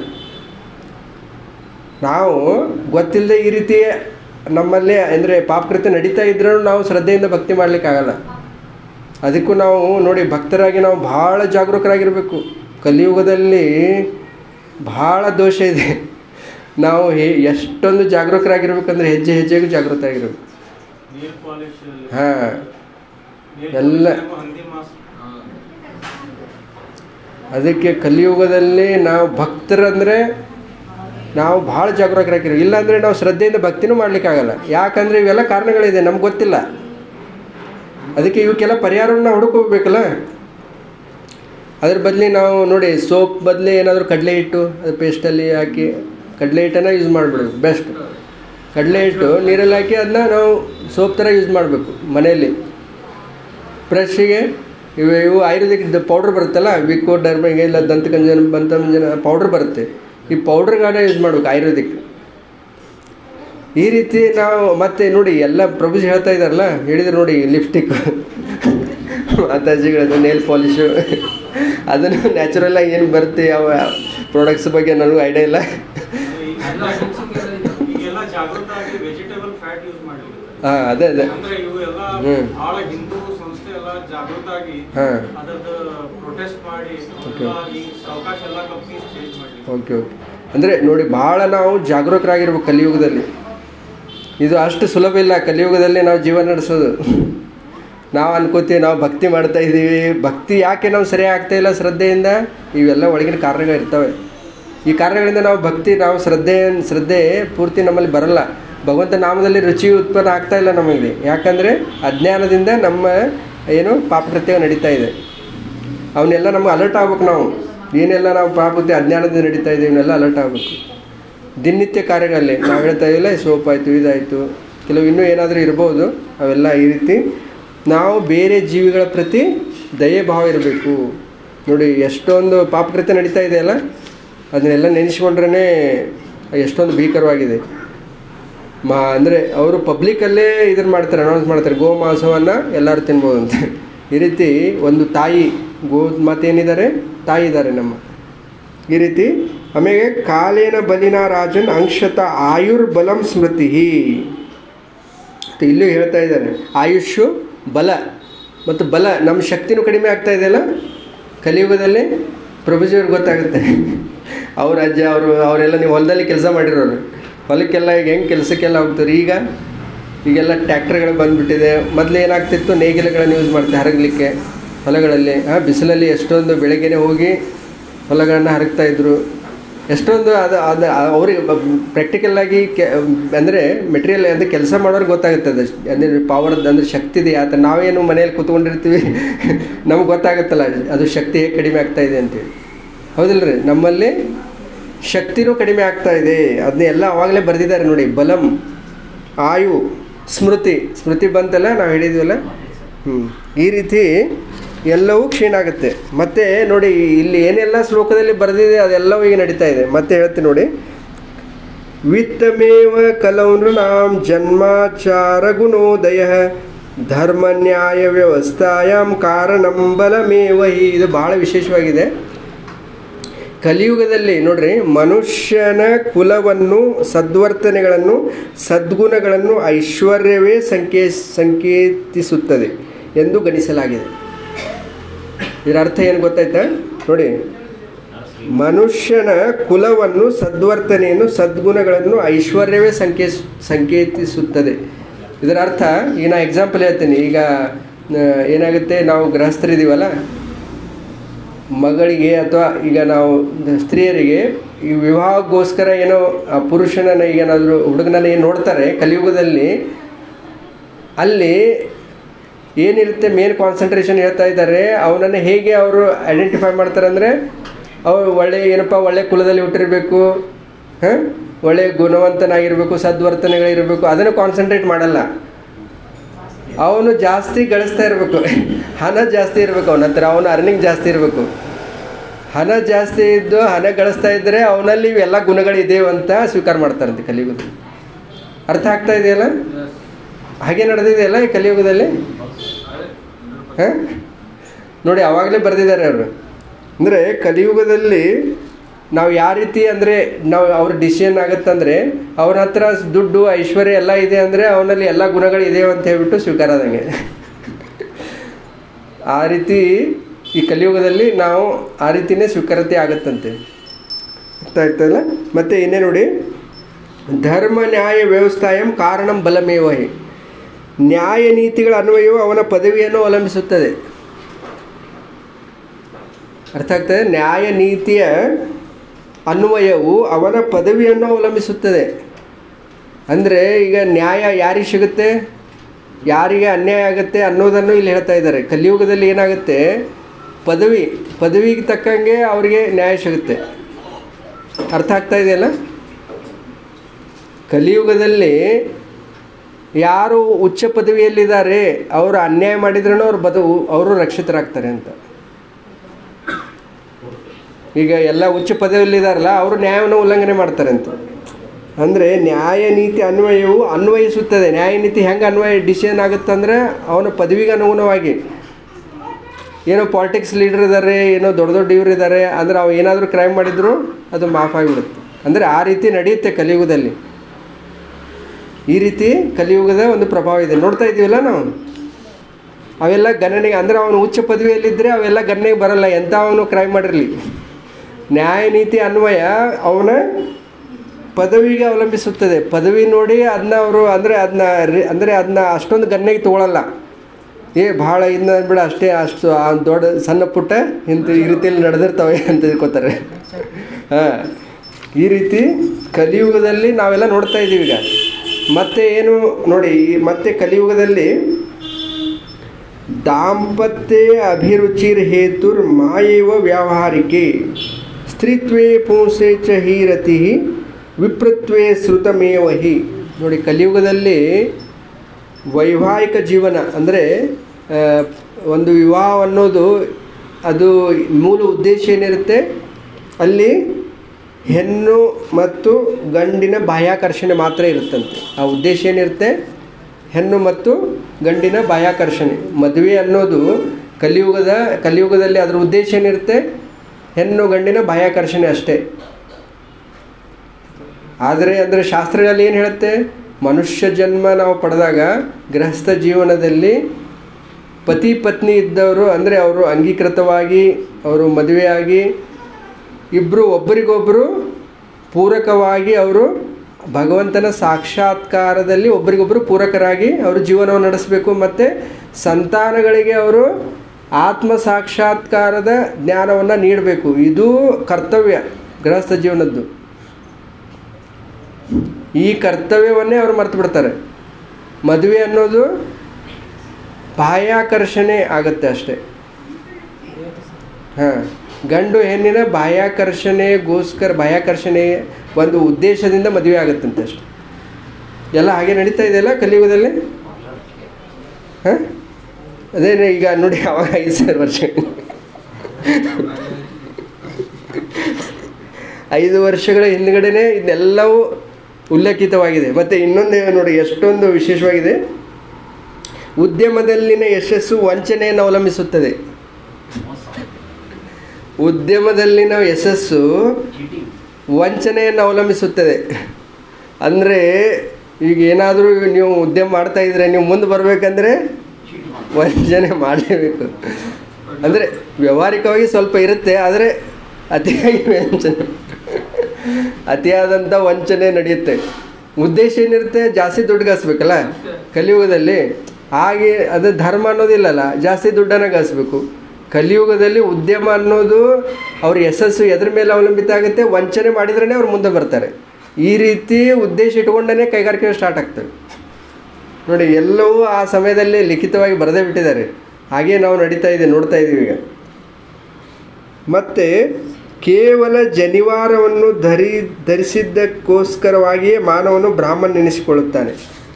ನಾವು ಗೊತ್ತಿಲ್ಲದೆ ಈ ರೀತಿ ನಮ್ಮಲ್ಲಿ ಅಂದರೆ ಪಾಪಕೃತ್ಯ ನಡೀತಾ ಇದ್ರೂ ನಾವು ಶ್ರದ್ಧೆಯಿಂದ ಭಕ್ತಿ ಮಾಡಲಿಕ್ಕಾಗಲ್ಲ ಅದಕ್ಕೂ ನಾವು ನೋಡಿ ಭಕ್ತರಾಗಿ ನಾವು ಭಾಳ ಜಾಗರೂಕರಾಗಿರಬೇಕು ಕಲಿಯುಗದಲ್ಲಿ ಭಾಳ ದೋಷ ಇದೆ ನಾವು ಹೇ ಎಷ್ಟೊಂದು ಜಾಗರೂಕರಾಗಿರ್ಬೇಕಂದ್ರೆ ಹೆಜ್ಜೆ ಹೆಜ್ಜೆಗೂ ಜಾಗೃತ ಆಗಿರ್ಬೇಕು ನೀರ್ ಪಾಲಿಶ್ ಹಾಂ ನೀರ್ ಎಲ್ಲ- ಪಾಲಿಶ್ ಹಂದಿ ಮಾಸ್ ಅದಕ್ಕೆ ಕಲಿಯುಗದಲ್ಲಿ ನಾವು ಭಕ್ತರಂದರೆ ನಾವು ಭಾಳ ಜಾಗರೂಕರಾಗಿರೋ ಇಲ್ಲಾಂದರೆ ನಾವು ಶ್ರದ್ಧೆಯಿಂದ ಭಕ್ತಿನೂ ಮಾಡಲಿಕ್ಕಾಗಲ್ಲ ಯಾಕಂದರೆ ಇವೆಲ್ಲ ಕಾರಣಗಳಿದೆ ನಮ್ಗೆ ಗೊತ್ತಿಲ್ಲ ಅದಕ್ಕೆ ಇವಕ್ಕೆಲ್ಲ ಪರಿಹಾರವನ್ನು ನಾವು ಹುಡುಕೋಬೇಕಲ್ಲ ಅದ್ರ ಬದಲಿ ನಾವು ನೋಡಿ ಸೋಪ್ ಬದಲಿ ಏನಾದರೂ ಕಡಲೆ ಹಿಟ್ಟು ಅದು ಪೇಸ್ಟಲ್ಲಿ ಹಾಕಿ ಕಡಲೆ ಹಿಟ್ಟನ್ನು ಯೂಸ್ ಮಾಡಿಬಿಡೋದು ಬೆಸ್ಟ್ ಕಡಲೆ ಹಿಟ್ಟು ನೀರಲ್ಲಿ ಹಾಕಿ ಅದನ್ನ ನಾವು ಸೋಪ್ ಥರ ಯೂಸ್ ಮಾಡಬೇಕು ಮನೆಯಲ್ಲಿ ಬ್ರಷ್ಗೆ ಇವು ಇವು ಆಯುರ್ವೇದಿಕ್ ಪೌಡ್ರ್ ಬರುತ್ತಲ್ಲ ವಿಕೋ ಡರ್ಮಗೆ ಇಲ್ಲ ದಂತಕಂಜನ ಬಂತಂಜನ ಪೌಡ್ರ್ ಬರುತ್ತೆ ಈ ಪೌಡ್ರ್ಗಳನ್ನ ಯೂಸ್ ಮಾಡ್ಬೇಕು ಆಯುರ್ವೇದಿಕ್ ಈ ರೀತಿ ನಾವು ಮತ್ತೆ ನೋಡಿ ಎಲ್ಲ ಪ್ರಭುಜಿ ಹೇಳ್ತಾ ಇದ್ದಾರಲ್ಲ ಹೇಳಿದ್ರು ನೋಡಿ ಲಿಪ್ಸ್ಟಿಕ್ ಮಾತಾಜಿಗಳದ್ದು ನೇಲ್ ಪಾಲಿಶು ಅದನ್ನು ನ್ಯಾಚುರಲ್ ಆಗಿ ಏನು ಬರುತ್ತೆ ಯಾವ ಪ್ರಾಡಕ್ಟ್ಸ್ ಬಗ್ಗೆ ನನಗೂ ಐಡಿಯಾ ಇಲ್ಲ ಈಗೆಲ್ಲ ಜಾಗೃತ ಆಗಿ ವೆಜಿಟೇಬಲ್ ಫ್ಯಾಟ್ ಯೂಸ್ ಮಾಡಲಿಲ್ಲ ಹಾಂ ಅದೇ ಅದೇ ಅಂದ್ರೆ ಇವು ಎಲ್ಲ ಹ್ಮ್. ಬಹಳ ಹಿಂದೂ ಸಂಸ್ಥೆ ಎಲ್ಲ ಜಾಗೃತ ಆಗಿ ಹಾ. ಅದರದ್ದು ಪ್ರೊಟೆಸ್ಟ್ ಮಾಡಿ Okay. ಎಲ್ಲ ಈ ಅವಕಾಶ ಎಲ್ಲ ಕಂಪ್ನೀಸ್ ಚೇಂಜ್ ಮಾಡಲಿ ಓಕೆ ಓಕೆ ಅಂದರೆ ನೋಡಿ ಭಾಳ ನಾವು ಜಾಗರೂಕರಾಗಿರ್ಬೇಕು ಕಲಿಯುಗದಲ್ಲಿ ಇದು ಅಷ್ಟು ಸುಲಭ ಇಲ್ಲ ಕಲಿಯುಗದಲ್ಲಿ ನಾವು ಜೀವನ ನಡೆಸೋದು ನಾವು ಅನ್ಕೋತೀವಿ ನಾವು ಭಕ್ತಿ ಮಾಡ್ತಾ ಇದ್ದೀವಿ ಭಕ್ತಿ ಯಾಕೆ ನಾವು ಸರಿಯಾಗಿ ಆಗ್ತಾ ಇಲ್ಲ ಶ್ರದ್ಧೆಯಿಂದ ಇವೆಲ್ಲ ಒಳಗಿನ ಕಾರಣಗಳಿರ್ತವೆ ಈ ಕಾರಣಗಳಿಂದ ನಾವು ಭಕ್ತಿ ನಾವು ಶ್ರದ್ಧೆ ಶ್ರದ್ಧೆ ಪೂರ್ತಿ ನಮ್ಮಲ್ಲಿ ಬರಲ್ಲ ಭಗವಂತ ನಾಮದಲ್ಲಿ ರುಚಿ ಉತ್ಪನ್ನ ಆಗ್ತಾ ಇಲ್ಲ ನಮಗೆ ಯಾಕಂದರೆ ಅಜ್ಞಾನದಿಂದ ನಮ್ಮ ಏನು ಪಾಪಕೃತ್ಯ ನಡೀತಾ ಇದೆ ಅವನ್ನೆಲ್ಲ ನಮ್ಗೆ ಅಲರ್ಟ್ ಆಗ್ಬೇಕು ನಾವು ಏನೆಲ್ಲ ನಾವು ಪಾಪಕ್ಕೆ ಅಜ್ಞಾನದಿಂದ ನಡೀತಾ ಇದ್ದೀವಿ ಇವನ್ನೆಲ್ಲ ಅಲರ್ಟ್ ಆಗಬೇಕು ದಿನನಿತ್ಯ ಕಾರ್ಯಗಳಲ್ಲಿ ನಾವು ಹೇಳ್ತಾ ಇಲ್ಲ ಸೋಪ್ ಆಯಿತು ಇದಾಯಿತು ಕೆಲವು ಇನ್ನೂ ಏನಾದರೂ ಇರ್ಬೋದು ಅವೆಲ್ಲ ಈ ರೀತಿ ನಾವು ಬೇರೆ ಜೀವಿಗಳ ಪ್ರತಿ ದಯೆ ಭಾವ ಇರಬೇಕು ನೋಡಿ ಎಷ್ಟೊಂದು ಪಾಪಕೃತ್ಯ ನಡೀತಾ ಇದೆಯಲ್ಲ ಅದನ್ನೆಲ್ಲ ನೆನೆಸ್ಕೊಂಡ್ರೇ ಎಷ್ಟೊಂದು ಭೀಕರವಾಗಿದೆ ಮಾ ಅಂದರೆ ಅವರು ಪಬ್ಲಿಕಲ್ಲೇ ಇದನ್ನು ಮಾಡ್ತಾರೆ ಅನೌನ್ಸ್ ಮಾಡ್ತಾರೆ ಗೋಮಾಂಸವನ್ನು ಎಲ್ಲರೂ ತಿನ್ಬೋದು ಅಂತ ಈ ರೀತಿ ಒಂದು ತಾಯಿ ಗೋ ಮಾತೇನಿದ್ದಾರೆ ತಾಯಿ ಇದ್ದಾರೆ ನಮ್ಮ ಈ ರೀತಿ ಆಮೇಲೆ ಕಾಲೇನ ಬಲಿನ ರಾಜನ್ ಅಂಶತ ಆಯುರ್ಬಲಂ ಸ್ಮೃತಿ ಮತ್ತು ಇಲ್ಲೂ ಹೇಳ್ತಾ ಇದ್ದಾರೆ ಆಯುಷು ಬಲ ಮತ್ತು ಬಲ ನಮ್ಮ ಶಕ್ತಿನೂ ಕಡಿಮೆ ಆಗ್ತಾ ಇದೆಯಲ್ಲ ಕಲಿಯುಗದಲ್ಲಿ ಪ್ರಭುಜಿಯವ್ರಿಗೆ ಗೊತ್ತಾಗುತ್ತೆ ಅವ್ರ ಅಜ್ಜ ಅವರು ಅವರೆಲ್ಲ ನೀವು ಹೊಲದಲ್ಲಿ ಕೆಲಸ ಮಾಡಿರೋರು ಹೊಲಕ್ಕೆಲ್ಲ ಈಗ ಹೆಂಗೆ ಕೆಲಸಕ್ಕೆಲ್ಲ ಹೋಗ್ತಾರೆ ಈಗ ಈಗೆಲ್ಲ ಟ್ಯಾಕ್ಟರ್ಗಳು ಬಂದುಬಿಟ್ಟಿದೆ ಮೊದಲು ಏನಾಗ್ತಿತ್ತು ನೇಗಿಲುಗಳನ್ನು ಯೂಸ್ ಮಾಡ್ತಾರೆ ಹರಗಲಿಕ್ಕೆ ಹೊಲಗಳಲ್ಲಿ ಹಾಂ ಬಿಸಿಲಲ್ಲಿ ಎಷ್ಟೊಂದು ಬೆಳಗ್ಗೆನೇ ಹೋಗಿ ಹೊಲಗಳನ್ನು ಹರಗ್ತಾ ಇದ್ರು ಎಷ್ಟೊಂದು ಅದು ಅದು ಅವ್ರಿಗೆ ಪ್ರಾಕ್ಟಿಕಲ್ ಆಗಿ ಕೆ ಅಂದರೆ ಮೆಟೀರಿಯಲ್ ಅಂದರೆ ಕೆಲಸ ಮಾಡೋರಿಗೆ ಗೊತ್ತಾಗುತ್ತೆ ಅದು ಅಂದರೆ ಪವರ್ ಅಂದರೆ ಶಕ್ತಿ ಇದೆ ಆತ ನಾವೇನು ಮನೆಯಲ್ಲಿ ಕೂತ್ಕೊಂಡಿರ್ತೀವಿ ನಮ್ಗೆ ಗೊತ್ತಾಗುತ್ತಲ್ಲ ಅದು ಶಕ್ತಿ ಹೇಗೆ ಕಡಿಮೆ ಆಗ್ತಾ ಇದೆ ಅಂತೇಳಿ ಹೌದಿಲ್ಲ ರೀ ನಮ್ಮಲ್ಲಿ ಶಕ್ತಿನೂ ಕಡಿಮೆ ಆಗ್ತಾ ಇದೆ ಅದನ್ನ ಎಲ್ಲ ಅವಾಗಲೇ ಬರೆದಿದ್ದಾರೆ ನೋಡಿ ಬಲಂ ಆಯು ಸ್ಮೃತಿ ಸ್ಮೃತಿ ಬಂತಲ್ಲ ನಾವು ಹೇಳಿದ್ವಲ್ಲ ಹ್ಞೂ ಈ ರೀತಿ ಎಲ್ಲವೂ ಕ್ಷೀಣ ಆಗುತ್ತೆ ಮತ್ತೆ ನೋಡಿ ಇಲ್ಲಿ ಏನೆಲ್ಲ ಶ್ಲೋಕದಲ್ಲಿ ಬರೆದಿದೆ ಅದೆಲ್ಲವೂ ಈಗ ನಡೀತಾ ಇದೆ ಮತ್ತೆ ಹೇಳ್ತೀನಿ ನೋಡಿ ವಿತ್ತಮೇವ ಕಲೌ ನೃಣಾಂ ಜನ್ಮಾಚಾರ ಗುಣೋದಯ ಧರ್ಮ ನ್ಯಾಯ ವ್ಯವಸ್ಥಾಯಾಮ್ ಕಾರಣಂ ಬಲಮೇವ ಹಿ ಇದು ಬಹಳ ವಿಶೇಷವಾಗಿದೆ ಕಲಿಯುಗದಲ್ಲಿ ನೋಡ್ರಿ ಮನುಷ್ಯನ ಕುಲವನ್ನು ಸದ್ವರ್ತನೆಗಳನ್ನು ಸದ್ಗುಣಗಳನ್ನು ಐಶ್ವರ್ಯವೇ ಸಂಕೇ ಸಂಕೇತಿಸುತ್ತದೆ ಎಂದು ಗಣಿಸಲಾಗಿದೆ ಇದರ ಅರ್ಥ ಏನು ಗೊತ್ತಾಯ್ತಾ ನೋಡಿ ಮನುಷ್ಯನ ಕುಲವನ್ನು ಸದ್ವರ್ತನೆಯನ್ನು ಸದ್ಗುಣಗಳನ್ನು ಐಶ್ವರ್ಯವೇ ಸಂಕೇಸ್ ಸಂಕೇತಿಸುತ್ತದೆ ಇದರ ಅರ್ಥ ಈಗ ನಾ ಎಕ್ಸಾಂಪಲ್ ಹೇಳ್ತೀನಿ ಈಗ ಆ, ಏನಾಗುತ್ತೆ ನಾವು ಗೃಹಸ್ಥರಿದ್ದೀವಲ್ಲ ಮಗಳಿಗೆ ಅಥವಾ ಈಗ ನಾವು ಸ್ತ್ರೀಯರಿಗೆ ಈ ವಿವಾಹಕ್ಕೋಸ್ಕರ ಏನೋ ಆ ಪುರುಷನನ್ನ ಈಗ ಏನಾದರೂ ಹುಡುಗನನ್ನ ಏನು ನೋಡ್ತಾರೆ ಕಲಿಯುಗದಲ್ಲಿ ಅಲ್ಲಿ ಏನಿರುತ್ತೆ ಮೇನ್ ಕಾನ್ಸಂಟ್ರೇಷನ್ ಹೇಳ್ತಾ ಇದ್ದಾರೆ ಅವನನ್ನು ಹೇಗೆ ಅವರು ಐಡೆಂಟಿಫೈ ಮಾಡ್ತಾರೆ ಅಂದರೆ ಅವರು ಒಳ್ಳೆ ಏನಪ್ಪ ಒಳ್ಳೆ ಕುಲದಲ್ಲಿ ಹುಟ್ಟಿರಬೇಕು ಹಾಂ ಒಳ್ಳೆ ಗುಣವಂತನಾಗಿರಬೇಕು ಸದ್ವರ್ತನೆಗಳಿರಬೇಕು ಅದನ್ನು ಕಾನ್ಸಂಟ್ರೇಟ್ ಮಾಡಲ್ಲ ಅವನು ಜಾಸ್ತಿ ಗಳಿಸ್ತಾ ಇರಬೇಕು ಹಣ ಜಾಸ್ತಿ ಇರಬೇಕು ಅವನ ಹತ್ರ ಅವನ ಅರ್ನಿಂಗ್ ಜಾಸ್ತಿ ಇರಬೇಕು ಹಣ ಜಾಸ್ತಿ ಇದ್ದು ಹಣ ಗಳಿಸ್ತಾ ಇದ್ದರೆ ಅವನಲ್ಲಿ ಇವೆಲ್ಲ ಗುಣಗಳಿದೆಯೋ ಅಂತ ಸ್ವೀಕಾರ ಮಾಡ್ತಾರಂತೆ ಕಲಿಯುಗದಲ್ಲಿ ಅರ್ಥ ಆಗ್ತಾ ಇದೆಯಲ್ಲ ಹಾಗೆ ನಡೆದಿದೆಯಲ್ಲ ಈ ಕಲಿಯುಗದಲ್ಲಿ ಹಾಂ ನೋಡಿ ಅವಾಗಲೇ ಬರೆದಿದ್ದಾರೆ ಅವರು ಅಂದರೆ ಕಲಿಯುಗದಲ್ಲಿ ನಾವು ಯಾವ ರೀತಿ ಅಂದರೆ ನಾವು ಅವ್ರ ಡಿಸಿಷನ್ ಆಗುತ್ತಂದರೆ ಅವ್ರ ಹತ್ರ ದುಡ್ಡು ಐಶ್ವರ್ಯ ಎಲ್ಲ ಇದೆ ಅಂದರೆ ಅವನಲ್ಲಿ ಎಲ್ಲ ಗುಣಗಳು ಇದೆಯೋ ಅಂತ ಹೇಳ್ಬಿಟ್ಟು ಸ್ವೀಕಾರ ಆದಂಗೆ ಆ ರೀತಿ ಈ ಕಲಿಯುಗದಲ್ಲಿ ನಾವು ಆ ರೀತಿಯೇ ಸ್ವೀಕಾರತೆ ಆಗುತ್ತಂತೆ ಅರ್ಥ ಆಯ್ತಲ್ಲ ಮತ್ತು ಇನ್ನೇ ನೋಡಿ ಧರ್ಮ ನ್ಯಾಯ ವ್ಯವಸ್ಥಾಯಂ ಕಾರಣಂ ಬಲಮೇವ ಹಿ ನ್ಯಾಯ ನೀತಿಗಳ ಅನ್ವಯವು ಅವನ ಪದವಿಯನ್ನು ಅವಲಂಬಿಸುತ್ತದೆ ಅರ್ಥ ಆಗ್ತದೆ ನ್ಯಾಯ ನೀತಿಯ ಅನ್ವಯವು ಅವನ ಪದವಿಯನ್ನು ಅವಲಂಬಿಸುತ್ತದೆ ಅಂದರೆ ಈಗ ನ್ಯಾಯ ಯಾರಿಗೆ ಸಿಗುತ್ತೆ ಯಾರಿಗೆ ಅನ್ಯಾಯ ಆಗುತ್ತೆ ಅನ್ನೋದನ್ನು ಇಲ್ಲಿ ಹೇಳ್ತಾ ಇದ್ದಾರೆ ಕಲಿಯುಗದಲ್ಲಿ ಏನಾಗುತ್ತೆ ಪದವಿ ಪದವಿಗೆ ತಕ್ಕಂಗೆ ಅವರಿಗೆ ನ್ಯಾಯ ಸಿಗುತ್ತೆ ಅರ್ಥ ಆಗ್ತಾ ಇದೆಯಲ್ಲ ಕಲಿಯುಗದಲ್ಲಿ ಯಾರು ಉಚ್ಚ ಪದವಿಯಲ್ಲಿದ್ದಾರೆ ಅವರು ಅನ್ಯಾಯ ಮಾಡಿದ್ರೂ ಅವ್ರು ಬದು ಅವರು ರಕ್ಷಿತರಾಗ್ತಾರೆ ಅಂತ ಈಗ ಎಲ್ಲ ಉಚ್ಚ ಪದವಿಯಲ್ಲಿದ್ದಾರಲ್ಲ ಅವರು ನ್ಯಾಯವನ್ನು ಉಲ್ಲಂಘನೆ ಮಾಡ್ತಾರೆ ಅಂತ ಅಂದರೆ ನ್ಯಾಯ ನೀತಿ ಅನ್ವಯವು ಅನ್ವಯಿಸುತ್ತದೆ ನ್ಯಾಯ ನೀತಿ ಹೆಂಗೆ ಅನ್ವಯ ಡಿಸಿಷನ್ ಆಗುತ್ತಂದ್ರೆ ಅವನ ಪದವಿಗೆ ಅನುಗುಣವಾಗಿ ಏನೋ ಪಾಲಿಟಿಕ್ಸ್ ಲೀಡರ್ ಇದ್ದಾರೆ ಏನೋ ದೊಡ್ಡ ದೊಡ್ಡ ಇವ್ರು ಇದ್ದಾರೆ ಅಂದರೆ ಅವು ಏನಾದರೂ ಕ್ರೈಮ್ ಮಾಡಿದ್ರು ಅದು ಮಾಫ್ ಆಗಿಬಿಡುತ್ತೆ ಅಂದರೆ ಆ ರೀತಿ ನಡೆಯುತ್ತೆ ಕಲಿಯುಗದಲ್ಲಿ ಈ ರೀತಿ ಕಲಿಯುಗದ ಒಂದು ಪ್ರಭಾವ ಇದೆ ನೋಡ್ತಾ ಇದ್ದೀವಲ್ಲ ನಾವು ಅವೆಲ್ಲ ಗಣನೆಗೆ ಅಂದರೆ ಅವನು ಉಚ್ಚ ಪದವಿಯಲ್ಲಿದ್ದರೆ ಅವೆಲ್ಲ ಗಣನೆಗೆ ಬರಲ್ಲ ಎಂಥ ಅವನು ಕ್ರೈಮ್ ಮಾಡಿರಲಿ ನ್ಯಾಯ ನೀತಿ ಅನ್ವಯ ಅವನ ಪದವಿಗೆ ಅವಲಂಬಿಸುತ್ತದೆ ಪದವಿ ನೋಡಿ ಅದನ್ನ ಅವರು ಅಂದರೆ ಅದನ್ನ ಅಂದರೆ ಅದನ್ನ ಅಷ್ಟೊಂದು ಗಣನೆಗೆ ತೊಗೊಳಲ್ಲ ಏ ಭಾಳ ಇನ್ನು ಬಿಡ ಅಷ್ಟೇ ಅಷ್ಟು ಆ ದೊಡ್ಡ ಸಣ್ಣ ಪುಟ್ಟ ಇಂಥ ಈ ರೀತಿಯಲ್ಲಿ ನಡೆದಿರ್ತವೆ ಅಂತ ತಿಳ್ಕೊತಾರೆ ಹಾಂ ಈ ರೀತಿ ಕಲಿಯುಗದಲ್ಲಿ ನಾವೆಲ್ಲ ನೋಡ್ತಾ ಇದ್ದೀವಿ ಈಗ ಮತ್ತೆ ಏನು ನೋಡಿ ಈ ಮತ್ತೆ ಕಲಿಯುಗದಲ್ಲಿ ದಾಂಪತ್ಯ ಅಭಿರುಚಿರ್ ಹೇತುರ್ ಮಾಯೇವ ವ್ಯಾವಹಾರಿಕೆ ಸ್ತ್ರೀತ್ವೇ ಪುಂಸೆ ಚ ಹಿ ರತಿ ವಿಪ್ರತ್ವೇ ಶ್ರುತಮೇವ ಹಿ ನೋಡಿ ಕಲಿಯುಗದಲ್ಲಿ ವೈವಾಹಿಕ ಜೀವನ ಅಂದರೆ ಒಂದು ವಿವಾಹ ಅನ್ನೋದು ಅದು ಮೂಲ ಉದ್ದೇಶ ಏನಿರುತ್ತೆ ಅಲ್ಲಿ ಹೆಣ್ಣು ಮತ್ತು ಗಂಡಿನ ಬಾಹ್ಯಾಕರ್ಷಣೆ ಮಾತ್ರ ಇರುತ್ತಂತೆ ಆ ಉದ್ದೇಶ ಏನಿರುತ್ತೆ ಹೆಣ್ಣು ಮತ್ತು ಗಂಡಿನ ಬಾಹ್ಯಾಕರ್ಷಣೆ ಮದುವೆ ಅನ್ನೋದು ಕಲಿಯುಗದ ಕಲಿಯುಗದಲ್ಲಿ ಅದರ ಉದ್ದೇಶ ಏನಿರುತ್ತೆ ಹೆಣ್ಣು ಗಂಡಿನ ಬಾಹ್ಯಾಕರ್ಷಣೆ ಅಷ್ಟೇ ಆದರೆ ಅಂದರೆ ಶಾಸ್ತ್ರಗಳಲ್ಲಿ ಏನು ಹೇಳುತ್ತೆ ಮನುಷ್ಯ ಜನ್ಮ ನಾವು ಪಡೆದಾಗ ಗೃಹಸ್ಥ ಜೀವನದಲ್ಲಿ ಪತಿ ಪತ್ನಿ ಇದ್ದವರು ಅಂದರೆ ಅವರು ಅಂಗೀಕೃತವಾಗಿ ಅವರು ಮದುವೆಯಾಗಿ ಇಬ್ಬರು ಒಬ್ಬರಿಗೊಬ್ಬರು ಪೂರಕವಾಗಿ ಅವರು ಭಗವಂತನ ಸಾಕ್ಷಾತ್ಕಾರದಲ್ಲಿ ಒಬ್ಬರಿಗೊಬ್ಬರು ಪೂರಕರಾಗಿ ಅವರು ಜೀವನವನ್ನು ನಡೆಸಬೇಕು ಮತ್ತು ಸಂತಾನಗಳಿಗೆ ಅವರು ಆತ್ಮ ಸಾಕ್ಷಾತ್ಕಾರದ ಜ್ಞಾನವನ್ನು ನೀಡಬೇಕು ಇದು ಕರ್ತವ್ಯ ಗೃಹಸ್ಥ ಜೀವನದ್ದು ಈ ಕರ್ತವ್ಯವನ್ನೇ ಅವರು ಮರ್ತು ಬಿಡ್ತಾರೆ ಮದುವೆ ಅನ್ನೋದು ಬಾಹ್ಯಾಕರ್ಷಣೆ ಆಗುತ್ತೆ ಅಷ್ಟೆ ಹಾಂ ಗಂಡು ಹೆಣ್ಣಿನ ಬಾಹ್ಯಾಕರ್ಷಣೆಗೋಸ್ಕರ ಬಾಹ್ಯಾಕರ್ಷಣೆ ಒಂದು ಉದ್ದೇಶದಿಂದ ಮದುವೆ ಆಗುತ್ತಂತೆ ಅಷ್ಟೆ ಎಲ್ಲ ಹಾಗೆ ನಡೀತಾ ಇದೆಯಲ್ಲ ಕಲಿಯುಗದಲ್ಲಿ ಹಾಂ ಅದೇನೇ ಈಗ ನೋಡಿ ಅವಾಗ ಐದು ಸಾವಿರ ವರ್ಷ ಐದು ವರ್ಷಗಳ ಹಿಂದ್ಗಡೆನೆ ಇದೆಲ್ಲವೂ ಉಲ್ಲೇಖಿತವಾಗಿದೆ ಮತ್ತು ಇನ್ನೊಂದು ನೋಡಿ ಎಷ್ಟೊಂದು ವಿಶೇಷವಾಗಿದೆ ಉದ್ಯಮದಲ್ಲಿನ ಯಶಸ್ಸು ವಂಚನೆಯನ್ನು ಅವಲಂಬಿಸುತ್ತದೆ ಉದ್ಯಮದಲ್ಲಿನ ಯಶಸ್ಸು ವಂಚನೆಯನ್ನು ಅವಲಂಬಿಸುತ್ತದೆ ಅಂದರೆ ಈಗ ಏನಾದರೂ ನೀವು ಉದ್ಯಮ ಮಾಡ್ತಾ ಇದ್ರೆ ನೀವು ಮುಂದೆ ಬರಬೇಕಂದ್ರೆ ವಂಚನೆ ಮಾಡಲೇಬೇಕು ಅಂದರೆ ವ್ಯಾವಹಾರಿಕವಾಗಿ ಸ್ವಲ್ಪ ಇರುತ್ತೆ ಆದರೆ ಅತಿಯಾಗಿ ವಂಚನೆ ಅತಿಯಾದಂಥ ವಂಚನೆ ನಡೆಯುತ್ತೆ ಉದ್ದೇಶ ಏನಿರುತ್ತೆ ಜಾಸ್ತಿ ದುಡ್ಡು ಗಾಸ್ಬೇಕಲ್ಲ ಕಲಿಯುಗದಲ್ಲಿ ಹಾಗೆ ಅದು ಧರ್ಮ ಅನ್ನೋದಿಲ್ಲಲ್ಲ ಜಾಸ್ತಿ ದುಡ್ಡನ್ನು ಗಾಸ್ಬೇಕು ಕಲಿಯುಗದಲ್ಲಿ ಉದ್ಯಮ ಅನ್ನೋದು ಅವ್ರ ಯಶಸ್ಸು ಎದ್ರ ಮೇಲೆ ಅವಲಂಬಿತ ಆಗುತ್ತೆ ವಂಚನೆ ಮಾಡಿದ್ರೇ ಅವ್ರು ಮುಂದೆ ಬರ್ತಾರೆ ಈ ರೀತಿ ಉದ್ದೇಶ ಇಟ್ಕೊಂಡೇ ಕೈಗಾರಿಕೆ ಸ್ಟಾರ್ಟ್ ಆಗ್ತವೆ ನೋಡಿ ಎಲ್ಲವೂ ಆ ಸಮಯದಲ್ಲಿ ಲಿಖಿತವಾಗಿ ಬರೆದೇ ಬಿಟ್ಟಿದ್ದಾರೆ ಹಾಗೆ ನಾವು ನಡೀತಾ ಇದೆ ನೋಡ್ತಾ ಇದ್ದೀವಿ ಈಗ ಮತ್ತು ಕೇವಲ ಜನಿವಾರವನ್ನು ಧರಿ ಧರಿಸಿದ್ದಕ್ಕೋಸ್ಕರವಾಗಿಯೇ ಮಾನವನು ಬ್ರಾಹ್ಮಣ ನೆನೆಸಿಕೊಳ್ಳುತ್ತಾನೆ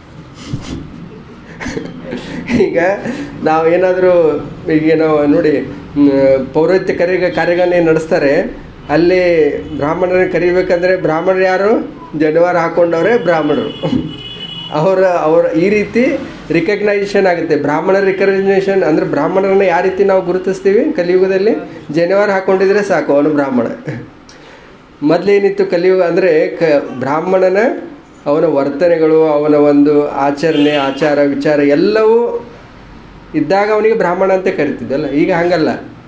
ಈಗ ನಾವು ಏನಾದರೂ ಈಗ ನಾವು ನೋಡಿ ಪೌರೋಹಿತ್ಯ ಕಾರ್ಯ ಕಾರ್ಯಗಳನ್ನ ನಡೆಸ್ತಾರೆ ಅಲ್ಲಿ ಬ್ರಾಹ್ಮಣರನ್ನ ಕರಿಬೇಕಂದ್ರೆ ಬ್ರಾಹ್ಮಣರು ಯಾರು ಜನಿವಾರ ಹಾಕ್ಕೊಂಡವ್ರೆ ಬ್ರಾಹ್ಮಣರು ಅವರ ಅವರ ಈ ರೀತಿ ರಿಕಗ್ನೈಸೇಷನ್ ಆಗುತ್ತೆ ಬ್ರಾಹ್ಮಣರ ರಿಕಗ್ನೈಸೇಷನ್ ಅಂದರೆ ಬ್ರಾಹ್ಮಣರನ್ನ ಯಾವ ರೀತಿ ನಾವು ಗುರುತಿಸ್ತೀವಿ ಕಲಿಯುಗದಲ್ಲಿ ಜನಿವಾರ ಹಾಕ್ಕೊಂಡಿದ್ರೆ ಸಾಕು ಅವನು ಬ್ರಾಹ್ಮಣ ಮೊದಲೇನಿತ್ತು ಕಲಿಯುಗ ಅಂದರೆ ಕ ಬ್ರಾಹ್ಮಣನ ಅವನ ವರ್ತನೆಗಳು ಅವನ ಒಂದು ಆಚರಣೆ ಆಚಾರ ವಿಚಾರ ಎಲ್ಲವೂ ಇದ್ದಾಗ ಅವನಿಗೆ ಬ್ರಾಹ್ಮಣ ಅಂತ ಕರಿತಿದ್ದಲ್ಲ ಈಗ ಹಂಗಲ್ಲ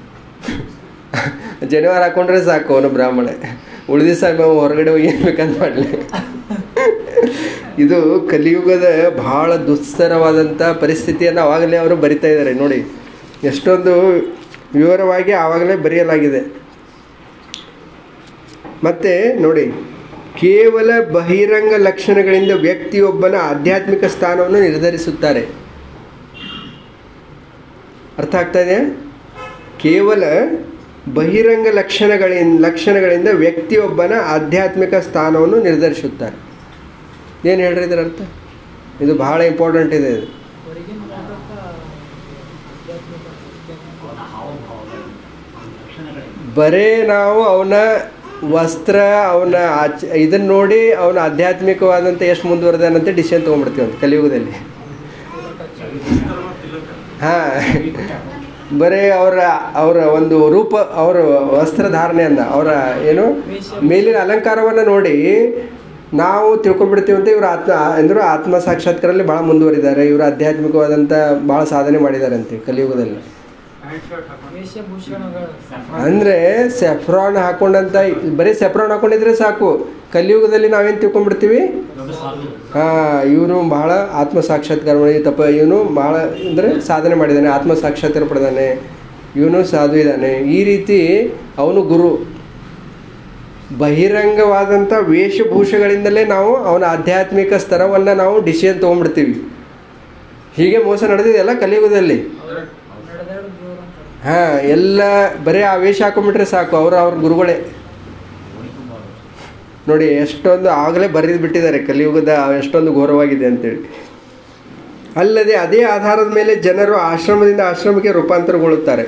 ಜನಿವಾರ ಹಾಕೊಂಡ್ರೆ ಸಾಕು ಅವನು ಬ್ರಾಹ್ಮಣ ಉಳಿದ ದಿವಸ ನಾವು ಹೊರಗಡೆ ಹೋಗಿ ಬೇಕಂತ ಮಾಡಲಿ ಇದು ಕಲಿಯುಗದ ಬಹಳ ದುಸ್ತರವಾದಂಥ ಪರಿಸ್ಥಿತಿಯನ್ನು ಆವಾಗಲೇ ಅವರು ಬರಿತಾ ಇದ್ದಾರೆ ನೋಡಿ ಎಷ್ಟೊಂದು ವಿವರವಾಗಿ ಆವಾಗಲೇ ಬರೆಯಲಾಗಿದೆ ಮತ್ತು ನೋಡಿ ಕೇವಲ ಬಹಿರಂಗ ಲಕ್ಷಣಗಳಿಂದ ವ್ಯಕ್ತಿಯೊಬ್ಬನ ಆಧ್ಯಾತ್ಮಿಕ ಸ್ಥಾನವನ್ನು ನಿರ್ಧರಿಸುತ್ತಾರೆ ಅರ್ಥ ಆಗ್ತಾ ಇದೆ ಕೇವಲ ಬಹಿರಂಗ ಲಕ್ಷಣಗಳಿಂದ ಲಕ್ಷಣಗಳಿಂದ ವ್ಯಕ್ತಿಯೊಬ್ಬನ ಆಧ್ಯಾತ್ಮಿಕ ಸ್ಥಾನವನ್ನು ನಿರ್ಧರಿಸುತ್ತಾರೆ ಏನು ಹೇಳ್ರಿ ಇದರ ಅರ್ಥ ಇದು ಬಹಳ ಇಂಪಾರ್ಟೆಂಟ್ ಇದೆ ಇದು ಹೊರಗಿನ ನೋಟಕ್ಕ ಆಧ್ಯಾತ್ಮಿಕ ಅವನ ಹಾವಭಾವಗಳು ಲಕ್ಷಣಗಳಿವೆ ಬರೇ ನಾವು ಅವನ ವಸ್ತ್ರ ಅವನ ಆಚ ಇದನ್ನ ನೋಡಿ ಅವನ ಆಧ್ಯಾತ್ಮಿಕವಾದಂಥ ಎಷ್ಟು ಮುಂದುವರೆದಾನಂತ ಡಿಸಿಷನ್ ತೊಗೊಂಡ್ಬಿಡ್ತೀವಿ ಅಂತ ಕಲಿಯುಗದಲ್ಲಿ ಹಾಂ ಬರೀ ಅವರ ಅವರ ಒಂದು ರೂಪ ಅವರ ವಸ್ತ್ರಧಾರಣೆಯನ್ನು ಅವರ ಏನು ಮೇಲಿನ ಅಲಂಕಾರವನ್ನು ನೋಡಿ ನಾವು ತಿಳ್ಕೊಂಡ್ಬಿಡ್ತೀವಿ ಅಂತ ಇವರು ಆತ್ಮ ಅಂದರು ಆತ್ಮ ಸಾಕ್ಷಾತ್ಕಾರಲ್ಲಿ ಭಾಳ ಮುಂದುವರಿದ್ದಾರೆ ಇವರು ಆಧ್ಯಾತ್ಮಿಕವಾದಂಥ ಭಾಳ ಸಾಧನೆ ಮಾಡಿದ್ದಾರೆ ಅಂತೆ ಕಲಿಯುಗದಲ್ಲಿ ಪ್ಯಾಂಟ್ ಶರ್ಟ್ ಹಾಕೊಂಡು ವೇಷಭೂಷಣಗಳು ಅಂದರೆ ಸೆಫ್ರಾನ್ ಹಾಕೊಂಡಂತ ಬರೀ ಸೆಫ್ರಾನ್ ಹಾಕೊಂಡಿದ್ರೆ ಸಾಕು ಕಲಿಯುಗದಲ್ಲಿ ನಾವೇನು ತಿಳ್ಕೊಂಡ್ಬಿಡ್ತೀವಿ ದೊಡ್ಡ ಸಾಧು ಹಾಂ ಇವನು ಬಹಳ ಆತ್ಮ ಸಾಕ್ಷಾತ್ಕಾರ ಮಾಡಿ ತಪ್ಪ ಇವನು ಭಾಳ ಅಂದರೆ ಸಾಧನೆ ಮಾಡಿದ್ದಾನೆ ಆತ್ಮ ಸಾಕ್ಷಾತ್ಕಾರ ಪಡೆದಾನೆ ಇವನು ಸಾಧು ಇದ್ದಾನೆ ಈ ರೀತಿ ಅವನು ಗುರು ಬಹಿರಂಗವಾದಂಥ ವೇಷಭೂಷಗಳಿಂದಲೇ ನಾವು ಅವನ ಆಧ್ಯಾತ್ಮಿಕ ಸ್ತರವನ್ನು ನಾವು ಡಿಸಿಷನ್ ತೊಗೊಂಡ್ಬಿಡ್ತೀವಿ ಹೀಗೆ ಮೋಸ ನಡೆದಿದೆಯಲ್ಲ ಕಲಿಯುಗದಲ್ಲಿ ನಡೆದಾಡು ದೇವ್ರು ಅಂತಾರೆ ಹಾಂ ಎಲ್ಲ ಬರೀ ಆ ವೇಷ ಹಾಕೊಂಡ್ಬಿಟ್ರೆ ಸಾಕು ಅವರು ಅವ್ರ ಗುರುಗಳೇ ನೋಡಿ ಎಷ್ಟೊಂದು ಆಗಲೇ ಬರೆದು ಬಿಟ್ಟಿದ್ದಾರೆ ಕಲಿಯುಗದ ಎಷ್ಟೊಂದು ಘೋರವಾಗಿದೆ ಅಂತೇಳಿ ಅಲ್ಲದೆ ಅದೇ ಆಧಾರದ ಮೇಲೆ ಜನರು ಆಶ್ರಮದಿಂದ ಆಶ್ರಮಕ್ಕೆ ರೂಪಾಂತರಗೊಳ್ಳುತ್ತಾರೆ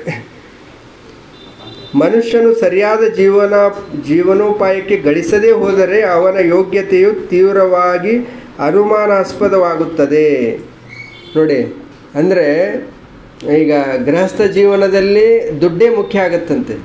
ಮನುಷ್ಯನು ಸರಿಯಾದ ಜೀವನ ಜೀವನೋಪಾಯಕ್ಕೆ ಗಳಿಸದೇ ಹೋದರೆ ಅವನ ಯೋಗ್ಯತೆಯು ತೀವ್ರವಾಗಿ ಅನುಮಾನಾಸ್ಪದವಾಗುತ್ತದೆ ನೋಡಿ ಅಂದರೆ ಈಗ ಗೃಹಸ್ಥ ಜೀವನದಲ್ಲಿ ದುಡ್ಡೇ ಮುಖ್ಯ ಆಗುತ್ತಂತೆ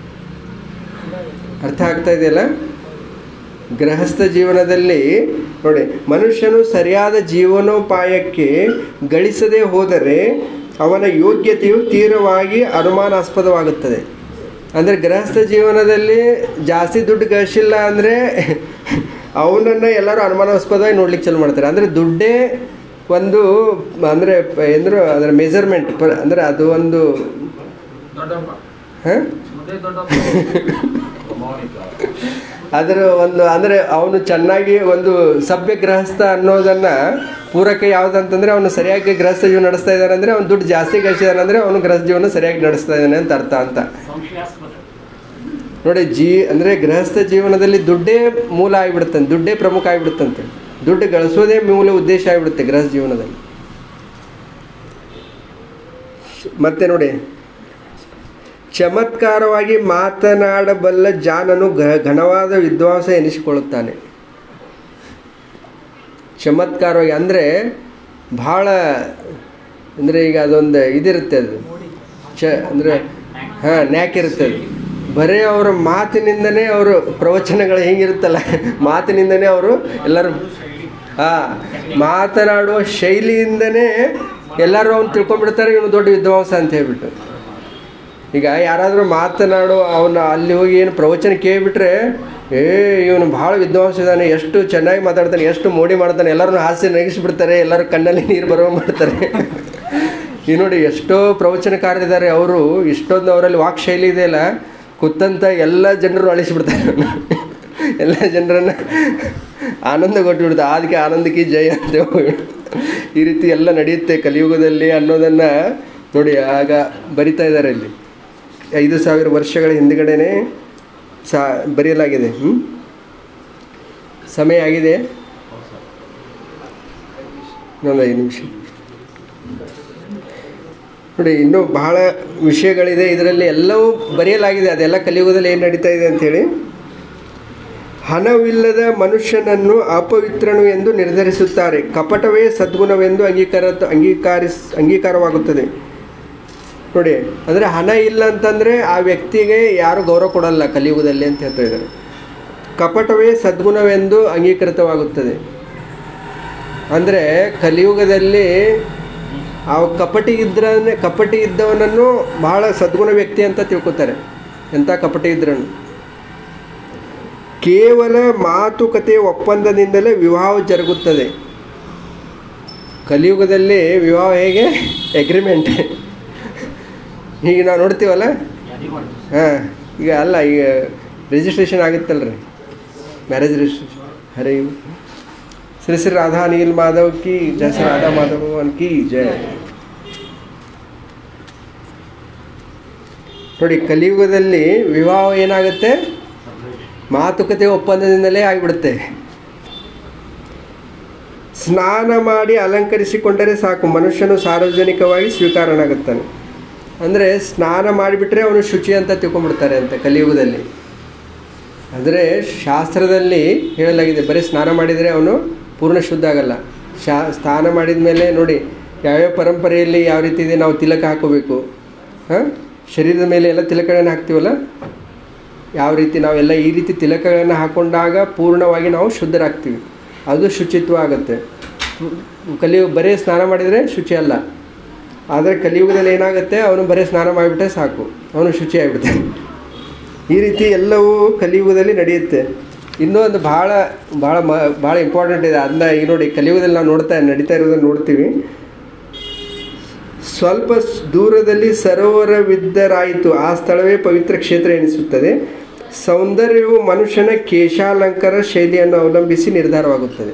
ಅರ್ಥ ಆಗ್ತಾ ಇದೆಯಲ್ಲ ಗೃಹಸ್ಥ ಜೀವನದಲ್ಲಿ ನೋಡಿ ಮನುಷ್ಯನು ಸರಿಯಾದ ಜೀವನೋಪಾಯಕ್ಕೆ ಗಳಿಸದೇ ಹೋದರೆ ಅವನ ಯೋಗ್ಯತೆಯು ತೀವ್ರವಾಗಿ ಅನುಮಾನಾಸ್ಪದವಾಗುತ್ತದೆ ಅಂದರೆ ಗೃಹಸ್ಥ ಜೀವನದಲ್ಲಿ ಜಾಸ್ತಿ ದುಡ್ಡು ಗಳಿಸಿಲ್ಲ ಅಂದರೆ ಅವನನ್ನು ಎಲ್ಲರೂ ಅನುಮಾನಾಸ್ಪದವಾಗಿ ನೋಡ್ಲಿಕ್ಕೆ ಚಾಲು ಮಾಡ್ತಾರೆ ಅಂದರೆ ದುಡ್ಡೇ ಒಂದು ಅಂದರೆ ಎಂದ್ರು ಅದರ ಮೆಜರ್ಮೆಂಟ್ ಅಂದರೆ ಅದು ಒಂದು ದೊಡ್ಡಪ್ಪ ಹಾಂ ಮುದ್ದೆ ದೊಡ್ಡಪ್ಪ ಅದರ ಒಂದು ಅಂದರೆ ಅವನು ಚೆನ್ನಾಗಿ ಒಂದು ಸಭ್ಯ ಗೃಹಸ್ಥ ಅನ್ನೋದನ್ನು ಪೂರಕ ಯಾವುದಂತಂದರೆ ಅವನು ಸರಿಯಾಗಿ ಗೃಹಸ್ಥ ಜೀವನ ನಡೆಸ್ತಾ ಇದ್ದಾನೆ ಅಂದರೆ ಅವ್ನು ದುಡ್ಡು ಜಾಸ್ತಿ ಗಳಿಸಿದಾನೆ ಅಂದರೆ ಅವನು ಗೃಹಸ್ಥ ಜೀವನ ಸರಿಯಾಗಿ ನಡೆಸ್ತಾ ಇದ್ದಾನೆ ಅಂತ ಅರ್ಥ ಅಂತ ಸಂಶಯಾಸ್ಪದ ನೋಡಿ ಜೀ ಅಂದರೆ ಗೃಹಸ್ಥ ಜೀವನದಲ್ಲಿ ದುಡ್ಡೇ ಮೂಲ ಆಗಿಬಿಡುತ್ತಂತೆ ದುಡ್ಡೇ ಪ್ರಮುಖ ಆಗಿಬಿಡುತ್ತಂತೆ ದುಡ್ಡು ಗಳಿಸೋದೇ ಮೂಲ ಉದ್ದೇಶ ಆಗಿಬಿಡುತ್ತೆ ಗೃಹಸ್ಥ ಜೀವನದಲ್ಲಿ ಮತ್ತೆ ನೋಡಿ ಚಮತ್ಕಾರವಾಗಿ ಮಾತನಾಡಬಲ್ಲ ಜಾನನು ಘ- ಘನವಾದ ವಿದ್ವಾಂಸ ಎನಿಸಿಕೊಳ್ಳುತ್ತಾನೆ ಚಮತ್ಕಾರವಾಗಿ ಅಂದರೆ ಭಾಳ ಅಂದರೆ ಈಗ ಅದೊಂದು ಇದಿರುತ್ತೆ ಅದು ಚ ಅಂದರೆ ಹಾಂ ನ್ಯಾಕ್ ಇರುತ್ತೆ ಅದು ಬರೀ ಅವರ ಮಾತಿನಿಂದನೇ ಅವರು ಪ್ರವಚನಗಳು ಹೆಂಗಿರುತ್ತಲ್ಲ ಮಾತಿನಿಂದನೇ ಅವರು ಎಲ್ಲರೂ ಹಾಂ ಮಾತನಾಡುವ ಶೈಲಿಯಿಂದನೇ ಎಲ್ಲರೂ ಅವ್ನು ತಿಳ್ಕೊಂಡ್ಬಿಡ್ತಾರೆ ಇವನು ದೊಡ್ಡ ವಿದ್ವಾಂಸ ಅಂತ ಹೇಳ್ಬಿಟ್ಟು ಈಗ ಯಾರಾದರೂ ಮಾತನಾಡೋ ಅವನ ಅಲ್ಲಿ ಹೋಗಿ ಏನು ಪ್ರವಚನ ಕೇಳಿಬಿಟ್ರೆ ಏ ಇವನು ಭಾಳ ವಿದ್ವಾಂಸ ಇದ್ದಾನೆ ಎಷ್ಟು ಚೆನ್ನಾಗಿ ಮಾತಾಡ್ತಾನೆ ಎಷ್ಟು ಮೋಡಿ ಮಾಡ್ತಾನೆ ಎಲ್ಲರನ್ನು ಹಾಸ್ಯ ನಗಿಸ್ಬಿಡ್ತಾರೆ ಎಲ್ಲರೂ ಕಣ್ಣಲ್ಲಿ ನೀರು ಬರೋ ಮಾಡ್ತಾರೆ ಈ ನೋಡಿ ಎಷ್ಟೋ ಪ್ರವಚನಕಾರರಿದ್ದಾರೆ ಅವರು ಇಷ್ಟೊಂದು ಅವರಲ್ಲಿ ವಾಕ್ ಶೈಲಿ ಇದೆಯಲ್ಲ ಕುತ್ತಂತ ಎಲ್ಲ ಜನರು ಅಳಿಸಿಬಿಡ್ತಾರೆ ಎಲ್ಲ ಜನರನ್ನು ಆನಂದ ಕೊಟ್ಟುಬಿಡ್ತಾರೆ ಅದಕ್ಕೆ ಆನಂದಕ್ಕೆ ಜಯ ಅಂತ ಹೋಗ್ಬಿಡು. ಈ ರೀತಿ ಎಲ್ಲ ನಡೆಯುತ್ತೆ ಕಲಿಯುಗದಲ್ಲಿ ಅನ್ನೋದನ್ನು ನೋಡಿ ಆಗ ಬರಿತಾ ಇದ್ದಾರೆ ಇಲ್ಲಿ ಐದು ಸಾವಿರ ವರ್ಷಗಳ ಹಿಂದ್ಗಡೆನೆ ಸಾ ಬರೆಯಲಾಗಿದೆ ಹ್ಞೂ ಸಮಯ ಆಗಿದೆ ಇನ್ನೊಂದು ಐದು ನಿಮಿಷ ನೋಡಿ ಇನ್ನೂ ಬಹಳ ವಿಷಯಗಳಿದೆ ಇದರಲ್ಲಿ ಎಲ್ಲವೂ ಬರೆಯಲಾಗಿದೆ ಅದೆಲ್ಲ ಕಲಿಯುಗದಲ್ಲಿ ಏನು ನಡೀತಾ ಇದೆ ಅಂಥೇಳಿ ಹಣವಿಲ್ಲದ ಮನುಷ್ಯನನ್ನು ಅಪವಿತ್ರನು ಎಂದು ನಿರ್ಧರಿಸುತ್ತಾರೆ ಕಪಟವೇ ಸದ್ಗುಣವೆಂದು ಅಂಗೀಕಾರ ಅಂಗೀಕಾರಿಸ್ ಅಂಗೀಕಾರವಾಗುತ್ತದೆ ನೋಡಿ ಅಂದರೆ ಹಣ ಇಲ್ಲ ಅಂತಂದರೆ ಆ ವ್ಯಕ್ತಿಗೆ ಯಾರು ಗೌರವ ಕೊಡಲ್ಲ ಕಲಿಯುಗದಲ್ಲಿ ಅಂತ ಹೇಳ್ತಾ ಇದ್ದಾರೆ ಕಪಟವೇ ಸದ್ಗುಣವೆಂದು ಅಂಗೀಕೃತವಾಗುತ್ತದೆ ಅಂದರೆ ಕಲಿಯುಗದಲ್ಲಿ ಆ ಕಪಟಿ ಇದ್ರ ಕಪಟಿ ಇದ್ದವನನ್ನು ಬಹಳ ಸದ್ಗುಣ ವ್ಯಕ್ತಿ ಅಂತ ತಿಳ್ಕೊತಾರೆ ಎಂಥ ಕಪಟಿ ಇದ್ರನು ಕೇವಲ ಮಾತುಕತೆ ಒಪ್ಪಂದದಿಂದಲೇ ವಿವಾಹ ಜರುಗುತ್ತದೆ ಕಲಿಯುಗದಲ್ಲಿ ವಿವಾಹ ಹೇಗೆ ಎಗ್ರಿಮೆಂಟ್ ಈಗ ನಾವು ನೋಡ್ತೀವಲ್ಲ ಯಾರಿಗೂ ಹಾಂ ಈಗ ಅಲ್ಲ ಈಗ ರಿಜಿಸ್ಟ್ರೇಷನ್ ಆಗುತ್ತಲ್ರಿ ಮ್ಯಾರೇಜ್ ರಿಜಿಸ್ಟ್ರೇಷನ್ ಹರೇ ಶ್ರೀ ಶ್ರೀ ರಾಧಾ ನೀಲ್ ಮಾಧವ್ ಕಿ ಜಯ ಶ್ರೀ ರಾಧಾ ಮಾಧವನ್ ಕಿ ಜಯ ನೋಡಿ ಕಲಿಯುಗದಲ್ಲಿ ವಿವಾಹ ಏನಾಗುತ್ತೆ ಮಾತುಕತೆ ಒಪ್ಪಂದದಿಂದಲೇ ಆಗಿಬಿಡುತ್ತೆ ಸ್ನಾನ ಮಾಡಿ ಅಲಂಕರಿಸಿಕೊಂಡರೆ ಸಾಕು ಮನುಷ್ಯನು ಸಾರ್ವಜನಿಕವಾಗಿ ಸ್ವೀಕಾರನಾಗುತ್ತಾನೆ ಅಂದರೆ ಸ್ನಾನ ಮಾಡಿಬಿಟ್ರೆ ಅವನು ಶುಚಿ ಅಂತ ತಿಳ್ಕೊಂಡ್ಬಿಡ್ತಾರೆ ಅಂತ ಕಲಿಯುಗದಲ್ಲಿ ಅಂದರೆ ಶಾಸ್ತ್ರದಲ್ಲಿ ಹೇಳಲಾಗಿದೆ ಬರೀ ಸ್ನಾನ ಮಾಡಿದರೆ ಅವನು ಪೂರ್ಣ ಶುದ್ಧ ಆಗಲ್ಲ ಶಾ ಸ್ನಾನ ಮಾಡಿದ ಮೇಲೆ ನೋಡಿ ಯಾವ್ಯಾವ ಪರಂಪರೆಯಲ್ಲಿ ಯಾವ ರೀತಿ ಇದೆ ನಾವು ತಿಲಕ ಹಾಕೋಬೇಕು ಹಾಂ ಶರೀರದ ಮೇಲೆ ಎಲ್ಲ ತಿಲಕಗಳನ್ನು ಹಾಕ್ತೀವಲ್ಲ ಯಾವ ರೀತಿ ನಾವೆಲ್ಲ ಈ ರೀತಿ ತಿಲಕಗಳನ್ನು ಹಾಕೊಂಡಾಗ ಪೂರ್ಣವಾಗಿ ನಾವು ಶುದ್ಧರಾಗ್ತೀವಿ ಅದು ಶುಚಿತ್ವ ಆಗುತ್ತೆ ಕಲಿಯು ಬರೀ ಸ್ನಾನ ಮಾಡಿದರೆ ಶುಚಿ ಅಲ್ಲ ಆದರೆ ಕಲಿಯುಗದಲ್ಲಿ ಏನಾಗುತ್ತೆ ಅವನು ಬರೀ ಸ್ನಾನ ಮಾಡಿಬಿಟ್ರೆ ಸಾಕು ಅವನು ಶುಚಿ ಆಗಿಬಿಡ್ತಾನೆ ಈ ರೀತಿ ಎಲ್ಲವೂ ಕಲಿಯುಗದಲ್ಲಿ ನಡೆಯುತ್ತೆ ಇನ್ನೂ ಒಂದು ಭಾಳ ಭಾಳ ಮ ಭಾಳ ಇಂಪಾರ್ಟೆಂಟ್ ಇದೆ ಅದನ್ನ ಈಗ ನೋಡಿ ಕಲಿಯುಗದಲ್ಲಿ ನಾವು ನೋಡ್ತಾ ನಡೀತಾ ಇರೋದನ್ನು ನೋಡ್ತೀವಿ ಸ್ವಲ್ಪ ಸ್- ದೂರದಲ್ಲಿ ಸರೋವರವಿದ್ದರಾಯಿತು ಆ ಸ್ಥಳವೇ ಪವಿತ್ರ ಕ್ಷೇತ್ರ ಎನಿಸುತ್ತದೆ ಸೌಂದರ್ಯವು ಮನುಷ್ಯನ ಕೇಶಾಲಂಕಾರ ಶೈಲಿಯನ್ನು ಅವಲಂಬಿಸಿ ನಿರ್ಧಾರವಾಗುತ್ತದೆ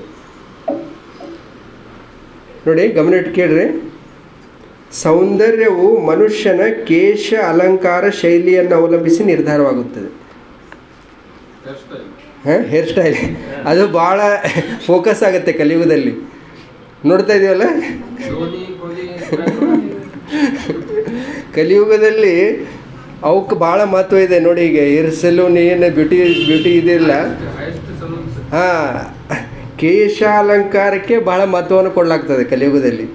ನೋಡಿ ಗಮನ ಇಟ್ಟು ಕೇಳ್ರಿ ಸೌಂದರ್ಯವು ಮನುಷ್ಯನ ಕೇಶ ಅಲಂಕಾರ ಶೈಲಿಯನ್ನು ಅವಲಂಬಿಸಿ ನಿರ್ಧಾರವಾಗುತ್ತದೆ ಹೇರ್ ಸ್ಟೈಲ್ ಹಾಂ ಹೇರ್ ಸ್ಟೈಲ್ ಅದು ಭಾಳ ಫೋಕಸ್ ಆಗುತ್ತೆ ಕಲಿಯುಗದಲ್ಲಿ ನೋಡ್ತಾ ಇದೀವಲ್ಲ ಧೋನಿ ಕೊಹ್ಲಿ ಕಲಿಯುಗದಲ್ಲಿ ಅವಕ್ಕೆ ಭಾಳ ಮಹತ್ವ ಇದೆ ನೋಡಿ ಈಗ ಹೇರ್ ಸೆಲೂನ್ ಏನು ಬ್ಯೂಟಿ ಬ್ಯೂಟಿ ಇದಿಲ್ಲ ಹೈಯೆಸ್ಟ್ ಸಲೂನ್ಸ್ ಹಾಂ ಕೇಶಾಲಂಕಾರಕ್ಕೆ ಬಹಳ ಮಹತ್ವವನ್ನು ಕೊಡಲಾಗ್ತದೆ ಕಲಿಯುಗದಲ್ಲಿ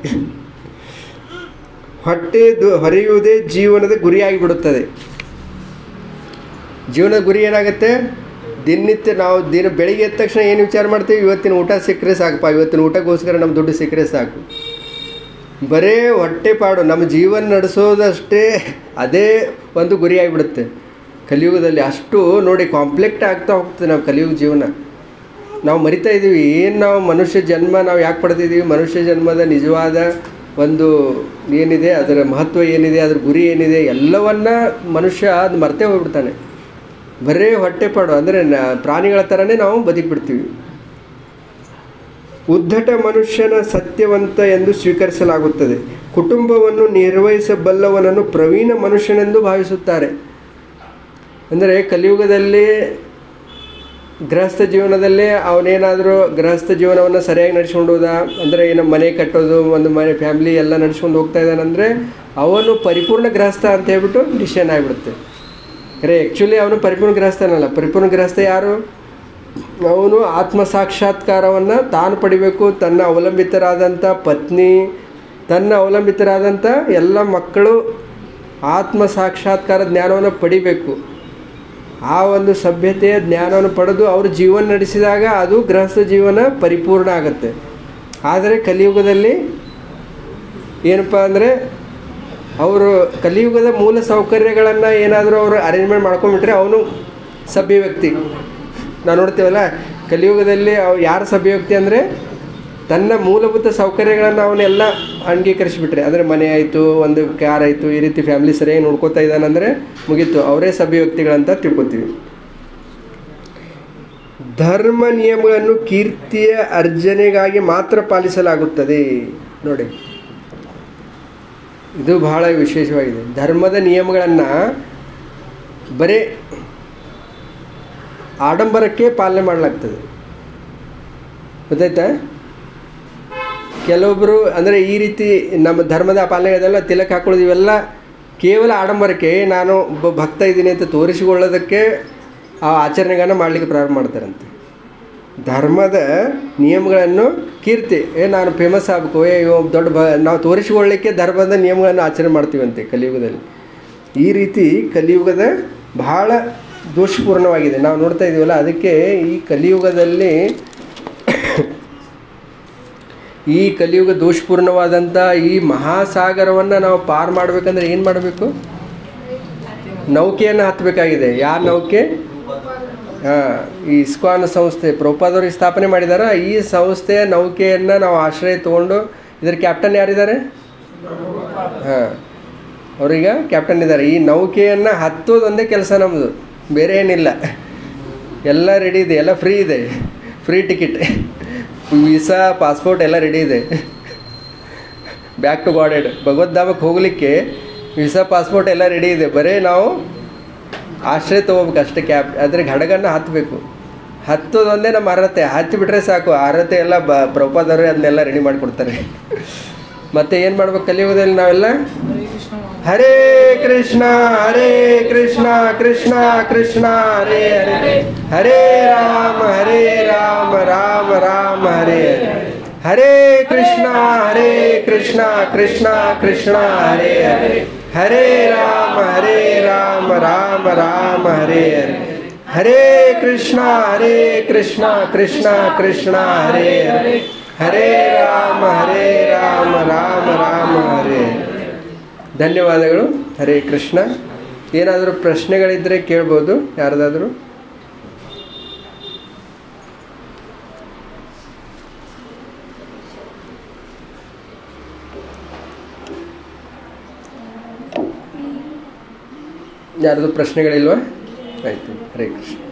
ಹೊಟ್ಟೆ ದು- ಹೊರೆಯುವುದೇ ಜೀವನದ ಗುರಿಯಾಗಿ ಬಿಡುತ್ತದೆ ಜೀವನದ ಗುರಿ ಏನಾಗುತ್ತೆ ದಿನನಿತ್ಯ ನಾವು ದಿನ ಬೆಳಿಗ್ಗೆ ಎದ್ದ ತಕ್ಷಣ ಏನು ವಿಚಾರ ಮಾಡ್ತೀವಿ ಇವತ್ತಿನ ಊಟ ಸಿಕ್ಕರೆ ಸಾಕಪ್ಪ ಇವತ್ತಿನ ಊಟಕ್ಕೋಸ್ಕರ ನಮ್ಮ ದುಡ್ಡು ಸಿಕ್ಕರೆ ಸಾಕು ಬರೇ ಹೊಟ್ಟೆಪಾಡು ನಮ್ಮ ಜೀವನ ನಡೆಸೋದಷ್ಟೇ ಅದೇ ಒಂದು ಗುರಿಯಾಗಿಬಿಡುತ್ತೆ ಕಲಿಯುಗದಲ್ಲಿ ಅಷ್ಟು ನೋಡಿ ಕಾಂಪ್ಲೆಕ್ಟ್ ಆಗ್ತಾ ಹೋಗ್ತದೆ ನಾವು ಕಲಿಯುಗ ಜೀವನ ನಾವು ಮರಿತಾ ಇದ್ದೀವಿ ಏನು ನಾವು ಮನುಷ್ಯ ಜನ್ಮ ನಾವು ಯಾಕೆ ಪಡೆದಿದ್ದೀವಿ ಮನುಷ್ಯ ಜನ್ಮದ ನಿಜವಾದ ಒಂದು ಏನಿದೆ ಅದರ ಮಹತ್ವ ಏನಿದೆ ಅದ್ರ ಗುರಿ ಏನಿದೆ ಎಲ್ಲವನ್ನ ಮನುಷ್ಯ ಅದು ಮರ್ತೇ ಹೋಗ್ಬಿಡ್ತಾನೆ ಬರೇ ಹೊಟ್ಟೆಪಾಡು ಅಂದರೆ ನ- ಪ್ರಾಣಿಗಳ ಥರನೇ ನಾವು ಬದುಕಿಬಿಡ್ತೀವಿ ಉದ್ದಟ ಮನುಷ್ಯನ ಸತ್ಯವಂತ ಎಂದು ಸ್ವೀಕರಿಸಲಾಗುತ್ತದೆ ಕುಟುಂಬವನ್ನು ನಿರ್ವಹಿಸಬಲ್ಲವನನ್ನು ಪ್ರವೀಣ ಮನುಷ್ಯನೆಂದು ಭಾವಿಸುತ್ತಾರೆ ಅಂದರೆ ಕಲಿಯುಗದಲ್ಲಿ ಗೃಹಸ್ಥ ಜೀವನದಲ್ಲೇ ಅವನೇನಾದರೂ ಗೃಹಸ್ಥ ಜೀವನವನ್ನು ಸರಿಯಾಗಿ ನಡೆಸ್ಕೊಂಡು ಹೋದ ಅಂದರೆ ಏನು ಮನೆ ಕಟ್ಟೋದು ಒಂದು ಮನೆ ಫ್ಯಾಮಿಲಿ ಎಲ್ಲ ನಡೆಸ್ಕೊಂಡು ಹೋಗ್ತಾ ಇದ್ದಾನಂದರೆ ಅವನು ಪರಿಪೂರ್ಣ ಗೃಹಸ್ಥ ಅಂತ ಹೇಳ್ಬಿಟ್ಟು ಡಿಸಿಷನ್ ಆಗಿಬಿಡುತ್ತೆ ಖರೆ ಆ್ಯಕ್ಚುಲಿ ಅವನು ಪರಿಪೂರ್ಣ ಗೃಹಸ್ಥನಲ್ಲ ಪರಿಪೂರ್ಣ ಗೃಹಸ್ಥ ಯಾರು ಅವನು ಆತ್ಮ ಸಾಕ್ಷಾತ್ಕಾರವನ್ನು ತಾನು ಪಡಿಬೇಕು ತನ್ನ ಅವಲಂಬಿತರಾದಂಥ ಪತ್ನಿ ತನ್ನ ಅವಲಂಬಿತರಾದಂಥ ಎಲ್ಲ ಮಕ್ಕಳು ಆತ್ಮ ಸಾಕ್ಷಾತ್ಕಾರ ಜ್ಞಾನವನ್ನು ಪಡಿಬೇಕು ಆ ಒಂದು ಸಭ್ಯತೆಯ ಜ್ಞಾನವನ್ನು ಪಡೆದು ಅವರು ಜೀವನ ನಡೆಸಿದಾಗ ಅದು ಗೃಹಸ್ಥ ಜೀವನ ಪರಿಪೂರ್ಣ ಆಗುತ್ತೆ ಆದರೆ ಕಲಿಯುಗದಲ್ಲಿ ಏನಪ್ಪ ಅಂದರೆ ಅವರು ಕಲಿಯುಗದ ಮೂಲ ಸೌಕರ್ಯಗಳನ್ನು ಏನಾದರೂ ಅವರು ಅರೇಂಜ್ಮೆಂಟ್ ಮಾಡ್ಕೊಂಡ್ಬಿಟ್ರೆ ಅವನು ಸಭ್ಯ ವ್ಯಕ್ತಿ ನಾವು ನೋಡ್ತೀವಲ್ಲ ಕಲಿಯುಗದಲ್ಲಿ ಅವ್ ಯಾರು ಸಭ್ಯ ವ್ಯಕ್ತಿ ಅಂದರೆ ತನ್ನ ಮೂಲಭೂತ ಸೌಕರ್ಯಗಳನ್ನು ಅವನ್ನೆಲ್ಲ ಅಂಗೀಕರಿಸಿಬಿಟ್ರೆ ಅಂದರೆ ಮನೆ ಆಯಿತು ಒಂದು ಕಾರ್ ಆಯಿತು ಈ ರೀತಿ ಫ್ಯಾಮಿಲಿ ಸರಿಯಾಗಿ ನೋಡ್ಕೋತಾ ಇದ್ದಾನಂದರೆ ಮುಗೀತು ಅವರೇ ಸಭ್ಯ ವ್ಯಕ್ತಿಗಳಂತ ತಿಳ್ಕೊತೀವಿ ಧರ್ಮ ನಿಯಮಗಳನ್ನು ಕೀರ್ತಿಯ ಅರ್ಜನೆಗಾಗಿ ಮಾತ್ರ ಪಾಲಿಸಲಾಗುತ್ತದೆ ನೋಡಿ ಇದು ಬಹಳ ವಿಶೇಷವಾಗಿದೆ ಧರ್ಮದ ನಿಯಮಗಳನ್ನು ಬರೀ ಆಡಂಬರಕ್ಕೆ ಪಾಲನೆ ಮಾಡಲಾಗ್ತದೆ ಗೊತ್ತಾಯ್ತಾ ಕೆಲವೊಬ್ಬರು ಅಂದರೆ ಈ ರೀತಿ ನಮ್ಮ ಧರ್ಮದ ಪಾಲನೆ ಅದೆಲ್ಲ ತಿಲಕ ಹಾಕೊಳ್ಳೋದು ಇವೆಲ್ಲ ಕೇವಲ ಆಡಂಬರಕ್ಕೆ ನಾನು ಒಬ್ಬ ಭಕ್ತ ಇದ್ದೀನಿ ಅಂತ ತೋರಿಸಿಕೊಳ್ಳೋದಕ್ಕೆ ಆ ಆಚರಣೆಗಳನ್ನು ಮಾಡಲಿಕ್ಕೆ ಪ್ರಾರಂಭ ಮಾಡ್ತಾರಂತೆ ಧರ್ಮದ ನಿಯಮಗಳನ್ನು ಕೀರ್ತಿ ಏ ನಾನು ಫೇಮಸ್ ಆಗಬೇಕು ಏ ಇವ ದೊಡ್ಡ ಬ ನಾವು ತೋರಿಸಿಕೊಳ್ಳಿಕ್ಕೆ ಧರ್ಮದ ನಿಯಮಗಳನ್ನು ಆಚರಣೆ ಮಾಡ್ತೀವಂತೆ ಕಲಿಯುಗದಲ್ಲಿ ಈ ರೀತಿ ಕಲಿಯುಗದ ಬಹಳ ದೋಷಪೂರ್ಣವಾಗಿದೆ ನಾವು ನೋಡ್ತಾ ಇದ್ದೀವಲ್ಲ ಅದಕ್ಕೆ ಈ ಕಲಿಯುಗದಲ್ಲಿ ಈ ಕಲಿಯುಗ ದೋಷಪೂರ್ಣವಾದಂಥ ಈ ಮಹಾಸಾಗರವನ್ನು ನಾವು ಪಾರು ಮಾಡಬೇಕಂದ್ರೆ ಏನು ಮಾಡಬೇಕು ನೌಕೆಯನ್ನು ಹತ್ತಬೇಕಾಗಿದೆ ಯಾರ ನೌಕೆ ಹಾಂ ಈ ಇಸ್ಕಾನ್ ಸಂಸ್ಥೆ ಪ್ರಭುಪಾದವರು ಸ್ಥಾಪನೆ ಮಾಡಿದಾರ ಈ ಸಂಸ್ಥೆಯ ನೌಕೆಯನ್ನು ನಾವು ಆಶ್ರಯ ತೊಗೊಂಡು ಇದರ ಕ್ಯಾಪ್ಟನ್ ಯಾರಿದ್ದಾರೆ ಹಾಂ ಅವ್ರೀಗ ಕ್ಯಾಪ್ಟನ್ ಇದ್ದಾರೆ ಈ ನೌಕೆಯನ್ನು ಹತ್ತೋದೊಂದೇ ಕೆಲಸ ನಮ್ಮದು ಬೇರೆ ಏನಿಲ್ಲ ಎಲ್ಲ ರೆಡಿ ಇದೆ ಎಲ್ಲ ಫ್ರೀ ಇದೆ ಫ್ರೀ ಟಿಕೆಟ್ ವೀಸಾ ಪಾಸ್ಪೋರ್ಟ್ ಎಲ್ಲ ರೆಡಿ ಇದೆ ಬ್ಯಾಕ್ ಟು ಗಾಡೆಡ್ ಭಗವದ್ಧಾಮಕ್ಕೆ ಹೋಗಲಿಕ್ಕೆ ವೀಸಾ ಪಾಸ್ಪೋರ್ಟ್ ಎಲ್ಲ ರೆಡಿ ಇದೆ ಬರೀ ನಾವು ಆಶ್ರಯ ತೊಗೋಬೇಕು ಅಷ್ಟೇ ಕ್ಯಾಬ್ ಆದರೆ ಹಡಗನ್ನು ಹತ್ತಬೇಕು ಹತ್ತೋದೊಂದೇ ನಮ್ಮ ಅರ್ಹತೆ ಹತ್ತಿ ಬಿಟ್ರೆ ಸಾಕು ಅರ್ಹತೆ ಎಲ್ಲ ಬ ಪ್ರಭುಪಾದವ್ರೆ ಅದನ್ನೆಲ್ಲ ರೆಡಿ ಮಾಡಿಕೊಡ್ತಾರೆ ಮತ್ತೆ ಏನು ಮಾಡ್ಬೇಕು ಕಲಿಯುಗದಲ್ಲಿ ನಾವೆಲ್ಲ ಹರೇ ಕೃಷ್ಣ ಹರೇ ಕೃಷ್ಣ ಹರೇ ಕೃಷ್ಣ ಕೃಷ್ಣ ಕೃಷ್ಣ ಹರೇ ಹರೇ ಹರೇ ರಾಮ ಹರೇ ರಾಮ ರಾಮ ರಾಮ ಹರೇ ಹರೇ ಹರೇ ಕೃಷ್ಣ ಹರೇ ಕೃಷ್ಣ ಕೃಷ್ಣ ಕೃಷ್ಣ ಹರೇ ಹರೇ ಹರೇ ರಾಮ ಹರೇ ರಾಮ ರಾಮ ರಾಮ ಹರೇ ಹರೇ ಹರೇ ಕೃಷ್ಣ ಹರೇ ಕೃಷ್ಣ ಕೃಷ್ಣ ಕೃಷ್ಣ ಹರೇ ಹರೇ ಹರೇ ರಾಮ ಹರೇ ರಾಮ ರಾಮ ರಾಮ ಹರೇ ಹರೇ ಧನ್ಯವಾದಗಳು ಹರೇ ಕೃಷ್ಣ ಏನಾದರೂ ಪ್ರಶ್ನೆಗಳಿದ್ದರೆ ಕೇಳ್ಬೋದು ಯಾರ್ದಾದರೂ ಯಾರ್ದು ಪ್ರಶ್ನೆಗಳಿಲ್ವಾ ಆಯಿತು ಹರೇ ಕೃಷ್ಣ